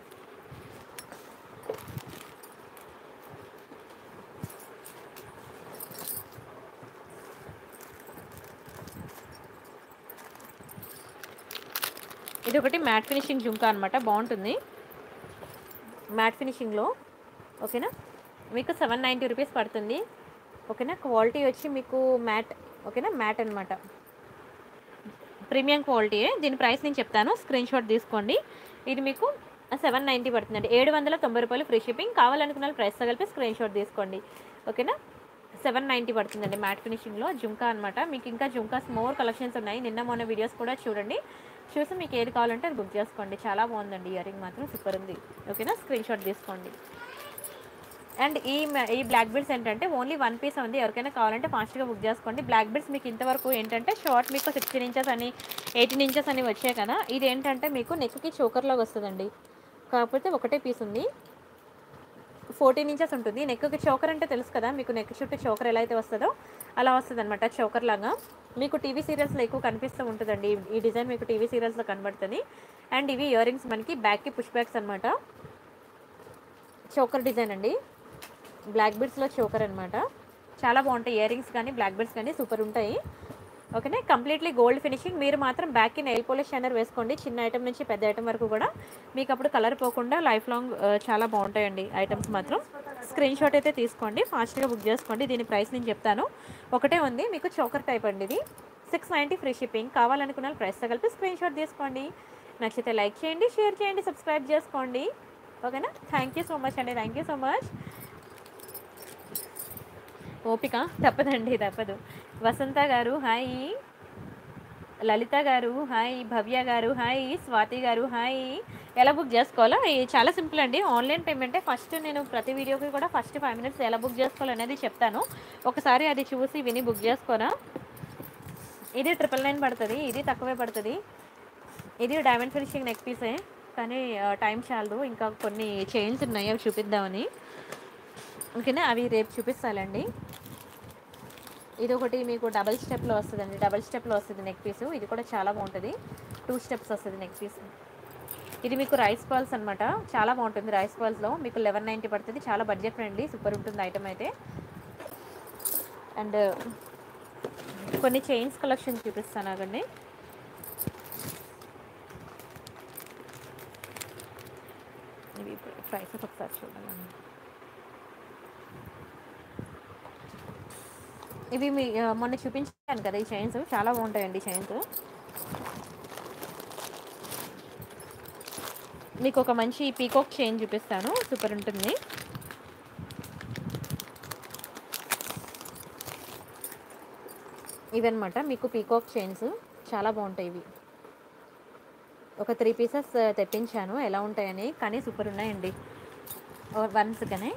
Speaker 1: ఇది ఒకటి మ్యాట్ ఫినిషింగ్ జుంకా అనమాట బాగుంటుంది మ్యాట్ ఫినిషింగ్లో ఓకేనా మీకు సెవెన్ నైంటీ రూపీస్ పడుతుంది ఓకేనా క్వాలిటీ వచ్చి మీకు మ్యాట్ ఓకేనా మ్యాట్ అనమాట ప్రీమియం క్వాలిటీయే దీని ప్రైస్ నేను చెప్తాను స్క్రీన్ షాట్ తీసుకోండి ఇది మీకు సెవెన్ నైంటీ పడుతుందండి ఏడు వందల తొంభై రూపాయలు ఫ్రీ షిప్పింగ్ కావాలనుకున్న వాళ్ళు ప్రైస్తో కలిపి స్క్రీన్ షాట్ తీసుకోండి ఓకేనా సెవెన్ నైంటీ పడుతుందండి మ్యాట్ ఫినిషింగ్లో జుంకా అనమాట మీకు ఇంకా జుంకాస్ మోర్ కలెక్షన్స్ ఉన్నాయి నిన్న మొన్న వీడియోస్ కూడా చూడండి చూసి మీకు ఏది కావాలంటే అది బుక్ చేసుకోండి చాలా బాగుందండి ఇయర్ రింగ్ మాత్రం సూపర్ ఉంది ఓకేనా స్క్రీన్ షాట్ తీసుకోండి అండ్ ఈ మ- ఈ బ్లాక్ బీడ్స్ ఏంటంటే ఓన్లీ వన్ పీస్ ఉంది ఎవరికైనా కావాలంటే ఫాస్ట్గా బుక్ చేసుకోండి బ్లాక్ బీడ్స్ మీకు ఇంతవరకు ఏంటంటే షార్ట్ మీకు సిక్స్టీన్ ఇంచెస్ అని ఎయిటీన్ ఇంచెస్ అని వచ్చాయి కదా ఇది ఏంటంటే మీకు నెక్కి చోకర్లాగా వస్తుందండి కాకపోతే ఒకటే పీస్ ఉంది ఫోర్టీన్ ఇంచెస్ ఉంటుంది నెక్కి చోకర్ అంటే తెలుసు కదా మీకు నెక్ చుట్టూ చోకర్ ఎలా అయితే వస్తుందో అలా వస్తుంది అనమాట చోకర్ లాగా మీకు టీవీ సీరియల్స్లో ఎక్కువ కనిపిస్తూ ఉంటుందండి ఈ- ఈ డిజైన్ మీకు టీవీ సీరియల్స్లో కనబడుతుంది అండ్ ఇవి ఇయర్ రింగ్స్ మనకి బ్యాక్కి పుష్ బ్యాక్స్ అనమాట చోకర్ డిజైన్ అండి బ్లాక్ బీడ్స్లో చోకర్ అనమాట చాలా బాగుంటాయి ఇయర్ రింగ్స్ కానీ బ్లాక్ బెల్ట్స్ కానీ సూపర్ ఉంటాయి ఓకేనా కంప్లీట్లీ గోల్డ్ ఫినిషింగ్ మీరు మాత్రం బ్యాక్కి నెయిల్ పోలిష్ షైనర్ వేసుకోండి చిన్న ఐటమ్ నుంచి పెద్ద ఐటమ్ వరకు కూడా మీకు అప్పుడు కలర్ పోకుండా లైఫ్ లాంగ్ ఆ, చాలా బాగుంటాయండి ఐటమ్స్ మాత్రం స్క్రీన్ షాట్ అయితే తీసుకోండి ఫాస్ట్గా బుక్ చేసుకోండి దీని ప్రైస్ నేను చెప్తాను ఒకటే ఉంది మీకు చోకర్ టైప్ అండి ఇది సిక్స్ నైంటీ ఫ్రీ షిప్పింగ్ కావాలనుకున్న ప్రైస్తో కలిపి స్క్రీన్ షాట్ తీసుకోండి నచ్చితే లైక్ చేయండి షేర్ చేయండి సబ్స్క్రైబ్ చేసుకోండి ఓకేనా థ్యాంక్ యూ సో మచ్ అండి థ్యాంక్ యూ సో మచ్ ఓపిక తప్పదండి తప్పదు వసంత గారు హాయ్ లలిత గారు హాయ్ భవ్య గారు హాయ్ స్వాతి గారు హాయ్ ఎలా బుక్ చేసుకోవాలో ఇది చాలా సింపుల్ అండి ఆన్లైన్ పేమెంటే ఫస్ట్ నేను ప్రతి వీడియోకి కూడా ఫస్ట్ ఫైవ్ మినిట్స్ ఎలా బుక్ చేసుకోవాలనేది చెప్తాను ఒకసారి అది చూసి విని బుక్ చేసుకోరా ఇది ట్రిపుల్ నైన్ పడుతుంది ఇది తక్కువే పడుతుంది ఇది డైమండ్ ఫినిషింగ్ నెక్ పీసే కానీ ఆ, టైం చాలదు ఇంకా కొన్ని చైన్స్ ఉన్నాయి అవి చూపిద్దామని ఓకేనా అవి రేపు చూపిస్తానండి ఇది ఒకటి మీకు డబల్ స్టెప్లో వస్తుందండి డబల్ స్టెప్లో వస్తుంది నెక్ పీస్ ఇది కూడా చాలా బాగుంటుంది టూ స్టెప్స్ వస్తుంది నెక్ పీస్ ఇది మీకు రైస్ పర్ల్స్ అనమాట చాలా బాగుంటుంది రైస్ పర్ల్స్లో మీకు లెవెన్ నైంటీ పడుతుంది చాలా బడ్జెట్ ఫ్రెండ్లీ సూపర్ ఉంటుంది ఐటమ్ అయితే అండ్ కొన్ని చైన్స్ కలెక్షన్ చూపిస్తాను అగండి ఇవి ఇప్పుడు ప్రైసెస్ ఒకసారి చూడాలి ఇవి మీ ఆ, మొన్న చూపించాను కదా ఈ చైన్స్ చాలా బాగుంటాయండి చైన్స్ మీకు ఒక మంచి పీకాక్ చైన్ చూపిస్తాను సూపర్ ఉంటుంది ఇవన్నమాట మీకు పీకాక్ చైన్స్ చాలా బాగుంటాయి ఇవి ఒక త్రీ పీసెస్ తెప్పించాను ఎలా ఉంటాయని కానీ సూపర్ ఉన్నాయండి వన్స్ కానీ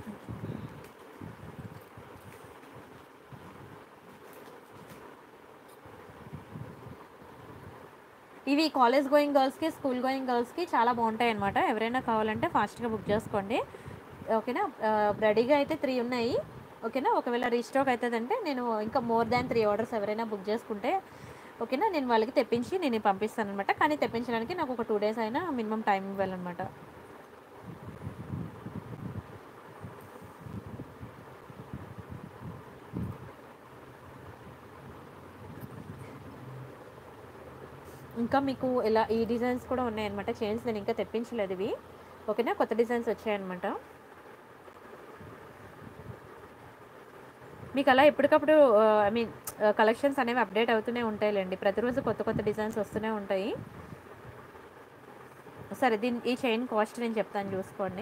Speaker 1: ఇవి కాలేజ్ గోయింగ్ గర్ల్స్కి స్కూల్ గోయింగ్ గర్ల్స్కి చాలా బాగుంటాయి అనమాట ఎవరైనా కావాలంటే ఫాస్ట్గా బుక్ చేసుకోండి ఓకేనా ఆ, రెడీగా అయితే త్రీ ఉన్నాయి ఓకేనా ఒకవేళ రీస్టాక్ అవుతుందంటే నేను ఇంకా మోర్ దాన్ త్రీ ఆర్డర్స్ ఎవరైనా బుక్ చేసుకుంటే ఓకేనా నేను వాళ్ళకి తెప్పించి నేను పంపిస్తాను అనమాట కానీ తెప్పించడానికి నాకు ఒక టూ డేస్ అయినా మినిమం టైం ఇవ్వాలన్నమాట ఇంకా మీకు ఇలా ఈ డిజైన్స్ కూడా ఉన్నాయన్నమాట చైన్స్ నేను ఇంకా తెప్పించలేదు ఇవి ఓకేనా కొత్త డిజైన్స్ వచ్చాయన్నమాట మీకు అలా ఎప్పటికప్పుడు ఐ మీన్ కలెక్షన్స్ అనేవి అప్డేట్ అవుతూనే ఉంటాయిలేండి ప్రతిరోజు కొత్త కొత్త డిజైన్స్ వస్తూనే ఉంటాయి సరే దీని ఈ చైన్ కాస్ట్ నేను చెప్తాను చూసుకోండి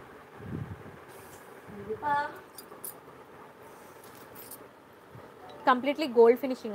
Speaker 1: completely gold finishing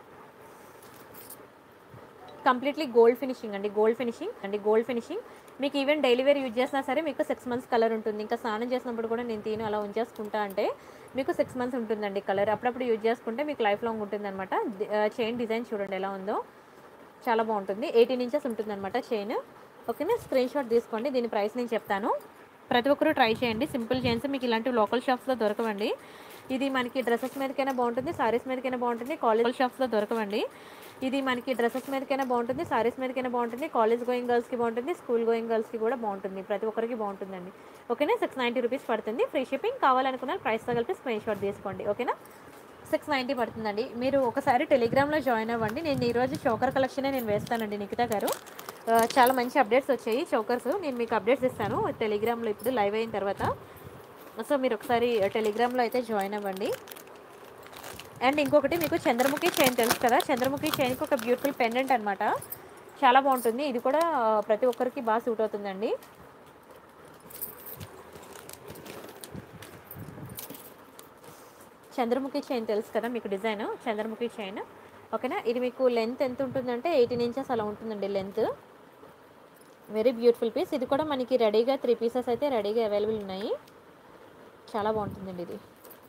Speaker 1: completely gold finishing అండి గోల్డ్ ఫినిషింగ్ అండి గోల్డ్ ఫినిషింగ్ మీకు ఈవెన్ డైలీ వేర్ యూజ్ చేసినా సరే మీకు సిక్స్ మంత్స్ కలర్ ఉంటుంది ఇంకా స్నానం చేసినప్పుడు కూడా నేను తీను అలా ఉంచేసుకుంటా అంటే మీకు సిక్స్ మంత్స్ ఉంటుందండి కలర్ అప్పుడప్పుడు యూజ్ చేసుకుంటే మీకు లైఫ్ లాంగ్ ఉంటుంది అనమాట చైన్ డిజైన్ చూడండి ఎలా ఉందో చాలా బాగుంటుంది ఎయిటీన్ ఇంచెస్ ఉంటుంది అనమాట చైన్ ఓకేనా స్క్రీన్ షాట్ తీసుకోండి దీని ప్రైస్ నేను చెప్తాను ప్రతి ఒక్కరూ ట్రై చేయండి సింపుల్ చైన్స్ మీకు ఇలాంటి లోకల్ షాప్స్లో దొరకవండి ఇది మనకి డ్రెస్సెస్ మీదకైనా బాగుంటుంది సారీస్ మీదకైనా బాగుంటుంది కాలేజ్ షాప్స్లో దొరకవండి ఇది మనకి డ్రెస్సెస్ మీదకైనా బాగుంటుంది సారీస్ మీదకైనా బాగుంటుంది కాలేజ్ గోయింగ్ గర్ల్స్కి బాగుంటుంది స్కూల్ గోయింగ్ గర్ల్స్కి కూడా బాగుంటుంది ప్రతి ఒక్కరికి బాగుంటుందండి ఓకేనా సిక్స్ నైంటీ రూపీస్ పడుతుంది ఫ్రీ షిప్పింగ్ కావాలనుకున్న ప్రైస్తో కలిపి స్క్రీన్ షాట్ తీసుకోండి ఓకేనా సిక్స్ నైంటీ పడుతుందండి మీరు ఒకసారి టెలిగ్రామ్లో జాయిన్ అవ్వండి నేను ఈరోజు చోకర్ కలెక్షనే నేను వేస్తానండి నిఖిత గారు ఆ, చాలా మంచి అప్డేట్స్ వచ్చాయి చోకర్స్ నేను మీకు అప్డేట్స్ ఇస్తాను టెలిగ్రామ్లో ఇప్పుడు లైవ్ అయిన తర్వాత సో మీరు ఒకసారి టెలిగ్రామ్లో అయితే జాయిన్ అవ్వండి అండ్ ఇంకొకటి మీకు చంద్రముఖి చైన్ తెలుసు కదా చంద్రముఖి చైన్కి ఒక బ్యూటిఫుల్ పెండెంట్ అనమాట చాలా బాగుంటుంది ఇది కూడా ఆ, ప్రతి ఒక్కరికి బాగా సూట్ అవుతుందండి చంద్రముఖి చైన్ తెలుసు కదా మీకు డిజైన్ చంద్రముఖి చైన్ ఓకేనా ఇది మీకు లెంత్ ఎంత ఉంటుందంటే ఎయిటీన్ ఇంచెస్ అలా ఉంటుందండి లెంత్ వెరీ బ్యూటిఫుల్ పీస్ ఇది కూడా మనకి రెడీగా త్రీ పీసెస్ అయితే రెడీగా అవైలబుల్ ఉన్నాయి చాలా బాగుంటుందండి ఇది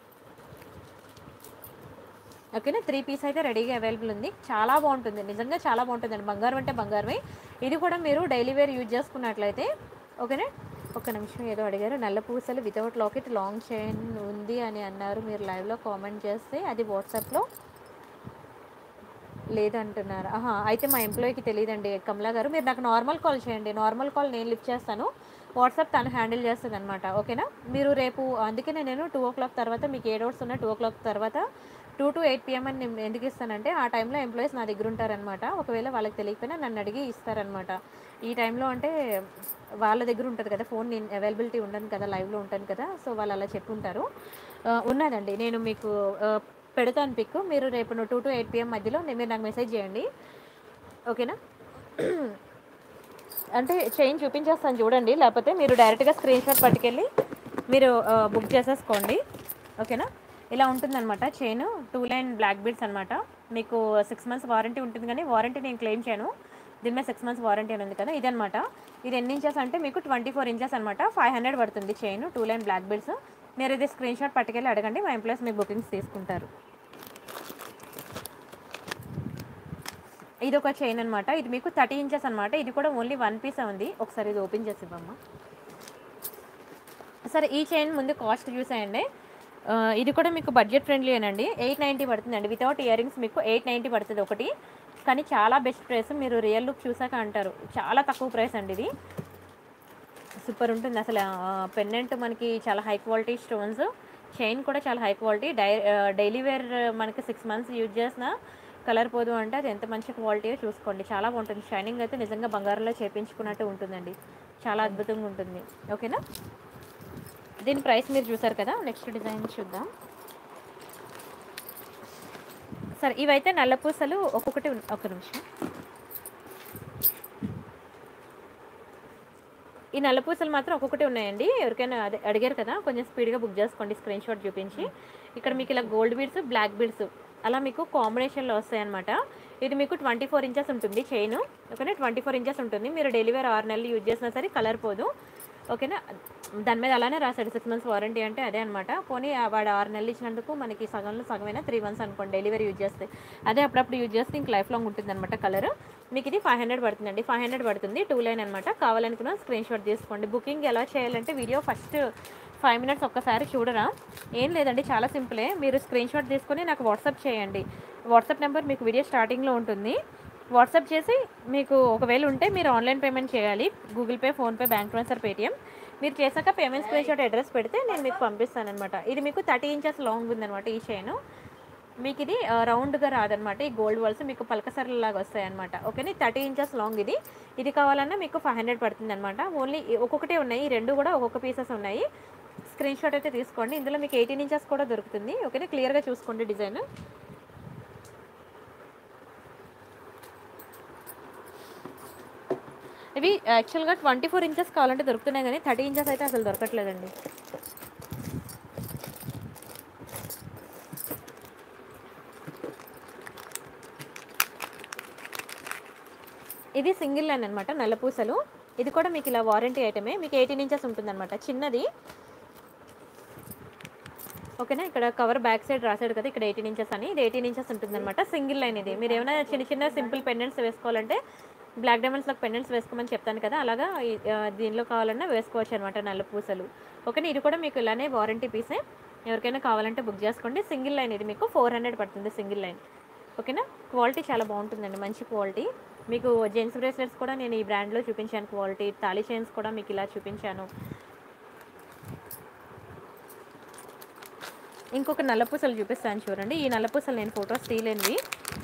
Speaker 1: ఓకేనా త్రీ పీస్ అయితే రెడీగా అవైలబుల్ ఉంది చాలా బాగుంటుంది నిజంగా చాలా బాగుంటుందండి బంగారం అంటే బంగారమే ఇది కూడా మీరు డైలీ వేర్ యూజ్ చేసుకున్నట్లయితే ఓకేనా ఒక నిమిషం ఏదో అడిగారు నల్ల పూసలు వితౌట్ లాకెట్ లాంగ్ చైన్ ఉంది అని అన్నారు మీరు లైవ్లో కామెంట్ చేస్తే అది వాట్సాప్లో లేదంటున్నారు ఆహా అయితే మా ఎంప్లాయీకి తెలియదండి కమలా గారు మీరు నాకు నార్మల్ కాల్ చేయండి నార్మల్ కాల్ నేను లిఫ్ట్ చేస్తాను వాట్సాప్ తను హ్యాండిల్ చేస్తుంది అనమాట ఓకేనా మీరు రేపు అందుకనే నేను టూ ఓ క్లాక్ తర్వాత మీకు ఏ డౌట్స్ ఉన్నా టూ ఓ క్లాక్ తర్వాత టూ టు ఎయిట్ పిఎం అని నేను ఎందుకు ఇస్తానంటే ఆ టైంలో ఎంప్లాయీస్ నా దగ్గర ఉంటారనమాట ఒకవేళ వాళ్ళకి తెలియకపోయినా నన్ను అడిగి ఇస్తారనమాట ఈ టైంలో అంటే వాళ్ళ దగ్గర ఉంటుంది కదా ఫోన్ నేను అవైలబిలిటీ ఉండను కదా లైవ్లో ఉంటాను కదా సో వాళ్ళు అలా చెప్పుంటారు ఆ, ఉన్నదండి నేను మీకు ఆ, పెడతాను పిక్ మీరు రేపు టూ టు ఎయిట్ పిఎం మధ్యలో నే- మీరు నాకు మెసేజ్ చేయండి ఓకేనా అంటే చైన్ చూపించేస్తాను చూడండి లేకపోతే మీరు డైరెక్ట్గా స్క్రీన్ షాట్ పట్టుకెళ్ళి మీరు ఆ, బుక్ చేసేసుకోండి ఓకేనా ఇలా ఉంటుందన్నమాట chain two line black beads అనమాట మీకు సిక్స్ మంత్స్ వారంటీ ఉంటుంది కానీ వారంటీ నేను క్లెయిమ్ చేయను దీని మీద సిక్స్ మంత్స్ వారంటీ అని ఉంది కదా ఇదనమాట ఇది ఎన్ని ఇంచెస్ అంటే మీకు ట్వంటీ ఫోర్ ఇంచెస్ అనమాట ఫైవ్ హండ్రెడ్ పడుతుంది chain two line black beads మీరు ఇది స్క్రీన్ షాట్ పట్టుకెళ్ళి అడగండి మా ఎంప్లాయీస్ మీకు బుకింగ్స్ తీసుకుంటారు ఇది ఒక చైన్ అనమాట ఇది మీకు థర్టీ ఇంచెస్ అనమాట ఇది కూడా ఓన్లీ వన్ పీస్ ఉంది ఒకసారి ఇది ఓపెన్ చేసి ఇవ్వమ్మా సరే ఈ చైన్ ముందు కాస్ట్ చూసేయండి ఆ, ఇది కూడా మీకు బడ్జెట్ ఫ్రెండ్లీ అండి ఎయిట్ నైంటీ పడుతుందండి వితౌట్ ఇయర్ రింగ్స్ మీకు ఎయిట్ నైంటీ పడుతుంది ఒకటి కానీ చాలా బెస్ట్ ప్రైస్ మీరు రియల్ లుక్ చూసాక అంటారు చాలా తక్కువ ప్రైస్ అండి ఇది సూపర్ ఉంటుంది అసలు పెన్నెంట్ మనకి చాలా హై క్వాలిటీ స్టోన్స్ చైన్ కూడా చాలా హై క్వాలిటీ డై డైలీ వేర్ మనకి సిక్స్ మంత్స్ యూజ్ చేసిన కలర్ పోదు అంటే అది ఎంత మంచి క్వాలిటీ చూసుకోండి చాలా బాగుంటుంది షైనింగ్ అయితే నిజంగా బంగారంలో చేపించుకున్నట్టు ఉంటుందండి చాలా అద్భుతంగా ఉంటుంది ఓకేనా దీని ప్రైస్ మీరు చూసారు కదా నెక్స్ట్ డిజైన్ చూద్దాం సరే ఇవైతే నల్ల పూసలు ఒక్కొక్కటి ఉన్- ఒక నిమిషం ఈ నల్ల పూసలు మాత్రం ఒక్కొక్కటి ఉన్నాయండి ఎవరికైనా అదే అడిగారు కదా కొంచెం స్పీడ్గా బుక్ చేసుకోండి స్క్రీన్ షాట్ చూపించి ఇక్కడ మీకు ఇలా గోల్డ్ బీడ్స్ బ్లాక్ బీడ్స్ అలా మీకు కాంబినేషన్లో వస్తాయి అనమాట ఇది మీకు ట్వంటీ ఫోర్ ఇంచెస్ ఉంటుంది చైన్ ఓకేనా ట్వంటీ ఫోర్ ఇంచెస్ ఉంటుంది మీరు డెలివరీ ఆరు నెలలు యూజ్ చేసినా సరే కలర్ పోదు ఓకేనా దాని మీద అలానే రాశాడు సిక్స్ మంత్స్ వారంటీ అంటే అదే అనమాట పోనీ ఆ వాడు ఆరు నెలలు ఇచ్చినందుకు మనకి సగంలో సగమైనా త్రీ మంత్స్ అనుకోండి డెలివరీ యూజ్ చేస్తే అదే అప్పుడప్పుడు యూజ్ చేస్తే ఇంక లైఫ్ లాంగ్ ఉంటుంది అనమాట కలర్ మీకు ఇది ఫైవ్ హండ్రెడ్ పడుతుందండి ఫైవ్ హండ్రెడ్ పడుతుంది టూ లైన్ అనమాట కావాలనుకున్న స్క్రీన్ షాట్ తీసుకోండి బుకింగ్ ఎలా చేయాలంటే వీడియో ఫస్ట్ ఫైవ్ మినిట్స్ ఒక్కసారి చూడరా ఏం లేదండి చాలా సింపులే మీరు స్క్రీన్ షాట్ తీసుకొని నాకు వాట్సాప్ చేయండి వాట్సాప్ నెంబర్ మీకు వీడియో స్టార్టింగ్లో ఉంటుంది వాట్సాప్ చేసి మీకు ఒకవేళ ఉంటే మీరు ఆన్లైన్ పేమెంట్ చేయాలి Google Pay PhonePe bank transfer Paytm మీరు చేశాక పేమెంట్ స్క్రీన్ షాట్ అడ్రస్ పెడితే నేను మీకు పంపిస్తాను అనమాట ఇది మీకు థర్టీ ఇంచెస్ లాంగ్ ఉందన్నమాట ఈ చైన్ మీకు ఇది ఆ, రౌండ్గా రాదనమాట ఈ గోల్డ్ వాల్స్ మీకు పలకసర్ల లాగా వస్తాయి అనమాట ఓకేనా థర్టీ ఇంచెస్ లాంగ్ ఇది ఇది కావాలన్నా మీకు ఫైవ్ హండ్రెడ్ పడుతుంది అనమాట ఓన్లీ ఒక్కొక్కటే ఉన్నాయి ఈ రెండు కూడా ఒక్కొక్క పీసెస్ ఉన్నాయి స్క్రీన్ షాట్ అయితే తీసుకోండి ఇందులో మీకు ఎయిటీన్ ఇంచెస్ కూడా దొరుకుతుంది ఓకేనా క్లియర్గా చూసుకోండి డిజైన్ ఇవి యాక్చువల్గా ట్వంటీ ఫోర్ ఇంచెస్ కావాలంటే దొరుకుతున్నాయి కానీ థర్టీ ఇంచెస్ అయితే అసలు దొరకట్లేదండి ఇది సింగిల్ లైన్ అనమాట నల్లపూసలు ఇది కూడా మీకు ఇలా వారంటీ ఐటమే మీకు ఎయిటీన్ ఇంచెస్ ఉంటుందన్నమాట చిన్నది ఓకేనా ఇక్కడ కవర్ బ్యాక్ సైడ్ రాసాడు కదా ఇక్కడ ఎయిటీన్ ఇంచెస్ అని ఇది ఎయిటీన్ ఇంచెస్ ఉంటుందన్నమాట సింగిల్ లైన్ ఇది మీరు ఏమైనా చిన్న చిన్న సింపుల్ పెండెంట్స్ వేసుకోవాలంటే బ్లాక్ డైమండ్స్లో పెండెంట్స్ వేసుకోమని చెప్తాను కదా అలాగా ఈ- ఆ, దీనిలో కావాలన్నా వేసుకోవచ్చు అనమాట నల్ల పూసలు ఓకేనా ఇది కూడా మీకు ఇలానే వారంటీ పీసే ఎవరికైనా కావాలంటే బుక్ చేసుకోండి సింగిల్ లైన్ ఇది మీకు ఫోర్ హండ్రెడ్ పడుతుంది సింగిల్ లైన్ ఓకేనా క్వాలిటీ చాలా బాగుంటుందండి మంచి క్వాలిటీ మీకు జెంట్స్ బ్రేస్లెట్స్ కూడా నేను ఈ బ్రాండ్లో చూపించాను క్వాలిటీ తాళీ చైన్స్ కూడా మీకు ఇలా చూపించాను ఇంకొక నల్లపూసలు చూపిస్తాను చూడండి ఈ నల్లపూసలు నేను ఫొటోస్ తీయలేనివి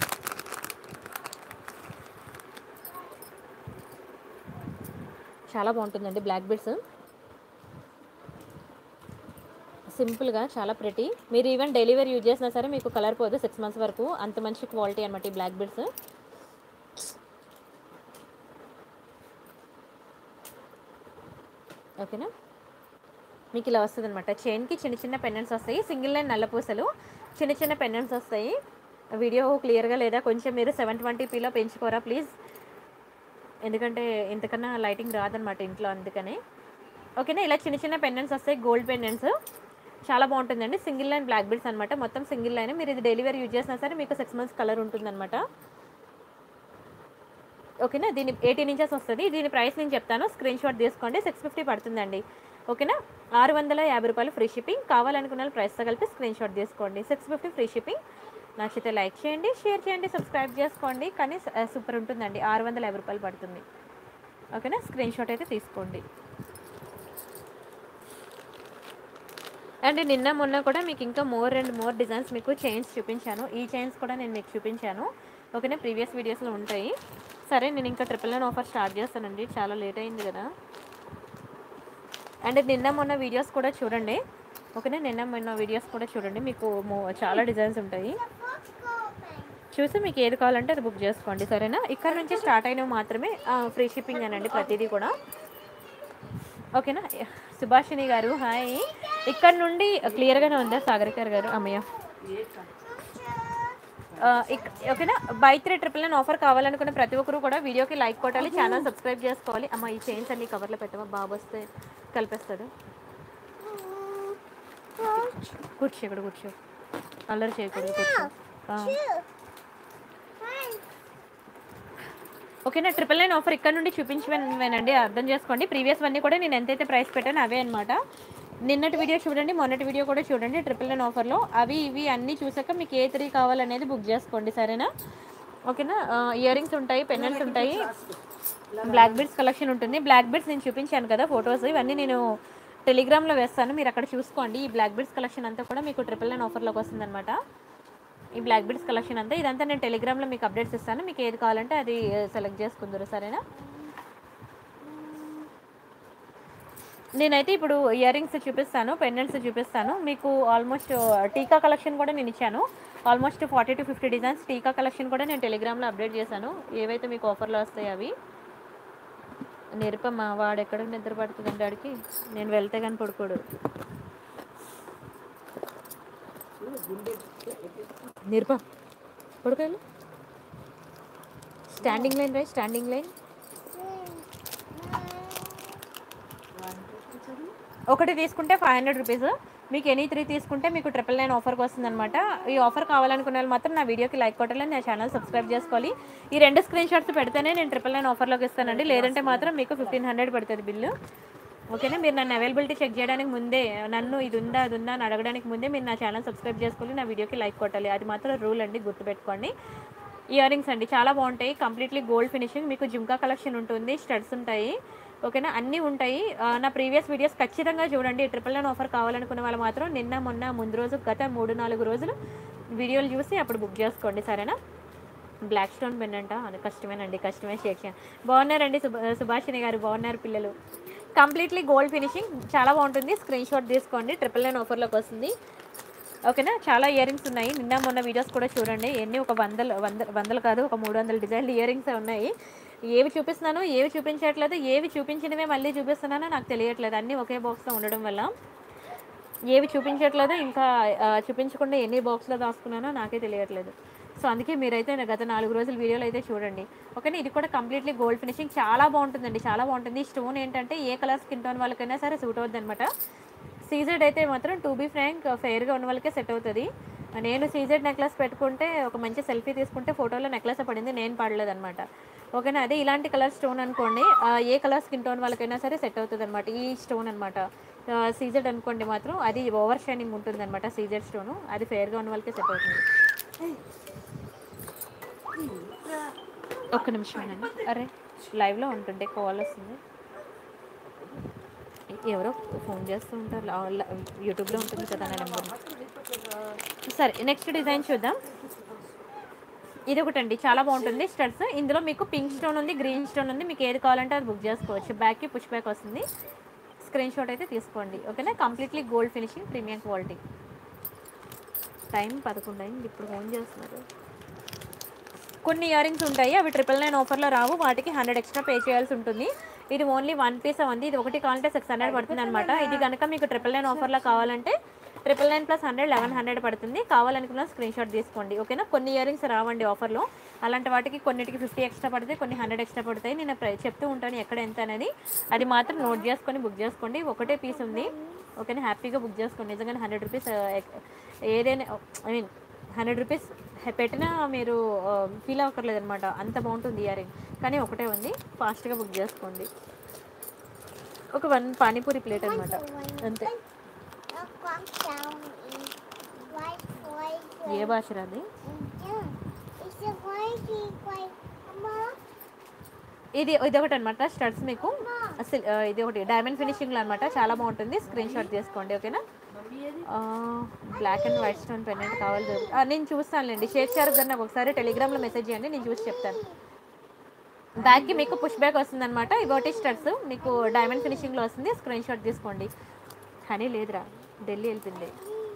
Speaker 1: చాలా బాగుంటుందండి బ్లాక్ బెడ్స్ సింపుల్గా చాలా ప్రెటీ మీరు ఈవెన్ డెలివరీ యూజ్ చేసినా సరే మీకు కలర్ పోదు సిక్స్ మంత్స్ వరకు అంత మంచి క్వాలిటీ అనమాట ఈ బ్లాక్ బెడ్స్ ఓకేనా మీకు ఇలా వస్తుంది అనమాట చైన్కి చిన్న చిన్న పెండెంట్స్ వస్తాయి సింగిల్ లైన్ నల్ల పూసలు చిన్న చిన్న పెండెంట్స్ వస్తాయి వీడియో క్లియర్గా లేదా కొంచెం మీరు సెవెన్ ట్వంటీ పెంచుకోరా ప్లీజ్ ఎందుకంటే ఇంతకన్నా లైటింగ్ రాదనమాట ఇంట్లో అందుకని ఓకేనా ఇలా చిన్న చిన్న పెండెంట్స్ వస్తాయి గోల్డ్ పెండెంట్స్ చాలా బాగుంటుందండి సింగిల్ లైన్ బ్లాక్ బెల్ట్స్ అనమాట మొత్తం సింగిల్ లైన్ మీరు ఇది డెలివరీ యూజ్ చేసినా సరే మీకు సిక్స్ మంత్స్ కలర్ ఉంటుందన్నమాట ఓకేనా దీని ఎయిటీన్ ఇంచెస్ వస్తుంది దీని ప్రైస్ నేను చెప్తాను స్క్రీన్ షాట్ తీసుకోండి సిక్స్ ఫిఫ్టీ పడుతుందండి ఓకేనా ఆరు వందల యాభై రూపాయలు ఫ్రీ షిప్పింగ్ కావాలనుకున్న వాళ్ళు ప్రైస్తో కలిపి స్క్రీన్ షాట్ తీసుకోండి సిక్స్ ఫిఫ్టీ ఫ్రీ షిప్పింగ్ నచ్చితే లైక్ చేయండి షేర్ చేయండి సబ్స్క్రైబ్ చేసుకోండి కానీ సూపర్ ఉంటుందండి ఆరు వందల యాభై రూపాయలు పడుతుంది ఓకేనా స్క్రీన్ షాట్ అయితే తీసుకోండి అండ్ నిన్న మొన్న కూడా మీకు ఇంకా మోర్ అండ్ మోర్ డిజైన్స్ మీకు చైన్స్ చూపించాను ఈ చైన్స్ కూడా నేను మీకు చూపించాను ఓకేనా ప్రీవియస్ వీడియోస్లో ఉంటాయి సరే నేను ఇంకా ట్రిపుల్ నైన్ ఆఫర్ స్టార్ట్ చేస్తానండి చాలా లేట్ అయింది కదా అండ్ నిన్న మొన్న వీడియోస్ కూడా చూడండి ఓకేనా నిన్న మొన్న వీడియోస్ కూడా చూడండి మీకు మో- చాలా డిజైన్స్ ఉంటాయి చూసి మీకు ఏది కావాలంటే అది బుక్ చేసుకోండి సరేనా ఇక్కడ నుంచి స్టార్ట్ అయినవి మాత్రమే ఫ్రీ షిప్పింగ్ అనండి ప్రతిదీ కూడా ఓకేనా సుభాషిణి గారు హాయ్ ఇక్కడ నుండి క్లియర్గానే ఉందా సాగరికర్ గారు అమ్మయ్య ఆ, ఇక్- ఓకేనా buy three triple nine offer కావాలనుకున్న ప్రతి ఒక్కరు కూడా వీడియోకి లైక్ కొట్టాలి ఛానల్ సబ్స్క్రైబ్ చేసుకోవాలి అమ్మ ఈ చైన్స్ అన్ని కవర్లో పెట్టమా బాబు వస్తే కలిపేస్తాడు కూర్చో ఇక్కడ కూర్చో అల్లరి చేయకూడదు కూర్చో ఆ. ఓకేనా ట్రిపుల్ నైన్ ఆఫర్ ఇక్కడ నుండి చూపించమేనండి అర్థం చేసుకోండి ప్రీవియస్ అన్నీ కూడా నేను ఎంతైతే ప్రైస్ పెట్టానో అవే అనమాట నిన్నటి వీడియో చూడండి మొన్నటి వీడియో కూడా చూడండి ట్రిపుల్ నైన్ ఆఫర్లో అవి ఇవి అన్నీ చూసాక మీకు ఏ త్రీ కావాలనేది బుక్ చేసుకోండి సరేనా ఓకేనా ఇయర్ రింగ్స్ ఉంటాయి పెన్నెల్స్ ఉంటాయి బ్లాక్ బీడ్స్ కలెక్షన్ ఉంటుంది బ్లాక్ బీడ్స్ నేను చూపించాను కదా ఫొటోస్ ఇవన్నీ నేను టెలిగ్రామ్లో వేస్తాను మీరు అక్కడ చూసుకోండి ఈ బ్లాక్ బీడ్స్ కలెక్షన్ అంతా కూడా మీకు ట్రిపుల్ నైన్ ఆఫర్లోకి వస్తుందన్నమాట ఈ బ్లాక్ బీడ్స్ కలెక్షన్ అంతా ఇదంతా నేను టెలిగ్రామ్లో మీకు అప్డేట్స్ ఇస్తాను మీకు ఏది కావాలంటే అది సెలెక్ట్ చేసుకుందరు సరేనా నేనైతే ఇప్పుడు ఇయర్ రింగ్స్ చూపిస్తాను పెండెంట్స్ చూపిస్తాను మీకు ఆల్మోస్ట్ టీకా కలెక్షన్ కూడా నేను ఇచ్చాను almost forty to fifty designs టీకా కలెక్షన్ కూడా నేను టెలిగ్రామ్లో అప్డేట్ చేశాను ఏవైతే మీకు ఆఫర్లో వస్తాయి అవి నిరుపమ్మ వాడు ఎక్కడికి నిద్ర పడుతుందండి వాడికి నేను వెళ్తే కానీ పడుకోడు నిరుప పడుకోలు స్టాండింగ్ లైన్ రై స్టాండింగ్ లైన్ ఒకటి తీసుకుంటే ఫైవ్ హండ్రెడ్ రూపీస్ మీకు ఎనీ త్రీ తీసుకుంటే మీకు ట్రిపుల్ నైన్ ఆఫర్కి వస్తుందన్నమాట ఈ ఆఫర్ కావాలనుకునే వాళ్ళు మాత్రం నా వీడియోకి లైక్ కొట్టాలి నా ఛానల్ సబ్స్క్రైబ్ చేసుకోవాలి ఈ రెండు స్క్రీన్ షాట్స్ పెడితేనే నేను ట్రిపుల్ నైన్ ఆఫర్లోకి ఇస్తానండి లేదంటే మాత్రం మీకు ఫిఫ్టీన్ హండ్రెడ్ పడుతుంది బిల్లు ఓకేనా మీరు నన్ను అవైలబిలిటీ చెక్ చేయడానికి ముందే నన్ను ఇది ఉందా అది ఉందా అని అడగడానికి ముందే మీరు నా ఛానల్ సబ్స్క్రైబ్ చేసుకోవాలి నా వీడియోకి లైక్ కొట్టాలి అది మాత్రం రూల్ అండి గుర్తుపెట్టుకోండి ఇయర్ రింగ్స్ అండి చాలా బాగుంటాయి కంప్లీట్లీ గోల్డ్ ఫినిషింగ్ మీకు జుమ్కా కలెక్షన్ ఉంటుంది స్టడ్స్ ఉంటాయి ఓకేనా అన్నీ ఉంటాయి ఆ, నా ప్రీవియస్ వీడియోస్ ఖచ్చితంగా చూడండి ట్రిపుల్ నైన్ ఆఫర్ కావాలనుకున్న వాళ్ళు మాత్రం నిన్న మొన్న ముందు రోజు గత మూడు నాలుగు రోజులు వీడియోలు చూసి అప్పుడు బుక్ చేసుకోండి సరేనా బ్లాక్ స్టోన్ పెండంట అది కష్టమేనండి కష్టమే షేక్ చేయండి బాగున్నారండి సుభా సుభాషిణి గారు బాగున్నారు పిల్లలు కంప్లీట్లీ గోల్డ్ ఫినిషింగ్ చాలా బాగుంటుంది స్క్రీన్ షాట్ తీసుకోండి ట్రిపుల్ నైన్ ఆఫర్లోకి వస్తుంది ఓకేనా చాలా ఇయర్ రింగ్స్ ఉన్నాయి నిన్న మొన్న వీడియోస్ కూడా చూడండి ఎన్ని ఒక వందలు వంద వందలు కాదు ఒక మూడు వందల డిజైన్లు ఇయర్ రింగ్స్ ఉన్నాయి ఏవి చూపిస్తున్నాను ఏవి చూపించట్లేదు ఏవి చూపించినవే మళ్ళీ చూపిస్తున్నానో నాకు తెలియట్లేదు అన్నీ ఒకే బాక్స్లో ఉండడం వల్ల ఏవి చూపించట్లేదు ఇంకా ఆ, చూపించకుండా ఎన్ని బాక్స్లో దాచుకున్నానో నాకే తెలియట్లేదు సో అందుకే మీరైతే నా గత నాలుగు రోజుల వీడియోలు అయితే చూడండి ఓకేనా ఇది కూడా కంప్లీట్లీ గోల్డ్ ఫినిషింగ్ చాలా బాగుంటుందండి చాలా బాగుంటుంది ఈ స్టోన్ ఏంటంటే ఏ కలర్ స్కిన్ టోన్ వాళ్ళకైనా సరే సూట్ అవుతుంది అనమాట సీజెడ్ అయితే మాత్రం టూ బీ ఫ్రాంక్ ఫెయిర్గా ఉన్న వాళ్ళకే సెట్ అవుతుంది నేను సీజెడ్ నెక్లెస్ పెట్టుకుంటే ఒక మంచి సెల్ఫీ తీసుకుంటే ఫోటోలో నెక్లెస్ పడింది నేను పడలేదు అనమాట ఓకేనా అదే ఇలాంటి కలర్ స్టోన్ అనుకోండి ఆ, ఏ కలర్ స్కిన్ టోన్ వాళ్ళకైనా సరే సెట్ అవుతుంది అనమాట ఈ స్టోన్ అనమాట సీజెడ్ అనుకోండి మాత్రం అది ఓవర్ షైనింగ్ ఉంటుంది అనమాట సీజెడ్ స్టోను అది ఫెయిర్గా ఉన్న వాళ్ళకే సెట్ అవుతుంది ఒక్క నిమిషం అండి అరే లైవ్లో ఉంటుండే కాల్ వస్తుంది ఎవరో ఫోన్ చేస్తూ ఉంటారు లా- లా- యూట్యూబ్లో ఉంటుంది కదా నా నెంబర్ సరే నెక్స్ట్ డిజైన్ చూద్దాం ఇది ఒకటి అండి చాలా బాగుంటుంది స్టడ్స్ ఇందులో మీకు పింక్ స్టోన్ ఉంది గ్రీన్ స్టోన్ ఉంది మీకు ఏది కావాలంటే అది బుక్ చేసుకోవచ్చు బ్యాక్కి పుష్ బ్యాక్ వస్తుంది స్క్రీన్ షాట్ అయితే తీసుకోండి ఓకేనా completely gold finishing premium quality time పదకొండు అయింది ఇప్పుడు ఫోన్ చేస్తున్నారు కొన్ని ఇయర్ రింగ్స్ ఉంటాయి అవి ట్రిపుల్ నైన్ ఆఫర్లో రావు వాటికి హండ్రెడ్ ఎక్స్ట్రా పే చేయాల్సి ఉంటుంది ఇది ఓన్లీ వన్ పీస్ ఉంది ఇది ఒకటి కావాలంటే సిక్స్ హండ్రెడ్ పడుతుంది అనమాట ఇది కనుక మీకు ట్రిపుల్ నైన్ ఆఫర్లో కావాలంటే triple nine plus hundred eleven hundred పడుతుంది కావాలనుకున్న స్క్రీన్ షాట్ తీసుకోండి ఓకేనా కొన్ని ఇయర్ రింగ్స్ రావండి ఆఫర్లో అలాంటి వాటికి కొన్నిటికి ఫిఫ్టీ ఎక్స్ట్రా పడతాయి కొన్ని హండ్రెడ్ ఎక్స్ట్రా పడతాయి నేను ప్ర- చెప్తూ ఉంటాను ఎక్కడ ఎంత అనేది అది మాత్రం నోట్ చేసుకొని బుక్ చేసుకోండి ఒకటే పీస్ ఉంది ఓకేనా హ్యాపీగా బుక్ చేసుకోండి నిజంగానే హండ్రెడ్ రూపీస్ ఏదైనా ఐ మీన్ హండ్రెడ్ రూపీస్ పెట్టినా మీరు ఫీల్ అవ్వకర్లేదు అనమాట అంత బాగుంటుంది ఇయర్ రింగ్ కానీ ఒకటే ఉంది ఫాస్ట్గా బుక్ చేసుకోండి ఒక వన్ పానీపూరి ప్లేట్ అనమాట అంతే ఏ భాష రాది ఇది ఇది ఒకటి అనమాట స్టడ్స్ మీకు అసలు ఆ, ఇది ఒకటి డైమండ్ ఫినిషింగ్లో అనమాట చాలా బాగుంటుంది స్క్రీన్ షాట్ తీసుకోండి ఓకేనా black and white stone pendant కావాలి దొరుకు- ఆ, నేను చూస్తానులేండి షేర్ చేయారు గారు నాకు ఒకసారి టెలిగ్రామ్లో మెసేజ్ చేయండి నేను చూసి చెప్తాను బ్యాగ్కి మీకు పుష్ బ్యాక్ వస్తుంది అనమాట ఇవోటి స్టడ్స్ మీకు డైమండ్ ఫినిషింగ్లో వస్తుంది స్క్రీన్ షాట్ తీసుకోండి కానీ లేదురా ఢిల్లీ వెళ్తుంది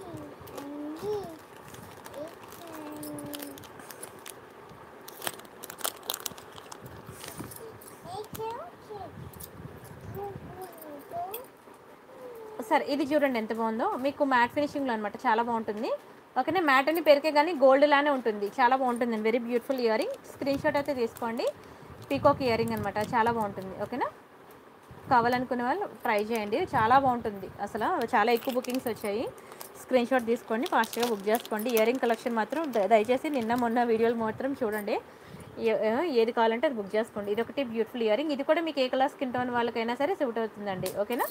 Speaker 1: సరే ఇది చూడండి ఎంత బాగుందో మీకు మ్యాట్ ఫినిషింగ్లో అనమాట చాలా బాగుంటుంది ఓకేనా మ్యాట్ అని పేరుకే కానీ గోల్డ్ లానే ఉంటుంది చాలా బాగుంటుంది very beautiful earring screen shot అయితే తీసుకోండి పీకాక్ ఇయర్ రింగ్ అనమాట చాలా బాగుంటుంది ఓకేనా కావాలనుకునే వాళ్ళు ట్రై చేయండి చాలా బాగుంటుంది అసలు చాలా ఎక్కువ బుకింగ్స్ వచ్చాయి స్క్రీన్ షాట్ తీసుకోండి ఫాస్ట్గా బుక్ చేసుకోండి ఇయర్ రింగ్ కలెక్షన్ మాత్రం ద- దయచేసి నిన్న మొన్న వీడియోలు మాత్రం చూడండి ఏ- ఏ- ఏది కావాలంటే అది బుక్ చేసుకోండి ఇది ఒకటి బ్యూటిఫుల్ ఇయర్ రింగ్ ఇది కూడా మీకు ఏ కలర్ స్కిన్ టోన్ వాళ్ళకైనా సరే సూట్ అవుతుందండి ఓకేనా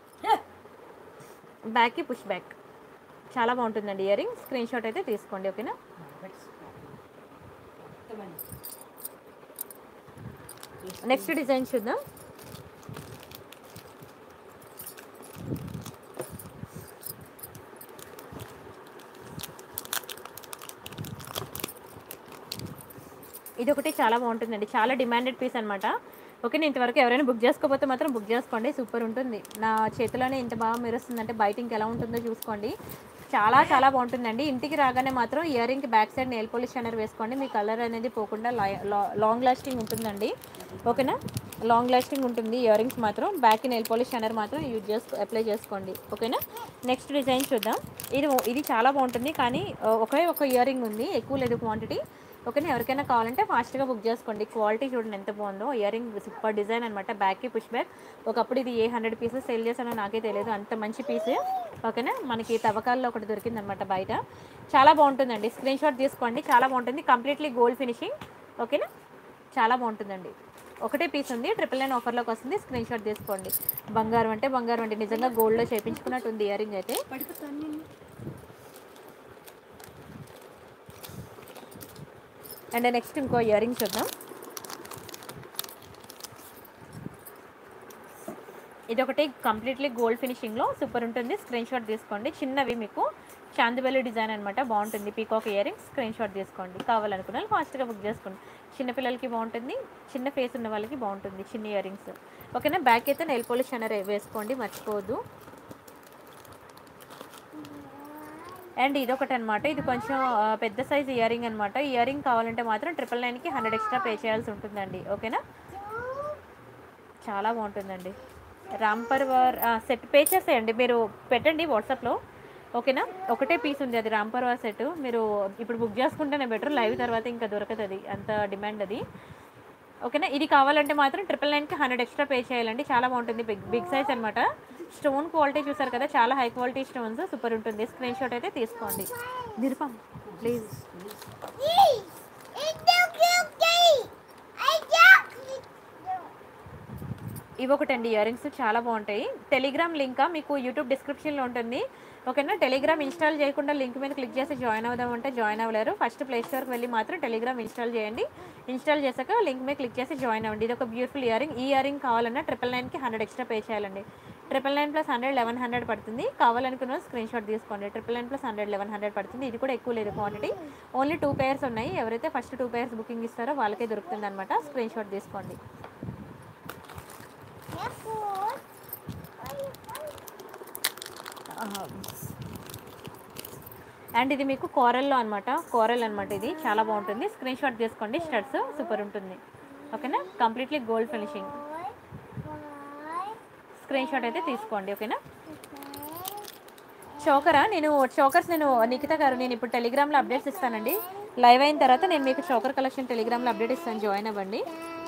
Speaker 1: బ్యాక్కి పుష్ బ్యాక్ చాలా బాగుంటుందండి ఇయర్ రింగ్ స్క్రీన్ షాట్ అయితే తీసుకోండి ఓకేనా నెక్స్ట్ డిజైన్ చూద్దాం ఇది ఒకటి చాలా బాగుంటుందండి చాలా డిమాండెడ్ పీస్ అనమాట ఓకే నేను ఇంతవరకు ఎవరైనా బుక్ చేసుకోకపోతే మాత్రం బుక్ చేసుకోండి సూపర్ ఉంటుంది నా చేతిలోనే ఇంత బాగా మెరుస్తుందంటే బయట ఇంకెలా ఉంటుందో చూసుకోండి చాలా చాలా బాగుంటుందండి ఇంటికి రాగానే మాత్రం earring back side nail polish అనేది వేసుకోండి మీ కలర్ అనేది పోకుండా లా- లా- లాంగ్ లాస్టింగ్ ఉంటుందండి ఓకేనా లాంగ్ లాస్టింగ్ ఉంటుంది ఇయర్ రింగ్స్ మాత్రం బ్యాక్ నెయిల్ పాలిష్ అనేది మాత్రం యూజ్ చేసుకో అప్లై చేసుకోండి ఓకేనా నెక్స్ట్ డిజైన్ చూద్దాం ఇది ఇది చాలా బాగుంటుంది కానీ ఆ, ఒకే ఒక ఇయర్ రింగ్ ఉంది ఎక్కువ లేదు క్వాంటిటీ ఓకేనా ఎవరికైనా కావాలంటే ఫాస్ట్గా బుక్ చేసుకోండి క్వాలిటీ చూడండి ఎంత బాగుందో ఇయర్ రింగ్ సూపర్ డిజైన్ అనమాట బ్యాక్కి పుష్ బ్యాక్ ఒకప్పుడు ఇది ఏ హండ్రెడ్ పీసెస్ సేల్ చేశానో నాకే తెలియదు అంత మంచి పీస్ ఓకేనా మనకి తవ్వకాల్లో ఒకటి దొరికింది అనమాట బయట చాలా బాగుంటుందండి స్క్రీన్ షాట్ తీసుకోండి చాలా బాగుంటుంది కంప్లీట్లీ గోల్డ్ ఫినిషింగ్ ఓకేనా చాలా బాగుంటుందండి ఒకటే పీస్ ఉంది ట్రిపుల్ నైన్ ఆఫర్లోకి వస్తుంది స్క్రీన్ షాట్ తీసుకోండి బంగారం అంటే బంగారం అండి నిజంగా గోల్డ్లో చేయించుకున్నట్టు ఉంది ఇయర్ రింగ్ అయితే అండ్ నెక్స్ట్ ఇంకో ఇయర్ రింగ్ చూద్దాం ఇది ఒకటి కంప్లీట్లీ గోల్డ్ ఫినిషింగ్లో సూపర్ ఉంటుంది స్క్రీన్ షాట్ తీసుకోండి చిన్నవి మీకు చాందిబెల్లి డిజైన్ అనమాట బాగుంటుంది peacock earring screen shot తీసుకోండి కావాలనుకున్న వాళ్ళు ఫాస్ట్గా బుక్ చేసుకోండి చిన్నపిల్లలకి బాగుంటుంది చిన్న ఫేస్ ఉన్న వాళ్ళకి బాగుంటుంది చిన్న ఇయర్ రింగ్స్ ఓకేనా బ్యాక్ అయితే నెయిల్ పాలిష్ అనేది వేసుకోండి మర్చిపోవద్దు అండ్ ఇదొకటి అనమాట ఇది కొంచెం ఆ, పెద్ద సైజ్ ఇయర్ రింగ్ అనమాట ఇయర్ రింగ్ కావాలంటే మాత్రం ట్రిపుల్ నైన్కి హండ్రెడ్ ఎక్స్ట్రా పే చేయాల్సి ఉంటుందండి ఓకేనా చాలా బాగుంటుందండి రాంపర్ వార్ సెట్ పే చేసేయండి మీరు పెట్టండి వాట్సాప్లో ఓకేనా ఒకటే పీస్ ఉంది అది రాంపర్ వార్ సెట్ మీరు ఇప్పుడు బుక్ చేసుకుంటేనే బెటర్ లైవ్ తర్వాత ఇంకా దొరకదు అంత డిమాండ్ అది ఓకేనా ఇది కావాలంటే మాత్రం ట్రిపుల్ నైన్కి హండ్రెడ్ ఎక్స్ట్రా పే చేయాలండి చాలా బాగుంటుంది బిగ్ బిగ్ సైజ్ అనమాట స్టోన్ క్వాలిటీ చూసారు కదా చాలా హై క్వాలిటీ స్టోన్స్ సూపర్ ఉంటుంది స్క్రీన్ షాట్ అయితే తీసుకోండి నిరుపం ప్లీజ్ ఇవి ఒకటండి ఇయర్ రింగ్స్ చాలా బాగుంటాయి టెలిగ్రామ్ లింక్ మీకు యూట్యూబ్ డిస్క్రిప్షన్లో ఉంటుంది ఓకేనా టెలిగ్రామ్ ఇన్స్టాల్ చేయకుండా లింక్ మీద క్లిక్ చేసి జాయిన్ అవుదాం అంటే జాయిన్ అవ్వలేరు ఫస్ట్ ప్లే స్టోర్కి వెళ్ళి మాత్రం టెలిగ్రామ్ ఇన్స్టాల్ చేయండి ఇన్స్టాల్ చేశాక లింక్ మీద క్లిక్ చేసి జాయిన్ అవ్వండి ఇది ఒక బ్యూటిఫుల్ ఇయర్ రింగ్ ఈ ఇయర్ రింగ్ కావాలన్నా ట్రిపుల్ నైన్కి హండ్రెడ్ ఎక్స్ట్రా పే చేయాలండి triple nine plus hundred eleven hundred పడుతుంది కావాలనుకున్న స్క్రీన్ షాట్ తీసుకోండి triple nine plus hundred eleven hundred పడుతుంది ఇది కూడా ఎక్కువ లేదు క్వాంటిటీ ఓన్లీ టూ పేర్స్ ఉన్నాయి ఎవరైతే ఫస్ట్ టూ పేర్స్ బుకింగ్ ఇస్తారో వాళ్ళకే దొరుకుతుంది అనమాట స్క్రీన్ షాట్ తీసుకోండి అండ్ ఇది మీకు కోరల్లో అనమాట కోరల్ అనమాట ఇది చాలా బాగుంటుంది స్క్రీన్ షాట్ తీసుకోండి స్టడ్స్ సూపర్ ఉంటుంది ఓకేనా completely gold finishing screen shot అయితే తీసుకోండి ఓకేనా చోకరా నేను చోకర్స్ నేను నిఖిత గారు నేను ఇప్పుడు టెలిగ్రామ్లో అప్డేట్స్ ఇస్తానండి లైవ్ అయిన తర్వాత నేను మీకు చోకర్ కలెక్షన్ టెలిగ్రామ్లో అప్డేట్ ఇస్తాను జాయిన్ అవ్వండి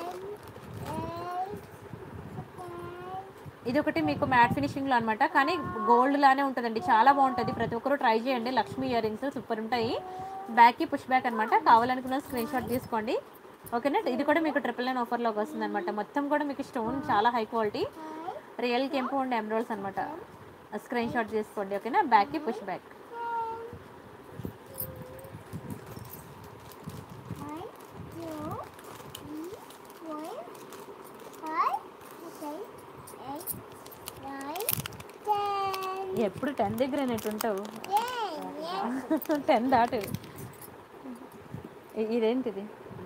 Speaker 1: ఇది ఒకటి మీకు మ్యాట్ ఫినిషింగ్లో అనమాట కానీ గోల్డ్ లానే ఉంటుందండి చాలా బాగుంటుంది ప్రతి ఒక్కరు ట్రై చేయండి లక్ష్మీ ఇయర్ రింగ్స్ సూపర్ ఉంటాయి బ్యాక్కి పుష్ బ్యాక్ అనమాట కావాలనుకున్న స్క్రీన్ షాట్ తీసుకోండి ఓకేనా ఇది కూడా మీకు ట్రిపుల్ నైన్ ఆఫర్లోకి వస్తుంది అనమాట మొత్తం కూడా మీకు స్టోన్ చాలా హై క్వాలిటీ రియల్ కెంపు అండ్ ఎమరాల్స్ అనమాట స్క్రీన్ షాట్ తీసుకోండి ఓకేనా బ్యాక్కి పుష్ బ్యాక్ ఎప్పుడు టెన్ దగ్గర నెట్టు ఉంటావు టెన్ దాటు ఇ- ఇదేంటిది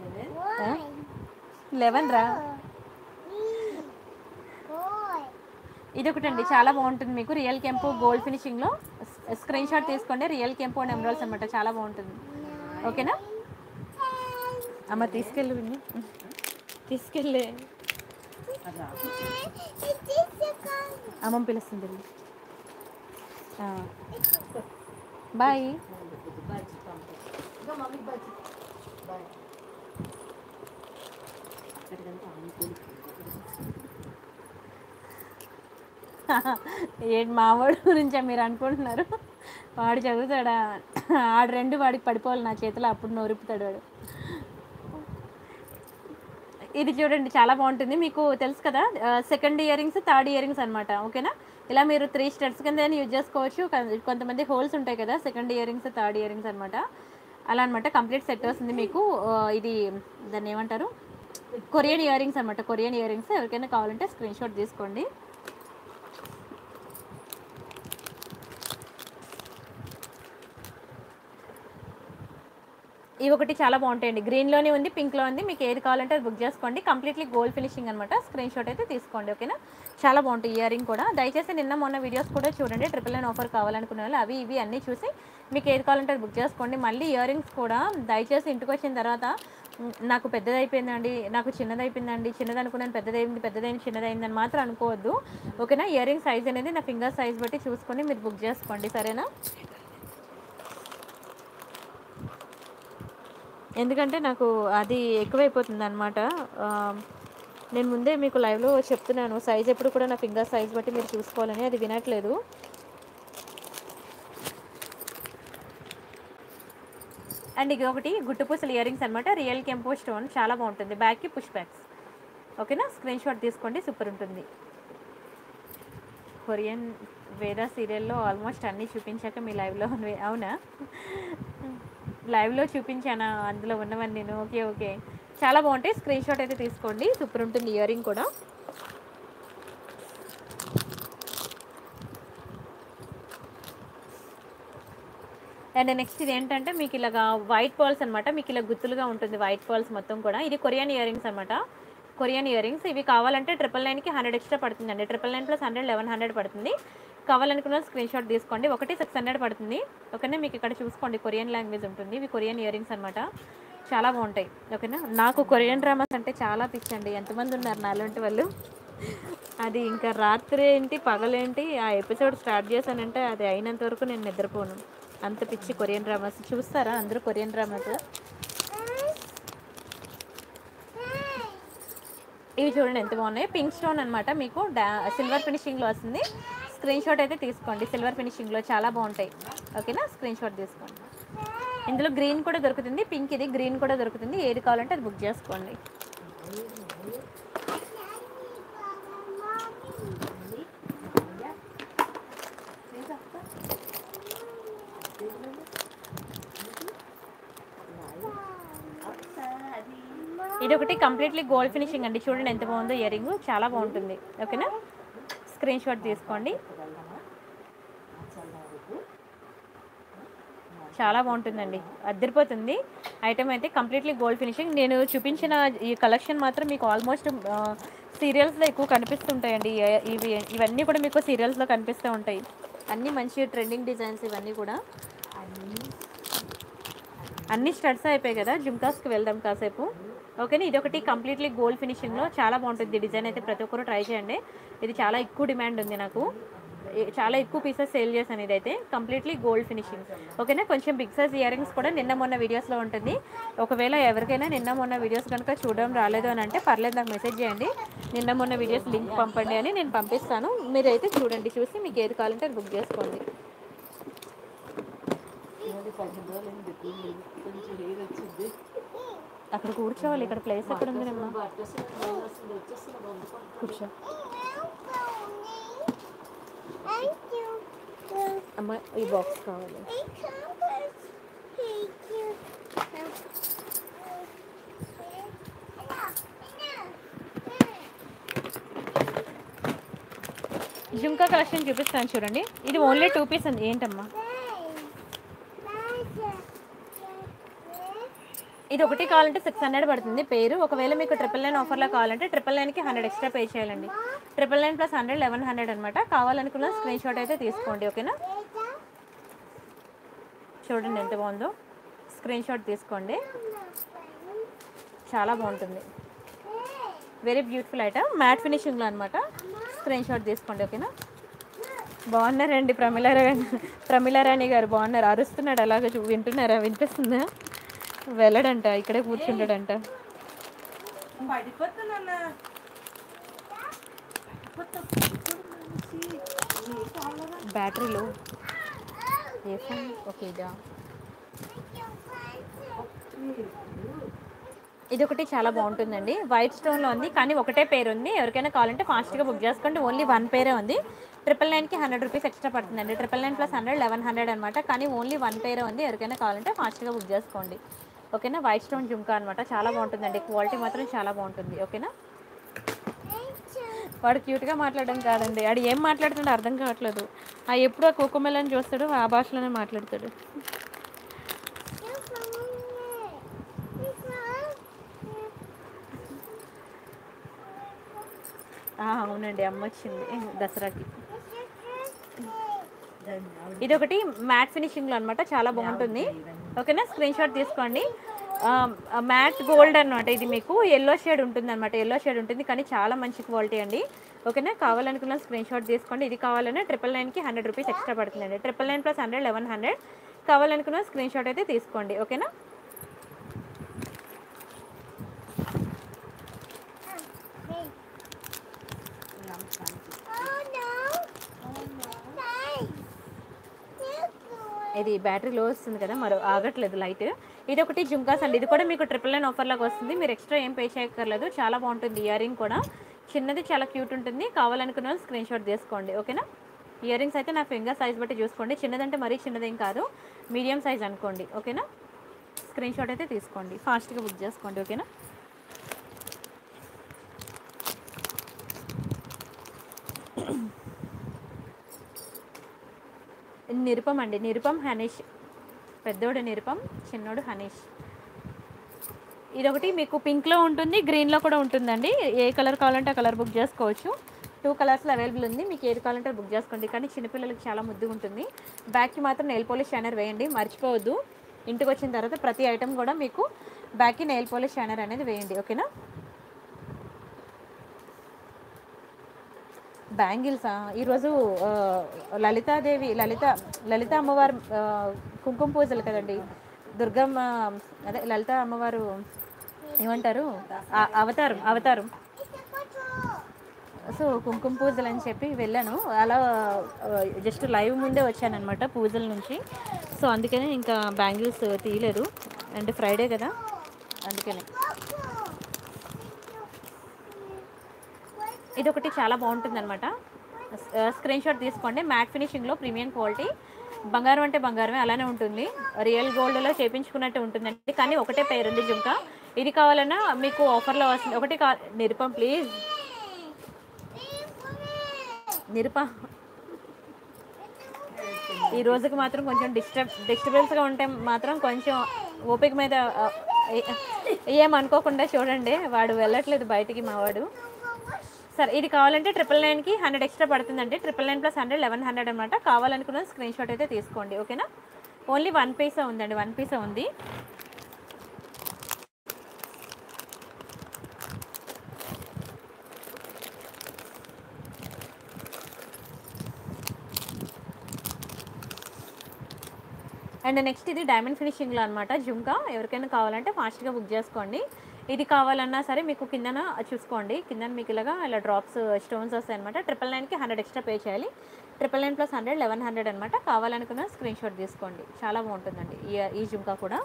Speaker 1: లెవెన్ రా ఇది ఒకటండి చాలా బాగుంటుంది మీకు రియల్ కెంపు గోల్డ్ ఫినిషింగ్లో స్క్రీన్ షాట్ తీసుకోండి రియల్ కెంపు అండ్ ఎమరాల్స్ అనమాట చాలా బాగుంటుంది ఓకేనా అమ్మ తీసుకెళ్ళు విన్ని తీసుకెళ్ళే అమ్మమ్మ పిలుస్తుంది వెళ్ళు. ఆ. బాయ్ ఏంటి మావాడు గురించా మీరు అనుకుంటున్నారు వాడు చదువుతాడా ఆడు రెండు వాడికి పడిపోవాలి నా చేతిలో అప్పుడు నోరిపుతాడు వాడు ఇది చూడండి చాలా బాగుంటుంది మీకు తెలుసు కదా సెకండ్ ఇయరింగ్స్ థర్డ్ ఇయరింగ్స్ అనమాట ఓకేనా ఇలా మీరు త్రీ స్టెప్స్ కింద యూజ్ చేసుకోవచ్చు కొ- కొంతమంది హోల్స్ ఉంటాయి కదా సెకండ్ ఇయరింగ్స్ థర్డ్ ఇయరింగ్స్ అనమాట అలా అనమాట కంప్లీట్ సెట్ వస్తుంది మీకు ఆ, ఇది దాన్ని ఏమంటారు కొరియన్ ఇయరింగ్స్ అనమాట కొరియన్ ఇయరింగ్స్ ఎవరికైనా కావాలంటే స్క్రీన్ షాట్ తీసుకోండి ఇవి ఒకటి చాలా బాగుంటాయండి గ్రీన్లోనే ఉంది పింక్లో ఉంది మీకు ఏది కావాలంటే అది బుక్ చేసుకోండి కంప్లీట్లీ గోల్డ్ ఫినిషింగ్ అనమాట స్క్రీన్ షాట్ అయితే తీసుకోండి ఓకేనా చాలా బాగుంటాయి ఇయర్ రింగ్ కూడా దయచేసి నిన్న మొన్న వీడియోస్ కూడా చూడండి ట్రిపుల్ నైన్ ఆఫర్ కావాలనుకునే వాళ్ళు అవి ఇవి అన్నీ చూసి మీకు ఏది కావాలంటే అది బుక్ చేసుకోండి మళ్ళీ ఇయర్ రింగ్స్ కూడా దయచేసి ఇంటికి వచ్చిన తర్వాత "ఉమ్, నాకు పెద్దది అయిపోయిందండి నాకు చిన్నది అయిపోయిందండి చిన్నది అనుకున్నాను పెద్దదైంది పెద్దదైంది చిన్నదైంది అని మాత్రం అనుకోవద్దు ఓకేనా ఇయర్ రింగ్ సైజ్ అనేది నా ఫింగర్ సైజ్ బట్టి చూసుకొని మీరు బుక్ చేసుకోండి సరేనా ఎందుకంటే నాకు అది ఎక్కువైపోతుంది అనమాట నేను ముందే మీకు లైవ్లో చెప్తున్నాను సైజ్ ఎప్పుడు కూడా నా ఫింగర్ సైజ్ బట్టి మీరు చూసుకోవాలని అది వినట్లేదు అండ్ ఇది ఒకటి గుట్టుపూసలు ఇయర్ రింగ్స్ అనమాట రియల్ కెంపో స్టోన్ చాలా బాగుంటుంది బ్యాక్కి పుష్ బ్యాక్స్ ఓకేనా స్క్రీన్ షాట్ తీసుకోండి సూపర్ ఉంటుంది కొరియన్ వేద సీరియల్లో ఆల్మోస్ట్ అన్నీ చూపించాక మీ లైవ్లో ఉన్నవి- అవునా లైవ్లో చూపించానా అందులో ఉన్నవన్నీ నేను ఓకే ఓకే చాలా బాగుంటాయి స్క్రీన్ షాట్ అయితే తీసుకోండి సూపర్ ఉంటుంది ఇయర్ రింగ్ కూడా అండ్ నెక్స్ట్ ఇది ఏంటంటే మీకు ఇలాగా వైట్ పర్ల్స్ అనమాట మీకు ఇలా గుత్తులుగా ఉంటుంది వైట్ పర్ల్స్ మొత్తం కూడా ఇది కొరియన్ ఇయర్ రింగ్స్ అనమాట కొరియన్ ఇయర్ రింగ్స్ ఇవి కావాలంటే ట్రిపుల్ నైన్కి హండ్రెడ్ ఎక్స్ట్రా పడుతుంది అండి triple nine plus hundred eleven hundred పడుతుంది కావాలనుకున్న స్క్రీన్ షాట్ తీసుకోండి ఒకటి సిక్స్ హండ్రెడ్ పడుతుంది ఓకేనా మీకు ఇక్కడ చూసుకోండి కొరియన్ లాంగ్వేజ్ ఉంటుంది ఇవి కొరియన్ ఇయర్ రింగ్స్ అనమాట చాలా బాగుంటాయి ఓకేనా నాకు కొరియన్ డ్రామాస్ అంటే చాలా పిచ్చండి ఎంతమంది ఉన్నారు నాలాంటి వాళ్ళు అది ఇంకా రాత్రి ఏంటి పగలేంటి ఆ ఎపిసోడ్ స్టార్ట్ చేశానంటే అది అయినంత వరకు నేను నిద్రపోను అంత పిచ్చి కొరియన్ డ్రామాస్ చూస్తారా అందరూ కొరియన్ డ్రామాస్ ఇవి చూడండి ఎంత బాగున్నాయి పింక్ స్టోన్ అనమాట మీకు డా సిల్వర్ ఫినిషింగ్లో వస్తుంది స్క్రీన్ షాట్ అయితే తీసుకోండి సిల్వర్ ఫినిషింగ్లో చాలా బాగుంటాయి ఓకేనా స్క్రీన్ షాట్ తీసుకోండి ఇందులో గ్రీన్ కూడా దొరుకుతుంది పింక్ ఇది గ్రీన్ కూడా దొరుకుతుంది ఏది కావాలంటే అది బుక్ చేసుకోండి ఇది ఒకటి కంప్లీట్లీ గోల్డ్ ఫినిషింగ్ అండి చూడండి ఎంత బాగుందో ఇయర్ రింగ్ చాలా బాగుంటుంది ఓకేనా స్క్రీన్ షాట్ తీసుకోండి చాలా బాగుంటుందండి అద్దరిపోతుంది ఐటమ్ అయితే కంప్లీట్లీ గోల్డ్ ఫినిషింగ్ నేను చూపించిన ఈ కలెక్షన్ మాత్రం మీకు ఆల్మోస్ట్ సీరియల్స్లో ఎక్కువ కనిపిస్తుంటాయండి ఇ- ఇవి ఇవన్నీ కూడా మీకు సీరియల్స్లో కనిపిస్తూ ఉంటాయి అన్నీ మంచి ట్రెండింగ్ డిజైన్స్ ఇవన్నీ కూడా అన్ని స్టడ్స్ అయిపోయాయి కదా జుమ్కాస్కి వెళ్దాం కాసేపు ఓకేనా ఇది ఒకటి కంప్లీట్లీ గోల్డ్ ఫినిషింగ్లో చాలా బాగుంటుంది డిజైన్ అయితే ప్రతి ఒక్కరు ట్రై చేయండి ఇది చాలా ఎక్కువ డిమాండ్ ఉంది నాకు ఏ- చాలా ఎక్కువ పీసెస్ సేల్ చేశాను ఇదైతే కంప్లీట్లీ గోల్డ్ ఫినిషింగ్ ఓకేనా కొంచెం బిగ్ సైజ్ ఇయర్ రింగ్స్ కూడా నిన్న మొన్న వీడియోస్లో ఉంటుంది ఒకవేళ ఎవరికైనా నిన్న మొన్న వీడియోస్ కనుక చూడడం రాలేదు అని అంటే పర్లేదు నాకు మెసేజ్ చేయండి నిన్న మొన్న వీడియోస్ లింక్ పంపండి అని నేను పంపిస్తాను మీరైతే చూడండి చూసి మీకు ఏది కావాలంటే అది బుక్ చేసుకోండి అక్కడ కూర్చోవాలి ఇక్కడ ప్లేస్ ఎక్కడ ఉంది నిమ్మ కూర్చో అమ్మ ఈ బాక్స్ కావాలి జుంకా కలెక్షన్ చూపిస్తాను చూడండి ఇది ఓన్లీ టూ పీస్ ఉంది ఏంటమ్మా ఇది ఒకటి కావాలంటే సిక్స్ హండ్రెడ్ పడుతుంది పేరు ఒకవేళ మీకు ట్రిపుల్ నైన్ ఆఫర్లో కావాలంటే ట్రిపుల్ నైన్కి హండ్రెడ్ ఎక్స్ట్రా పే చేయాలండి triple nine plus hundred eleven hundred అనమాట కావాలనుకున్న స్క్రీన్ షాట్ అయితే తీసుకోండి ఓకేనా చూడండి ఎంత బాగుందో స్క్రీన్ షాట్ తీసుకోండి చాలా బాగుంటుంది వెరీ బ్యూటిఫుల్ ఐటమ్ మ్యాట్ ఫినిషింగ్లో అనమాట స్క్రీన్ షాట్ తీసుకోండి ఓకేనా బాగున్నారండి ప్రమిళారాణి ప్రమిళారాణి గారు బాగున్నారు అరుస్తున్నాడు అలాగే చూ వింటున్నారా వినిపిస్తుందా వెళ్ళడంట ఇక్కడే కూర్చుంటాడంట
Speaker 2: పడిపోతున్నా
Speaker 1: బ్యాటరీలో ఏ ఫోన్ ఓకే ఇదా ఇది ఒకటి చాలా బాగుంటుందండి వైట్ స్టోన్లో ఉంది కానీ ఒకటే పేరు ఉంది ఎవరికైనా కావాలంటే ఫాస్ట్గా బుక్ చేసుకోండి ఓన్లీ వన్ పేరే ఉంది ట్రిపుల్ నైన్కి హండ్రెడ్ రూపీస్ ఎక్స్ట్రా పడుతుందండి triple nine plus hundred eleven hundred అనమాట కానీ ఓన్లీ వన్ పేరే ఉంది ఎవరికైనా కావాలంటే ఫాస్ట్గా బుక్ చేసుకోండి ఓకేనా వైట్ స్టోన్ జుంకా అనమాట చాలా బాగుంటుందండి క్వాలిటీ మాత్రం చాలా బాగుంటుంది ఓకేనా వాడు క్యూట్గా మాట్లాడడం కాదండి వాడు ఏం మాట్లాడుతుండో అర్థం కావట్లేదు ఆ ఎప్పుడు ఆ కోకోమెలని చూస్తాడు ఆ భాషలోనే మాట్లాడతాడు ఆ, అవునండి అమ్మ వచ్చింది దసరాకి ఇది ఒకటి మ్యాట్ ఫినిషింగ్లో అనమాట చాలా బాగుంటుంది ఓకేనా స్క్రీన్ షాట్ తీసుకోండి మ్యాట్ గోల్డ్ అనమాట ఇది మీకు ఎల్లో షేడ్ ఉంటుంది అనమాట ఎల్లో షేడ్ ఉంటుంది కానీ చాలా మంచి క్వాలిటీ అండి ఓకేనా కావాలనుకున్న స్క్రీన్ షాట్ తీసుకోండి ఇది కావాలన్నా ట్రిపుల్ నైన్కి హండ్రెడ్ రూపీస్ ఎక్స్ట్రా పడుతుందండి triple nine plus hundred eleven hundred కావాలనుకున్న స్క్రీన్ షాట్ అయితే తీసుకోండి ఓకేనా ఇది బ్యాటరీ లో వస్తుంది కదా మరో ఆగట్లేదు లైట్ ఇది ఒకటి జుంకాస్ అండి ఇది కూడా మీకు ట్రిపుల్ నైన్ ఆఫర్లోకి వస్తుంది మీరు ఎక్స్ట్రా ఏం పే చేయక్కర్లేదు చాలా బాగుంటుంది ఇయర్ రింగ్ కూడా చిన్నది చాలా క్యూట్ ఉంటుంది కావాలనుకున్న స్క్రీన్ షాట్ తీసుకోండి ఓకేనా ఇయర్ రింగ్స్ అయితే నా ఫింగర్ సైజ్ బట్టి చూసుకోండి చిన్నదంటే మరీ చిన్నదేం కాదు మీడియం సైజ్ అనుకోండి ఓకేనా స్క్రీన్ షాట్ అయితే తీసుకోండి ఫాస్ట్గా బుక్ చేసుకోండి ఓకేనా నిరుపం అండి నిరుపం హనీష్ పెద్దోడు నిరుపం చిన్నోడు హనీష్ ఇదొకటి మీకు పింక్లో ఉంటుంది గ్రీన్లో కూడా ఉంటుందండి ఏ కలర్ కావాలంటే ఆ కలర్ బుక్ చేసుకోవచ్చు టూ కలర్స్లో అవైలబుల్ ఉంది మీకు ఏది కావాలంటే అది బుక్ చేసుకోండి కానీ చిన్నపిల్లలకి చాలా ముద్దుగా ఉంటుంది బ్యాక్కి మాత్రం నెయిల్ పాలిష్ షైనర్ వేయండి మర్చిపోవద్దు ఇంటికి వచ్చిన తర్వాత ప్రతి ఐటెం కూడా మీకు బ్యాక్కి నెయిల్ పాలిష్ షైనర్ అనేది వేయండి ఓకేనా బ్యాంగిల్సా ఈరోజు ఆ, లలితాదేవి లలిత లలిత అమ్మవారు ఆ, కుంకుమ పూజలు కదండి దుర్గమ్మ అదే లలిత అమ్మవారు ఏమంటారు ఆ- అవతారం అవతారం సో కుంకుమ పూజలు అని చెప్పి వెళ్ళాను అలా జస్ట్ లైవ్ ముందే వచ్చానమాట పూజల నుంచి సో అందుకనే ఇంకా బ్యాంగిల్స్ తీయలేదు అంటే ఫ్రైడే కదా అందుకనే ఇది ఒకటి చాలా బాగుంటుంది అనమాట స్క్రీన్ షాట్ తీసుకోండి మ్యాట్ ఫినిషింగ్లో ప్రీమియం క్వాలిటీ బంగారం అంటే బంగారమే అలానే ఉంటుంది రియల్ గోల్డ్లో చేపించుకున్నట్టు ఉంటుందండి కానీ ఒకటే పేరు ఉంది జుంకా ఇది కావాలన్నా మీకు ఆఫర్లో వస్తుంది ఒకటి కా నిరుపం ప్లీజ్ నిరుప ఈ రోజుకి మాత్రం కొంచెం డిస్టర్బ్ డిస్టర్బెన్స్గా ఉంటే మాత్రం కొంచెం ఓపిక మీద ఆ, ఏ- ఏమనుకోకుండా చూడండి వాడు వెళ్ళట్లేదు బయటికి మా వాడు సరే ఇది కావాలంటే ట్రిపుల్ నైన్కి హండ్రెడ్ ఎక్స్ట్రా పడుతుందండి triple nine plus hundred eleven hundred అనమాట కావాలనుకున్న స్క్రీన్ షాట్ అయితే తీసుకోండి ఓకేనా ఓన్లీ వన్ పీసే ఉందండి వన్ పీసే ఉంది అండ్ నెక్స్ట్ ఇది డైమండ్ ఫినిషింగ్లో అనమాట జుంకా ఎవరికైనా కావాలంటే ఫాస్ట్గా బుక్ చేసుకోండి ఇది కావాలన్నా సరే మీకు కిందన చూసుకోండి కిందన మీకు ఇలాగా ఇలా డ్రాప్స్ స్టోన్స్ వస్తాయి అనమాట ట్రిపుల్ నైన్కి హండ్రెడ్ ఎక్స్ట్రా పే చేయాలి triple nine plus hundred eleven hundred అనమాట కావాలనుకున్న స్క్రీన్ షాట్ తీసుకోండి చాలా బాగుంటుందండి ఈ ఈ జుంకా కూడా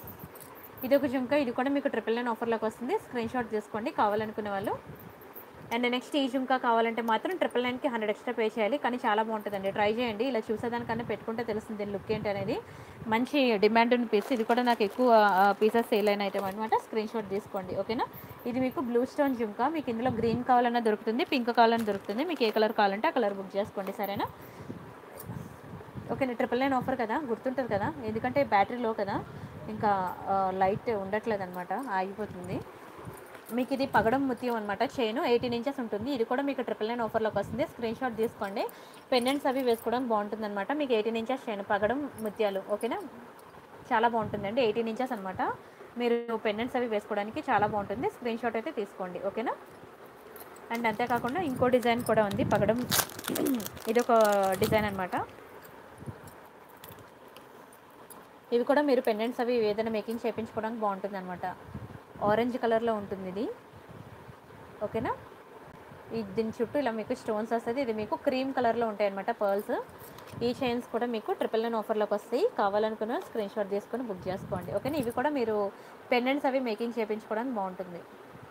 Speaker 1: ఇది ఒక జుంకా ఇది కూడా మీకు ట్రిపుల్ నైన్ ఆఫర్లోకి వస్తుంది స్క్రీన్ షాట్ తీసుకోండి కావాలనుకునే వాళ్ళు అండ్ నెక్స్ట్ ఈ జుంకా కావాలంటే మాత్రం ట్రిపుల్ నైన్కి హండ్రెడ్ ఎక్స్ట్రా పే చేయాలి కానీ చాలా బాగుంటుందండి ట్రై చేయండి ఇలా చూసేదానికన్నా పెట్టుకుంటే తెలుస్తుంది దీని లుక్ ఏంటి అనేది మంచి డిమాండ్ ఉన్న పీస్ ఇది కూడా నాకు ఎక్కువ పీసెస్ సేల్ అయిన ఐటమ్ అనమాట స్క్రీన్ షాట్ తీసుకోండి ఓకేనా ఇది మీకు బ్లూ స్టోన్ జుంకా మీకు ఇందులో గ్రీన్ కావాలన్నా దొరుకుతుంది పింక్ కావాలన్నా దొరుకుతుంది మీకు ఏ కలర్ కావాలంటే ఆ కలర్ బుక్ చేసుకోండి సరేనా ఓకే ట్రిపుల్ నైన్ ఆఫర్ కదా గుర్తుంటుంది కదా ఎందుకంటే బ్యాటరీ లో కదా ఇంకా లైట్ ఉండట్లేదు అనమాట ఆగిపోతుంది మీకు ఇది పగడం ముత్యం అనమాట చైన్ ఎయిటీన్ ఇంచెస్ ఉంటుంది ఇది కూడా మీకు ట్రిపుల్ నైన్ ఆఫర్లోకి వస్తుంది స్క్రీన్ షాట్ తీసుకోండి పెండెంట్స్ అవి వేసుకోవడం బాగుంటుంది అనమాట మీకు ఎయిటీన్ ఇంచెస్ చైన్ పగడం ముత్యాలు ఓకేనా చాలా బాగుంటుందండి ఎయిటీన్ ఇంచెస్ అనమాట మీరు పెండెంట్స్ అవి వేసుకోవడానికి చాలా బాగుంటుంది స్క్రీన్ షాట్ అయితే తీసుకోండి ఓకేనా అండ్ అంతేకాకుండా ఇంకో డిజైన్ కూడా ఉంది పగడం ఇది ఒక డిజైన్ అనమాట ఇవి కూడా మీరు పెండెంట్స్ అవి ఏదైనా మేకింగ్ చేయించుకోవడానికి బాగుంటుంది అనమాట ఆరెంజ్ కలర్లో ఉంటుంది ఇది ఓకేనా ఈ దీని చుట్టూ ఇలా మీకు స్టోన్స్ వస్తుంది ఇది మీకు క్రీమ్ కలర్లో ఉంటాయి అనమాట పర్ల్స్ ఈ చైన్స్ కూడా మీకు ట్రిపుల్ నైన్ ఆఫర్లోకి వస్తాయి కావాలనుకున్న స్క్రీన్ షాట్ తీసుకొని బుక్ చేసుకోండి ఓకేనా ఇవి కూడా మీరు పెండెంట్స్ అవి మేకింగ్ చేయించుకోవడానికి బాగుంటుంది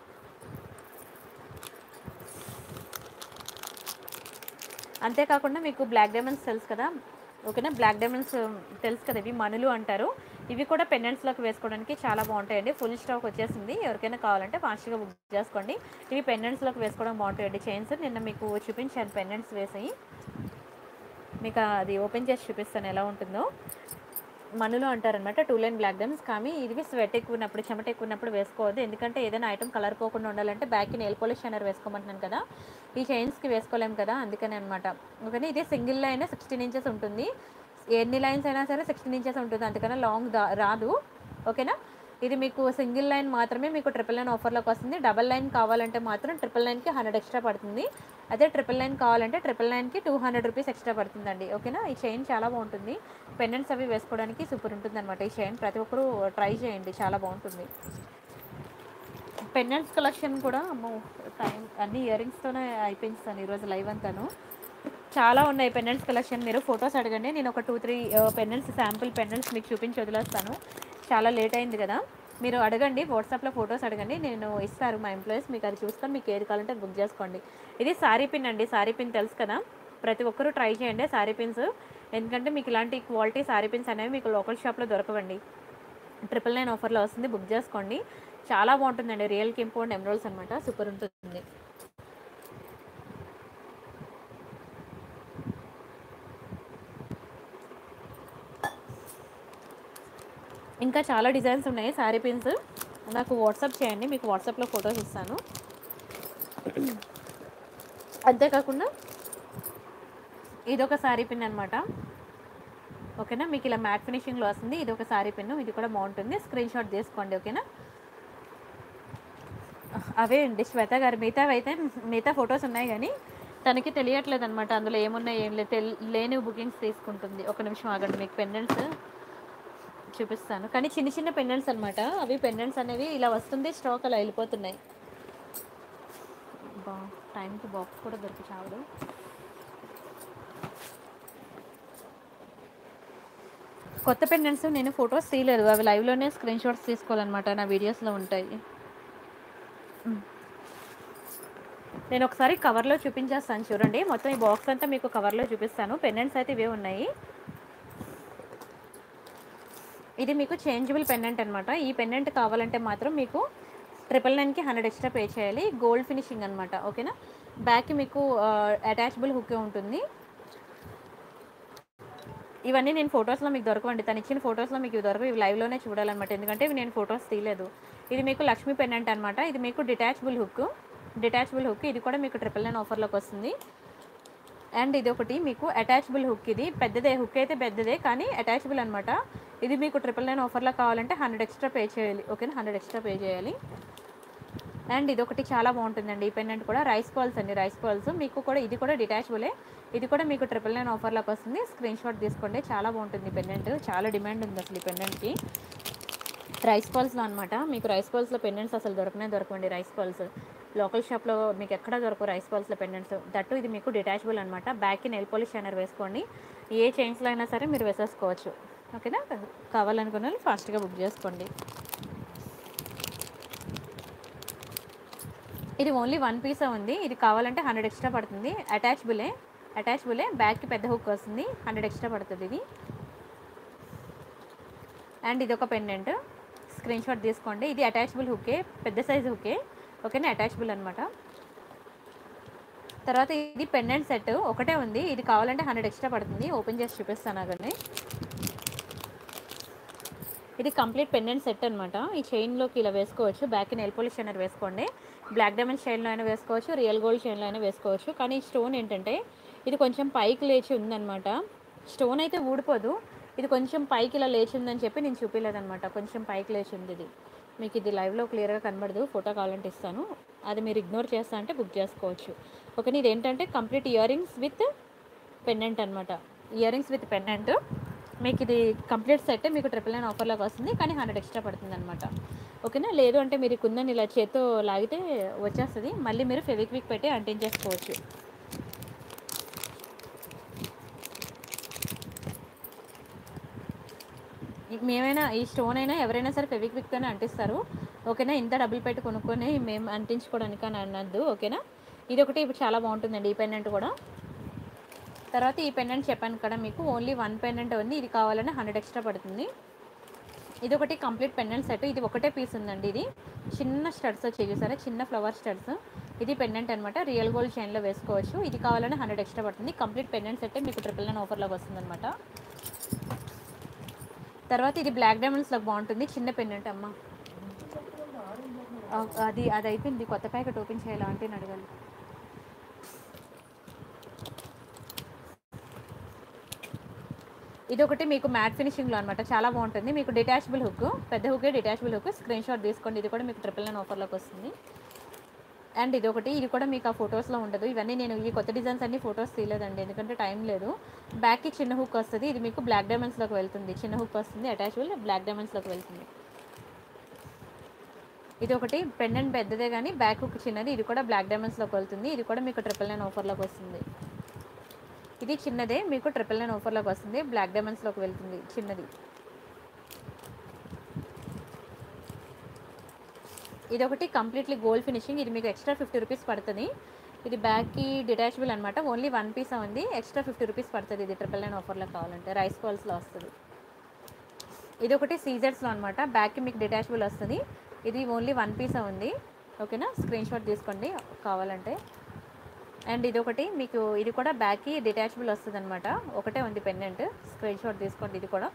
Speaker 1: అంతేకాకుండా మీకు బ్లాక్ డైమండ్స్ తెలుసు కదా ఓకేనా బ్లాక్ డైమండ్స్ తెలుసు కదా ఇవి మనులు అంటారు ఇవి కూడా పెండెంట్స్లోకి వేసుకోవడానికి చాలా బాగుంటాయండి ఫుల్ స్టాక్ వచ్చేసింది ఎవరికైనా కావాలంటే ఫాస్ట్గా బుక్ చేసుకోండి ఇవి పెండెంట్స్లోకి వేసుకోవడం బాగుంటాయండి చైన్స్ నిన్న మీకు చూపించాను పెండెంట్స్ వేసి మీకు అది ఓపెన్ చేసి చూపిస్తాను ఎలా ఉంటుందో మనులు అంటారనమాట టూ లైన్ బ్లాక్ డైమ్స్ కానీ ఇది స్వెట్ ఎక్కువ ఉన్నప్పుడు చెమట ఎక్కువ ఉన్నప్పుడు వేసుకోవద్దు ఎందుకంటే ఏదైనా ఐటమ్ కలర్ పోకుండా ఉండాలంటే బ్యాక్కి నెయిల్ పాలిష్ షైనర్ వేసుకోమంటున్నాను కదా ఈ చైన్స్కి వేసుకోలేం కదా అందుకని అనమాట ఓకే ఇది సింగిల్ లైన్ సిక్స్టీన్ ఇంచెస్ ఉంటుంది ఎన్ని లైన్స్ అయినా సరే సిక్స్టీన్ ఇంచెస్ ఉంటుంది అందుకని లాంగ్ దా- రాదు ఓకేనా ఇది మీకు సింగిల్ లైన్ మాత్రమే మీకు ట్రిపుల్ లైన్ ఆఫర్లోకి వస్తుంది డబల్ లైన్ కావాలంటే మాత్రం ట్రిపుల్ లైన్కి హండ్రెడ్ ఎక్స్ట్రా పడుతుంది అదే ట్రిపుల్ లైన్ కావాలంటే ట్రిపుల్ లైన్కి టూ హండ్రెడ్ రూపీస్ ఎక్స్ట్రా పడుతుందండి ఓకేనా ఈ చైన్ చాలా బాగుంటుంది పెండెంట్స్ అవి వేసుకోవడానికి సూపర్ ఉంటుంది అనమాట ఈ చైన్ ప్రతి ఒక్కరూ ట్రై చేయండి చాలా బాగుంటుంది పెండెంట్స్ కలెక్షన్ కూడా అమ్మో టైం అన్ని ఇయర్ రింగ్స్తోనే అయిపోయించాను ఈరోజు లైవ్ అంతాను చాలా ఉన్నాయి పెండెంట్స్ కలెక్షన్ మీరు ఫొటోస్ అడగండి నేను ఒక two three pendants sample pendants మీకు చూపించి వదిలేస్తాను చాలా లేట్ అయింది కదా మీరు అడగండి వాట్సాప్లో ఫొటోస్ అడగండి నేను ఇస్తారు మా ఎంప్లాయీస్ మీకు అది చూసుకొని మీకు ఏది కావాలంటే బుక్ చేసుకోండి ఇది సారీ పిన్ అండి సారీ పిన్ తెలుసు కదా ప్రతి ఒక్కరూ ట్రై చేయండి సారీ పిన్స్ ఎందుకంటే మీకు ఇలాంటి క్వాలిటీ సారీ పిన్స్ అనేవి మీకు లోకల్ షాప్లో దొరకవండి ట్రిపుల్ నైన్ ఆఫర్లో వస్తుంది బుక్ చేసుకోండి చాలా బాగుంటుందండి రియల్ కింపోండ్ ఎమరాల్స్ అనమాట సూపర్ ఉంటుంది ఇంకా చాలా డిజైన్స్ ఉన్నాయి శారీ పిన్స్ నాకు వాట్సాప్ చేయండి మీకు వాట్సాప్లో ఫొటోస్ ఇస్తాను అంతేకాకుండా ఇదొక శారీ పిన్ అనమాట ఓకేనా మీకు ఇలా మ్యాట్ ఫినిషింగ్లో వస్తుంది ఇది ఒక శారీ పిన్ ఇది కూడా బాగుంటుంది స్క్రీన్ షాట్ తీసుకోండి ఓకేనా అవే అండి శ్వేత గారు మిగతా అయితే మిగతా ఫొటోస్ ఉన్నాయి కానీ తనకి తెలియట్లేదు అనమాట అందులో ఏమున్నాయి ఏం లేదు తెల్- లేని బుకింగ్స్ తీసుకుంటుంది ఒక నిమిషం ఆగండి మీకు పెండెంట్స్ చూపిస్తాను కానీ చిన్న చిన్న పెండెంట్స్ అనమాట అవి పెండెంట్స్ అనేవి ఇలా వస్తుంది స్టాక్ అలా వెళ్ళిపోతున్నాయి బా టైంకి బాక్స్ కూడా దొరికి చావదు కొత్త పెండెంట్స్ నేను ఫొటోస్ తీయలేదు అవి లైవ్లోనే స్క్రీన్ షాట్స్ తీసుకోవాలన్నమాట నా వీడియోస్లో ఉంటాయి మ్. నేను ఒకసారి కవర్లో చూపించేస్తాను చూడండి మొత్తం ఈ బాక్స్ అంతా మీకు కవర్లో చూపిస్తాను పెండెంట్స్ అయితే ఇవే ఉన్నాయి ఇది మీకు చేంజబుల్ పెండెంట్ అనమాట ఈ పెండెంట్ కావాలంటే మాత్రం మీకు ట్రిపుల్ నైన్కి హండ్రెడ్ ఎక్స్ట్రా పే చేయాలి గోల్డ్ ఫినిషింగ్ అనమాట ఓకేనా బ్యాక్కి మీకు అటాచబుల్ హుక్ ఉంటుంది ఇవన్నీ నేను ఫొటోస్లో మీకు దొరకవండి తను ఇచ్చిన ఫొటోస్లో మీకు ఇవి దొరకవు ఇవి లైవ్లోనే చూడాలన్నమాట ఎందుకంటే ఇవి నేను ఫొటోస్ తీయలేదు ఇది మీకు లక్ష్మీ పెండెంట్ అనమాట ఇది మీకు డిటాచబుల్ హుక్ డిటాచబుల్ హుక్ ఇది కూడా మీకు ట్రిపుల్ నైన్ ఆఫర్లోకి వస్తుంది అండ్ ఇది ఒకటి మీకు అటాచబుల్ హుక్ ఇది పెద్దదే హుక్ అయితే పెద్దదే కానీ అటాచబుల్ అనమాట ఇది మీకు ట్రిపుల్ నైన్ ఆఫర్లో కావాలంటే హండ్రెడ్ ఎక్స్ట్రా పే చేయాలి ఓకేనా హండ్రెడ్ ఎక్స్ట్రా పే చేయాలి అండ్ ఇది ఒకటి చాలా బాగుంటుందండి ఈ పెండెంట్ కూడా రైస్ పర్ల్స్ అండి రైస్ పర్ల్స్ మీకు కూడా ఇది కూడా డిటాచబులే ఇది కూడా మీకు ట్రిపుల్ నైన్ ఆఫర్లోకి వస్తుంది స్క్రీన్ షాట్ తీసుకోండి చాలా బాగుంటుంది పెండెంట్ చాలా డిమాండ్ ఉంది అసలు ఈ పెండెంట్కి రైస్ పర్ల్స్లో అనమాట మీకు రైస్ పర్ల్స్లో పెండెంట్స్ అసలు దొరకనే దొరకండి రైస్ పర్ల్స్ లోకల్ షాప్లో మీకు ఎక్కడ దొరకవు రైస్ పర్ల్స్లో పెండెంట్స్ దట్టు ఇది మీకు డిటాచబుల్ అనమాట బ్యాక్కి నెల్ పాలిష్ షైనర్ వేసుకోండి ఏ చైన్స్లో అయినా సరే మీరు వేసేసుకోవచ్చు ఓకేనా కావాలనుకున్న వాళ్ళు ఫాస్ట్గా బుక్ చేసుకోండి ఇది ఓన్లీ వన్ పీసే ఉంది ఇది కావాలంటే హండ్రెడ్ ఎక్స్ట్రా పడుతుంది అటాచ్బులే అటాచ్బులే బ్యాక్కి పెద్ద హుక్ వస్తుంది హండ్రెడ్ ఎక్స్ట్రా పడుతుంది ఇది అండ్ ఇది ఒక పెండెంట్ స్క్రీన్ షాట్ తీసుకోండి ఇది అటాచబుల్ హుకే పెద్ద సైజ్ హుకే ఓకేనా అటాచబుల్ అనమాట తర్వాత ఇది పెండెంట్ సెట్ ఒకటే ఉంది ఇది కావాలంటే హండ్రెడ్ ఎక్స్ట్రా పడుతుంది ఓపెన్ చేసి చూపిస్తాను అక్కడనే ఇది కంప్లీట్ పెండెంట్ సెట్ అనమాట ఈ చైన్లోకి ఇలా వేసుకోవచ్చు బ్యాక్ నెయిల్ పాలిష్ అనేది వేసుకోండి బ్లాక్ డైమండ్ చైన్లో అయినా వేసుకోవచ్చు రియల్ గోల్డ్ చైన్లో అయినా వేసుకోవచ్చు కానీ ఈ స్టోన్ ఏంటంటే ఇది కొంచెం పైకి లేచి ఉందన్నమాట స్టోన్ అయితే ఊడిపోదు ఇది కొంచెం పైకి ఇలా లేచి ఉందని చెప్పి నేను చూపించలేదన్నమాట కొంచెం పైకి లేచి ఉంది ఇది మీకు ఇది లైవ్లో క్లియర్గా కనబడదు ఫోటో కావాలంటే ఇస్తాను అది మీరు ఇగ్నోర్ చేస్తా అంటే బుక్ చేసుకోవచ్చు ఓకే ఇది ఏంటంటే complete earrings with pendant అనమాట ఇయర్ రింగ్స్ విత్ పెండెంట్ మీకు ఇది కంప్లీట్ సెట్ మీకు ట్రిపుల్ నైన్ ఆఫర్లోకి వస్తుంది కానీ హండ్రెడ్ ఎక్స్ట్రా పడుతుంది అనమాట ఓకేనా లేదు అంటే మీరు ఈ కుందని ఇలా చేత్తో లాగితే వచ్చేస్తుంది మళ్ళీ మీరు ఫెవిక్విక్ పెట్టి అంటించేసుకోవచ్చు ఈ- మేమైనా ఈ స్టోన్ అయినా ఎవరైనా సరే ఫెవిక్విక్తోనే అంటిస్తారు ఓకేనా ఇంత డబ్బులు పెట్టి కొనుక్కొని మేము అంటించుకోవడానికి అని అనద్దు ఓకేనా ఇది ఒకటి ఇప్పుడు చాలా బాగుంటుందండి ఈ పెండెంట్ కూడా తర్వాత ఈ పెండెంట్ చెప్పాను కదా మీకు ఓన్లీ వన్ పెండెంట్ ఉంది ఇది కావాలంటే హండ్రెడ్ ఎక్స్ట్రా పడుతుంది ఇది ఒకటి కంప్లీట్ పెండెంట్ సెట్ ఇది ఒకటే పీస్ ఉందండి ఇది చిన్న స్టడ్స్ వచ్చాయి చూసారా చిన్న ఫ్లవర్ స్టడ్స్ ఇది పెండెంట్ అనమాట రియల్ గోల్డ్ చైన్లో వేసుకోవచ్చు ఇది కావాలంటే హండ్రెడ్ ఎక్స్ట్రా పడుతుంది కంప్లీట్ పెండెంట్ సెట్ మీకు ట్రిపుల్ నైన్ ఆఫర్లోకి వస్తుంది అనమాట తర్వాత ఇది బ్లాక్ డైమండ్స్లోకి బాగుంటుంది చిన్న పెండెంట్ అమ్మ ఆ, అది అది అయిపోయింది కొత్త ప్యాకెట్ ఓపెన్ చేయాలా అంటే నేను అడగాలి ఇది ఒకటి మీకు మ్యాట్ ఫినిషింగ్లో అనమాట చాలా బాగుంటుంది మీకు డిటాచబుల్ హుక్ పెద్ద హుకే డిటాచబుల్ హుక్ స్క్రీన్ షాట్ తీసుకోండి ఇది కూడా మీకు ట్రిపుల్ నైన్ ఆఫర్లోకి వస్తుంది అండ్ ఇది ఒకటి ఇది కూడా మీకు ఆ ఫొటోస్లో ఉండదు ఇవన్నీ నేను ఈ కొత్త డిజైన్స్ అన్ని ఫొటోస్ తీయలేదండి ఎందుకంటే టైం లేదు బ్యాక్కి చిన్న హుక్ వస్తుంది ఇది మీకు బ్లాక్ డైమండ్స్లోకి వెళ్తుంది చిన్న హుక్ వస్తుంది అటాచబుల్ బ్లాక్ డైమండ్స్లోకి వెళ్తుంది ఇది ఒకటి పెండెంట్ పెద్దదే కానీ బ్యాక్ హుక్ చిన్నది ఇది కూడా బ్లాక్ డైమండ్స్లోకి వెళ్తుంది ఇది కూడా మీకు ట్రిపుల్ నైన్ ఆఫర్లోకి వస్తుంది ఇది చిన్నదే మీకు ట్రిపుల్ నైన్ ఆఫర్లోకి వస్తుంది బ్లాక్ డైమండ్స్లోకి వెళ్తుంది చిన్నది ఇది ఒకటి కంప్లీట్లీ గోల్డ్ ఫినిషింగ్ ఇది మీకు ఎక్స్ట్రా ఫిఫ్టీ రూపీస్ పడుతుంది ఇది బ్యాగ్కి డిటాచబుల్ అనమాట ఓన్లీ వన్ పీస్ ఉంది ఎక్స్ట్రా ఫిఫ్టీ రూపీస్ పడుతుంది ఇది ట్రిపుల్ నైన్ ఆఫర్లో కావాలంటే రైస్ బాల్స్లో వస్తుంది ఇది ఒకటి సీజర్స్లో అనమాట బ్యాగ్కి మీకు డిటాచబుల్ వస్తుంది ఇది ఓన్లీ వన్ పీస్ ఉంది ఓకేనా స్క్రీన్ షాట్ తీసుకోండి కావాలంటే అండ్ ఇది ఒకటి మీకు ఇది కూడా బ్యాగ్కి డిటాచబుల్ వస్తుంది అనమాట ఒకటే ఉంది పెండెంట్ స్క్రీన్ షాట్ తీసుకోండి ఇది కూడా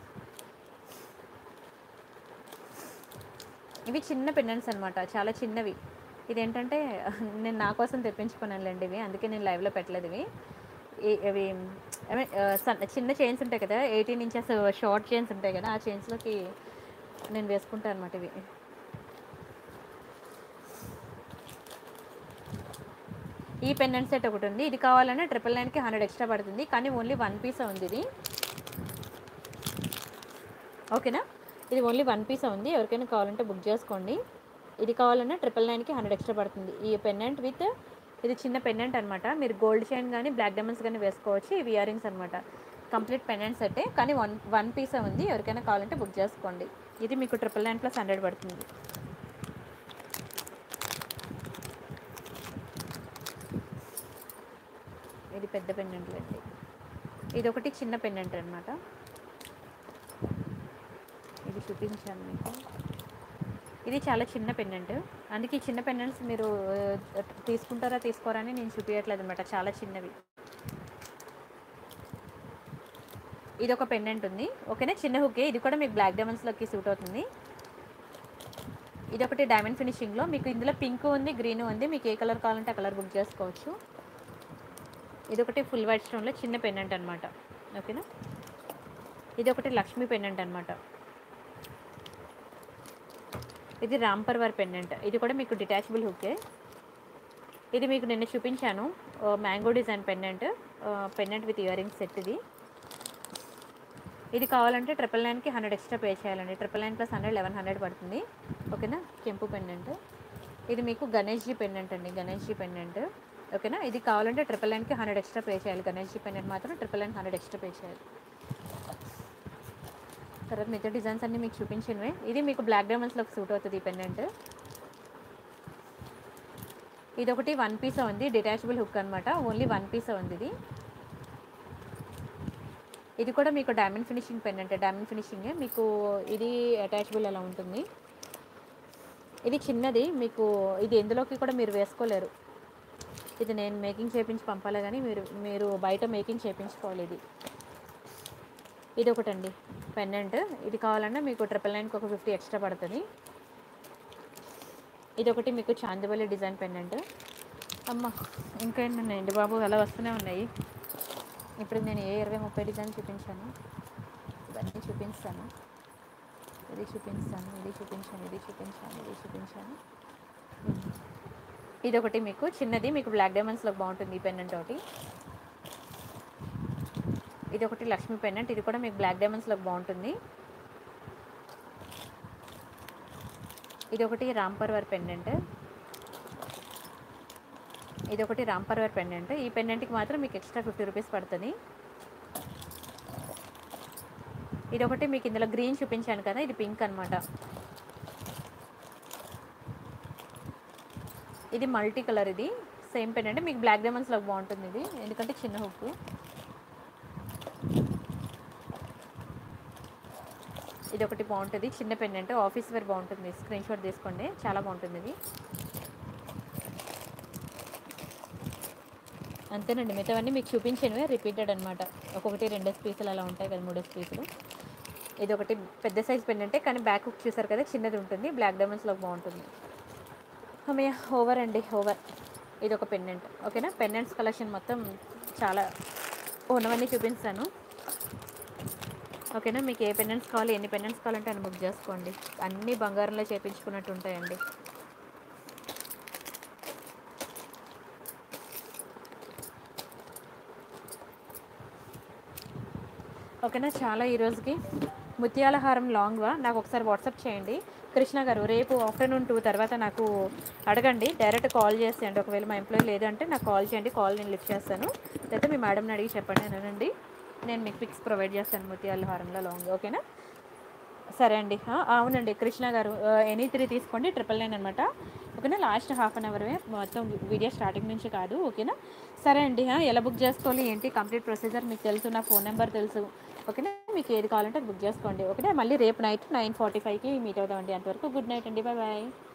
Speaker 1: ఇవి చిన్న పెండెంట్స్ అనమాట చాలా చిన్నవి ఇదేంటంటే నేను నా కోసం తెప్పించుకున్నానులేండి ఇవి అందుకే నేను లైవ్లో పెట్టలేదు ఇవి ఈ- ఇవి I mean, ఆ, సన్న- చిన్న చైన్స్ ఉంటాయి కదా ఎయిటీన్ ఇంచెస్ షార్ట్ చైన్స్ ఉంటాయి కదా ఆ చైన్స్లోకి నేను వేసుకుంటాను అనమాట ఇవి ఈ పెండెంట్ సెట్ ఒకటి ఉంది ఇది కావాలన్నా ట్రిపుల్ నైన్కి హండ్రెడ్ ఎక్స్ట్రా పడుతుంది కానీ ఓన్లీ వన్ పీస్ ఉంది ఇది ఓకేనా ఇది ఓన్లీ వన్ పీస్ ఉంది ఎవరికైనా కావాలంటే బుక్ చేసుకోండి ఇది కావాలన్నా ట్రిపుల్ నైన్కి హండ్రెడ్ ఎక్స్ట్రా పడుతుంది ఈ పెండెంట్ విత్ ఇది చిన్న పెండెంట్ అనమాట మీరు గోల్డ్ చైన్ కానీ బ్లాక్ డైమండ్స్ కానీ వేసుకోవచ్చు ఇవి ఇయర్ రింగ్స్ అనమాట కంప్లీట్ పెండెంట్ సెట్టే కానీ వన్ వన్ పీసే ఉంది ఎవరికైనా కావాలంటే బుక్ చేసుకోండి ఇది మీకు ట్రిపుల్ నైన్ ప్లస్ హండ్రెడ్ పడుతుంది ఇది పెద్ద పెండెంట్ అండి ఇది ఒకటి చిన్న పెండెంట్ అనమాట ఇది చూపించాను మీకు ఇది చాలా చిన్న పెండెంట్ అందుకే ఈ చిన్న పెండెంట్స్ మీరు ఆ, తీసుకుంటారా తీసుకోరా అని నేను చూపించట్లేదు అనమాట చాలా చిన్నవి ఇది ఒక పెండెంట్ ఉంది ఓకేనా చిన్న హుకే ఇది కూడా మీకు బ్లాక్ డైమండ్స్లోకి సూట్ అవుతుంది ఇది ఒకటి డైమండ్ ఫినిషింగ్లో మీకు ఇందులో పింక్ ఉంది గ్రీన్ ఉంది మీకు ఏ కలర్ కావాలంటే ఆ కలర్ బుక్ చేసుకోవచ్చు ఇది ఒకటి ఫుల్ వైట్ స్టోన్లో చిన్న పెండెంట్ అనమాట ఓకేనా ఇది ఒకటి లక్ష్మీ పెండెంట్ అనమాట ఇది రాంపర్వర్ పెండెంట్ ఇది కూడా మీకు డిటాచబుల్ హుకే ఇది మీకు నిన్న చూపించాను mango design pendant pendant with year earrings set ఇది ఇది కావాలంటే ట్రిపుల్ నైన్కి హండ్రెడ్ ఎక్స్ట్రా పే చేయాలండి triple nine plus hundred eleven hundred పడుతుంది ఓకేనా కెంపు పెండెంట్ ఇది మీకు గణేష్జీ పెండెంట్ అండి గణేష్జీ పెండెంట్ ఓకేనా ఇది కావాలంటే ట్రిపుల్ నైన్కి హండ్రెడ్ ఎక్స్ట్రా పే చేయాలి గణేష్జీ పెండెంట్ మాత్రం triple nine hundred extra pay చేయాలి తర్వాత మిగతా డిజైన్స్ అన్నీ మీకు చూపించినవే ఇది మీకు బ్లాక్ డైమండ్స్లోకి సూట్ అవుతుంది ఈ పెండెంట్ ఇది ఒకటి వన్ పీస్ ఉంది డిటాచబుల్ హుక్ అనమాట ఓన్లీ వన్ పీస్ ఉంది ఇది ఇది కూడా మీకు డైమండ్ ఫినిషింగ్ పెన్ అంటే డైమండ్ ఫినిషింగే మీకు ఇది అటాచబుల్ అలా ఉంటుంది ఇది చిన్నది మీకు ఇది ఎందులోకి కూడా మీరు వేసుకోలేరు ఇది నేను మేకింగ్ చేపించి పంపాలి కానీ మీరు మీరు బయట మేకింగ్ చేపించుకోవాలి ఇది ఇది ఒకటండి పెన్నెంట్ ఇది కావాలన్నా మీకు ట్రిపుల్ నైన్కి ఒక ఫిఫ్టీ ఎక్స్ట్రా పడుతుంది ఇది ఒకటి మీకు చాందివల్లి డిజైన్ పెన్నెంట్ అమ్మ ఇంకా ఏంటండి బాబు అలా వస్తూనే ఉన్నాయి ఇప్పుడు నేను ఏ ఇరవై ముప్పై డిజైన్ చూపించాను ఇవన్నీ చూపిస్తాను ఇది చూపిస్తాను ఇది చూపించాను ఇది చూపించాను ఇది చూపించాను ఉమ్. ఇది ఒకటి మీకు చిన్నది మీకు బ్లాక్ డైమండ్స్లో బాగుంటుంది ఈ పెన్నెంట్ ఒకటి ఇది ఒకటి లక్ష్మీ పెన్నెంట్ ఇది కూడా మీకు బ్లాక్ డైమండ్స్లో బాగుంటుంది ఇది ఒకటి రాంపర్వర్ పెండెంట్ ఇది ఒకటి రాంపర్వర్ పెండెంట్ ఈ పెండెంట్కి మాత్రం మీకు ఎక్స్ట్రా ఫిఫ్టీ రూపీస్ పడుతుంది ఇది ఒకటి మీకు ఇందులో గ్రీన్ చూపించాను కదా ఇది పింక్ అనమాట ఇది మల్టీ కలర్ ఇది సేమ్ పెండెంట్ మీకు బ్లాక్ డైమండ్స్లో బాగుంటుంది ఇది ఎందుకంటే చిన్న హుక్ ఇది ఒకటి బాగుంటుంది చిన్న పెండెంట్ ఆఫీస్ వేర్ బాగుంటుంది స్క్రీన్ షాట్ తీసుకోండి చాలా బాగుంటుంది ఇది అంతేనండి మిగతావన్నీ మీకు చూపించినవే రిపీటెడ్ అనమాట ఒక్కొక్కటి రెండు పీసులు అలా ఉంటాయి కదా మూడు పీసులు ఇది ఒకటి పెద్ద సైజ్ పెండెంటే కానీ బ్యాక్ హుక్ చూసారు కదా చిన్నది ఉంటుంది బ్లాక్ డైమండ్స్లో బాగుంటుంది అమ్మయ్య ఓవర్ అండి ఓవర్ ఇది ఒక పెండెంట్ ఓకేనా పెండెంట్స్ కలెక్షన్ మొత్తం చాలా ఉన్నవన్నీ చూపిస్తాను ఓకేనా మీకు ఏ పెండెంట్స్ కావాలి ఎన్ని పెండెంట్స్ కావాలంటే అని బుక్ చేసుకోండి అన్నీ బంగారంలో చేపించుకున్నట్టు ఉంటాయండి ఓకేనా చాలా ఈ రోజుకి ముత్యాల హారం లాంగ్వా నాకు ఒకసారి వాట్సాప్ చేయండి కృష్ణ గారు రేపు ఆఫ్టర్నూన్ టూ తర్వాత నాకు అడగండి డైరెక్ట్ కాల్ చేసేయండి ఒకవేళ మా ఎంప్లాయీ లేదంటే నాకు కాల్ చేయండి కాల్ నేను లిఫ్ట్ చేస్తాను లేకపోతే మీ మేడంని అడిగి చెప్పండి అనండి నేను మీకు పిక్స్ ప్రొవైడ్ చేస్తాను ముత్యాల హారంలో లాంగ్ ఓకేనా సరే అండి ఆ, అవునండి కృష్ణ గారు ఎనీ త్రీ తీసుకోండి ట్రిపుల్ నైన్ అనమాట ఓకేనా లాస్ట్ హాఫ్ అన్ అవర్ మొత్తం వీడియో స్టార్టింగ్ నుంచి కాదు ఓకేనా సరే అండి ఆ, ఎలా బుక్ చేసుకోవాలి ఏంటి కంప్లీట్ ప్రొసీజర్ మీకు తెలుసు నా ఫోన్ నెంబర్ తెలుసు ఓకేనా మీకు ఏది కావాలంటే అది బుక్ చేసుకోండి ఓకేనా మళ్ళీ రేపు నైట్ నైన్ ఫార్టీ ఫైవ్కి మీట్ అవుదామండి అంతవరకు గుడ్ నైట్ అండి బాయ్ బాయ్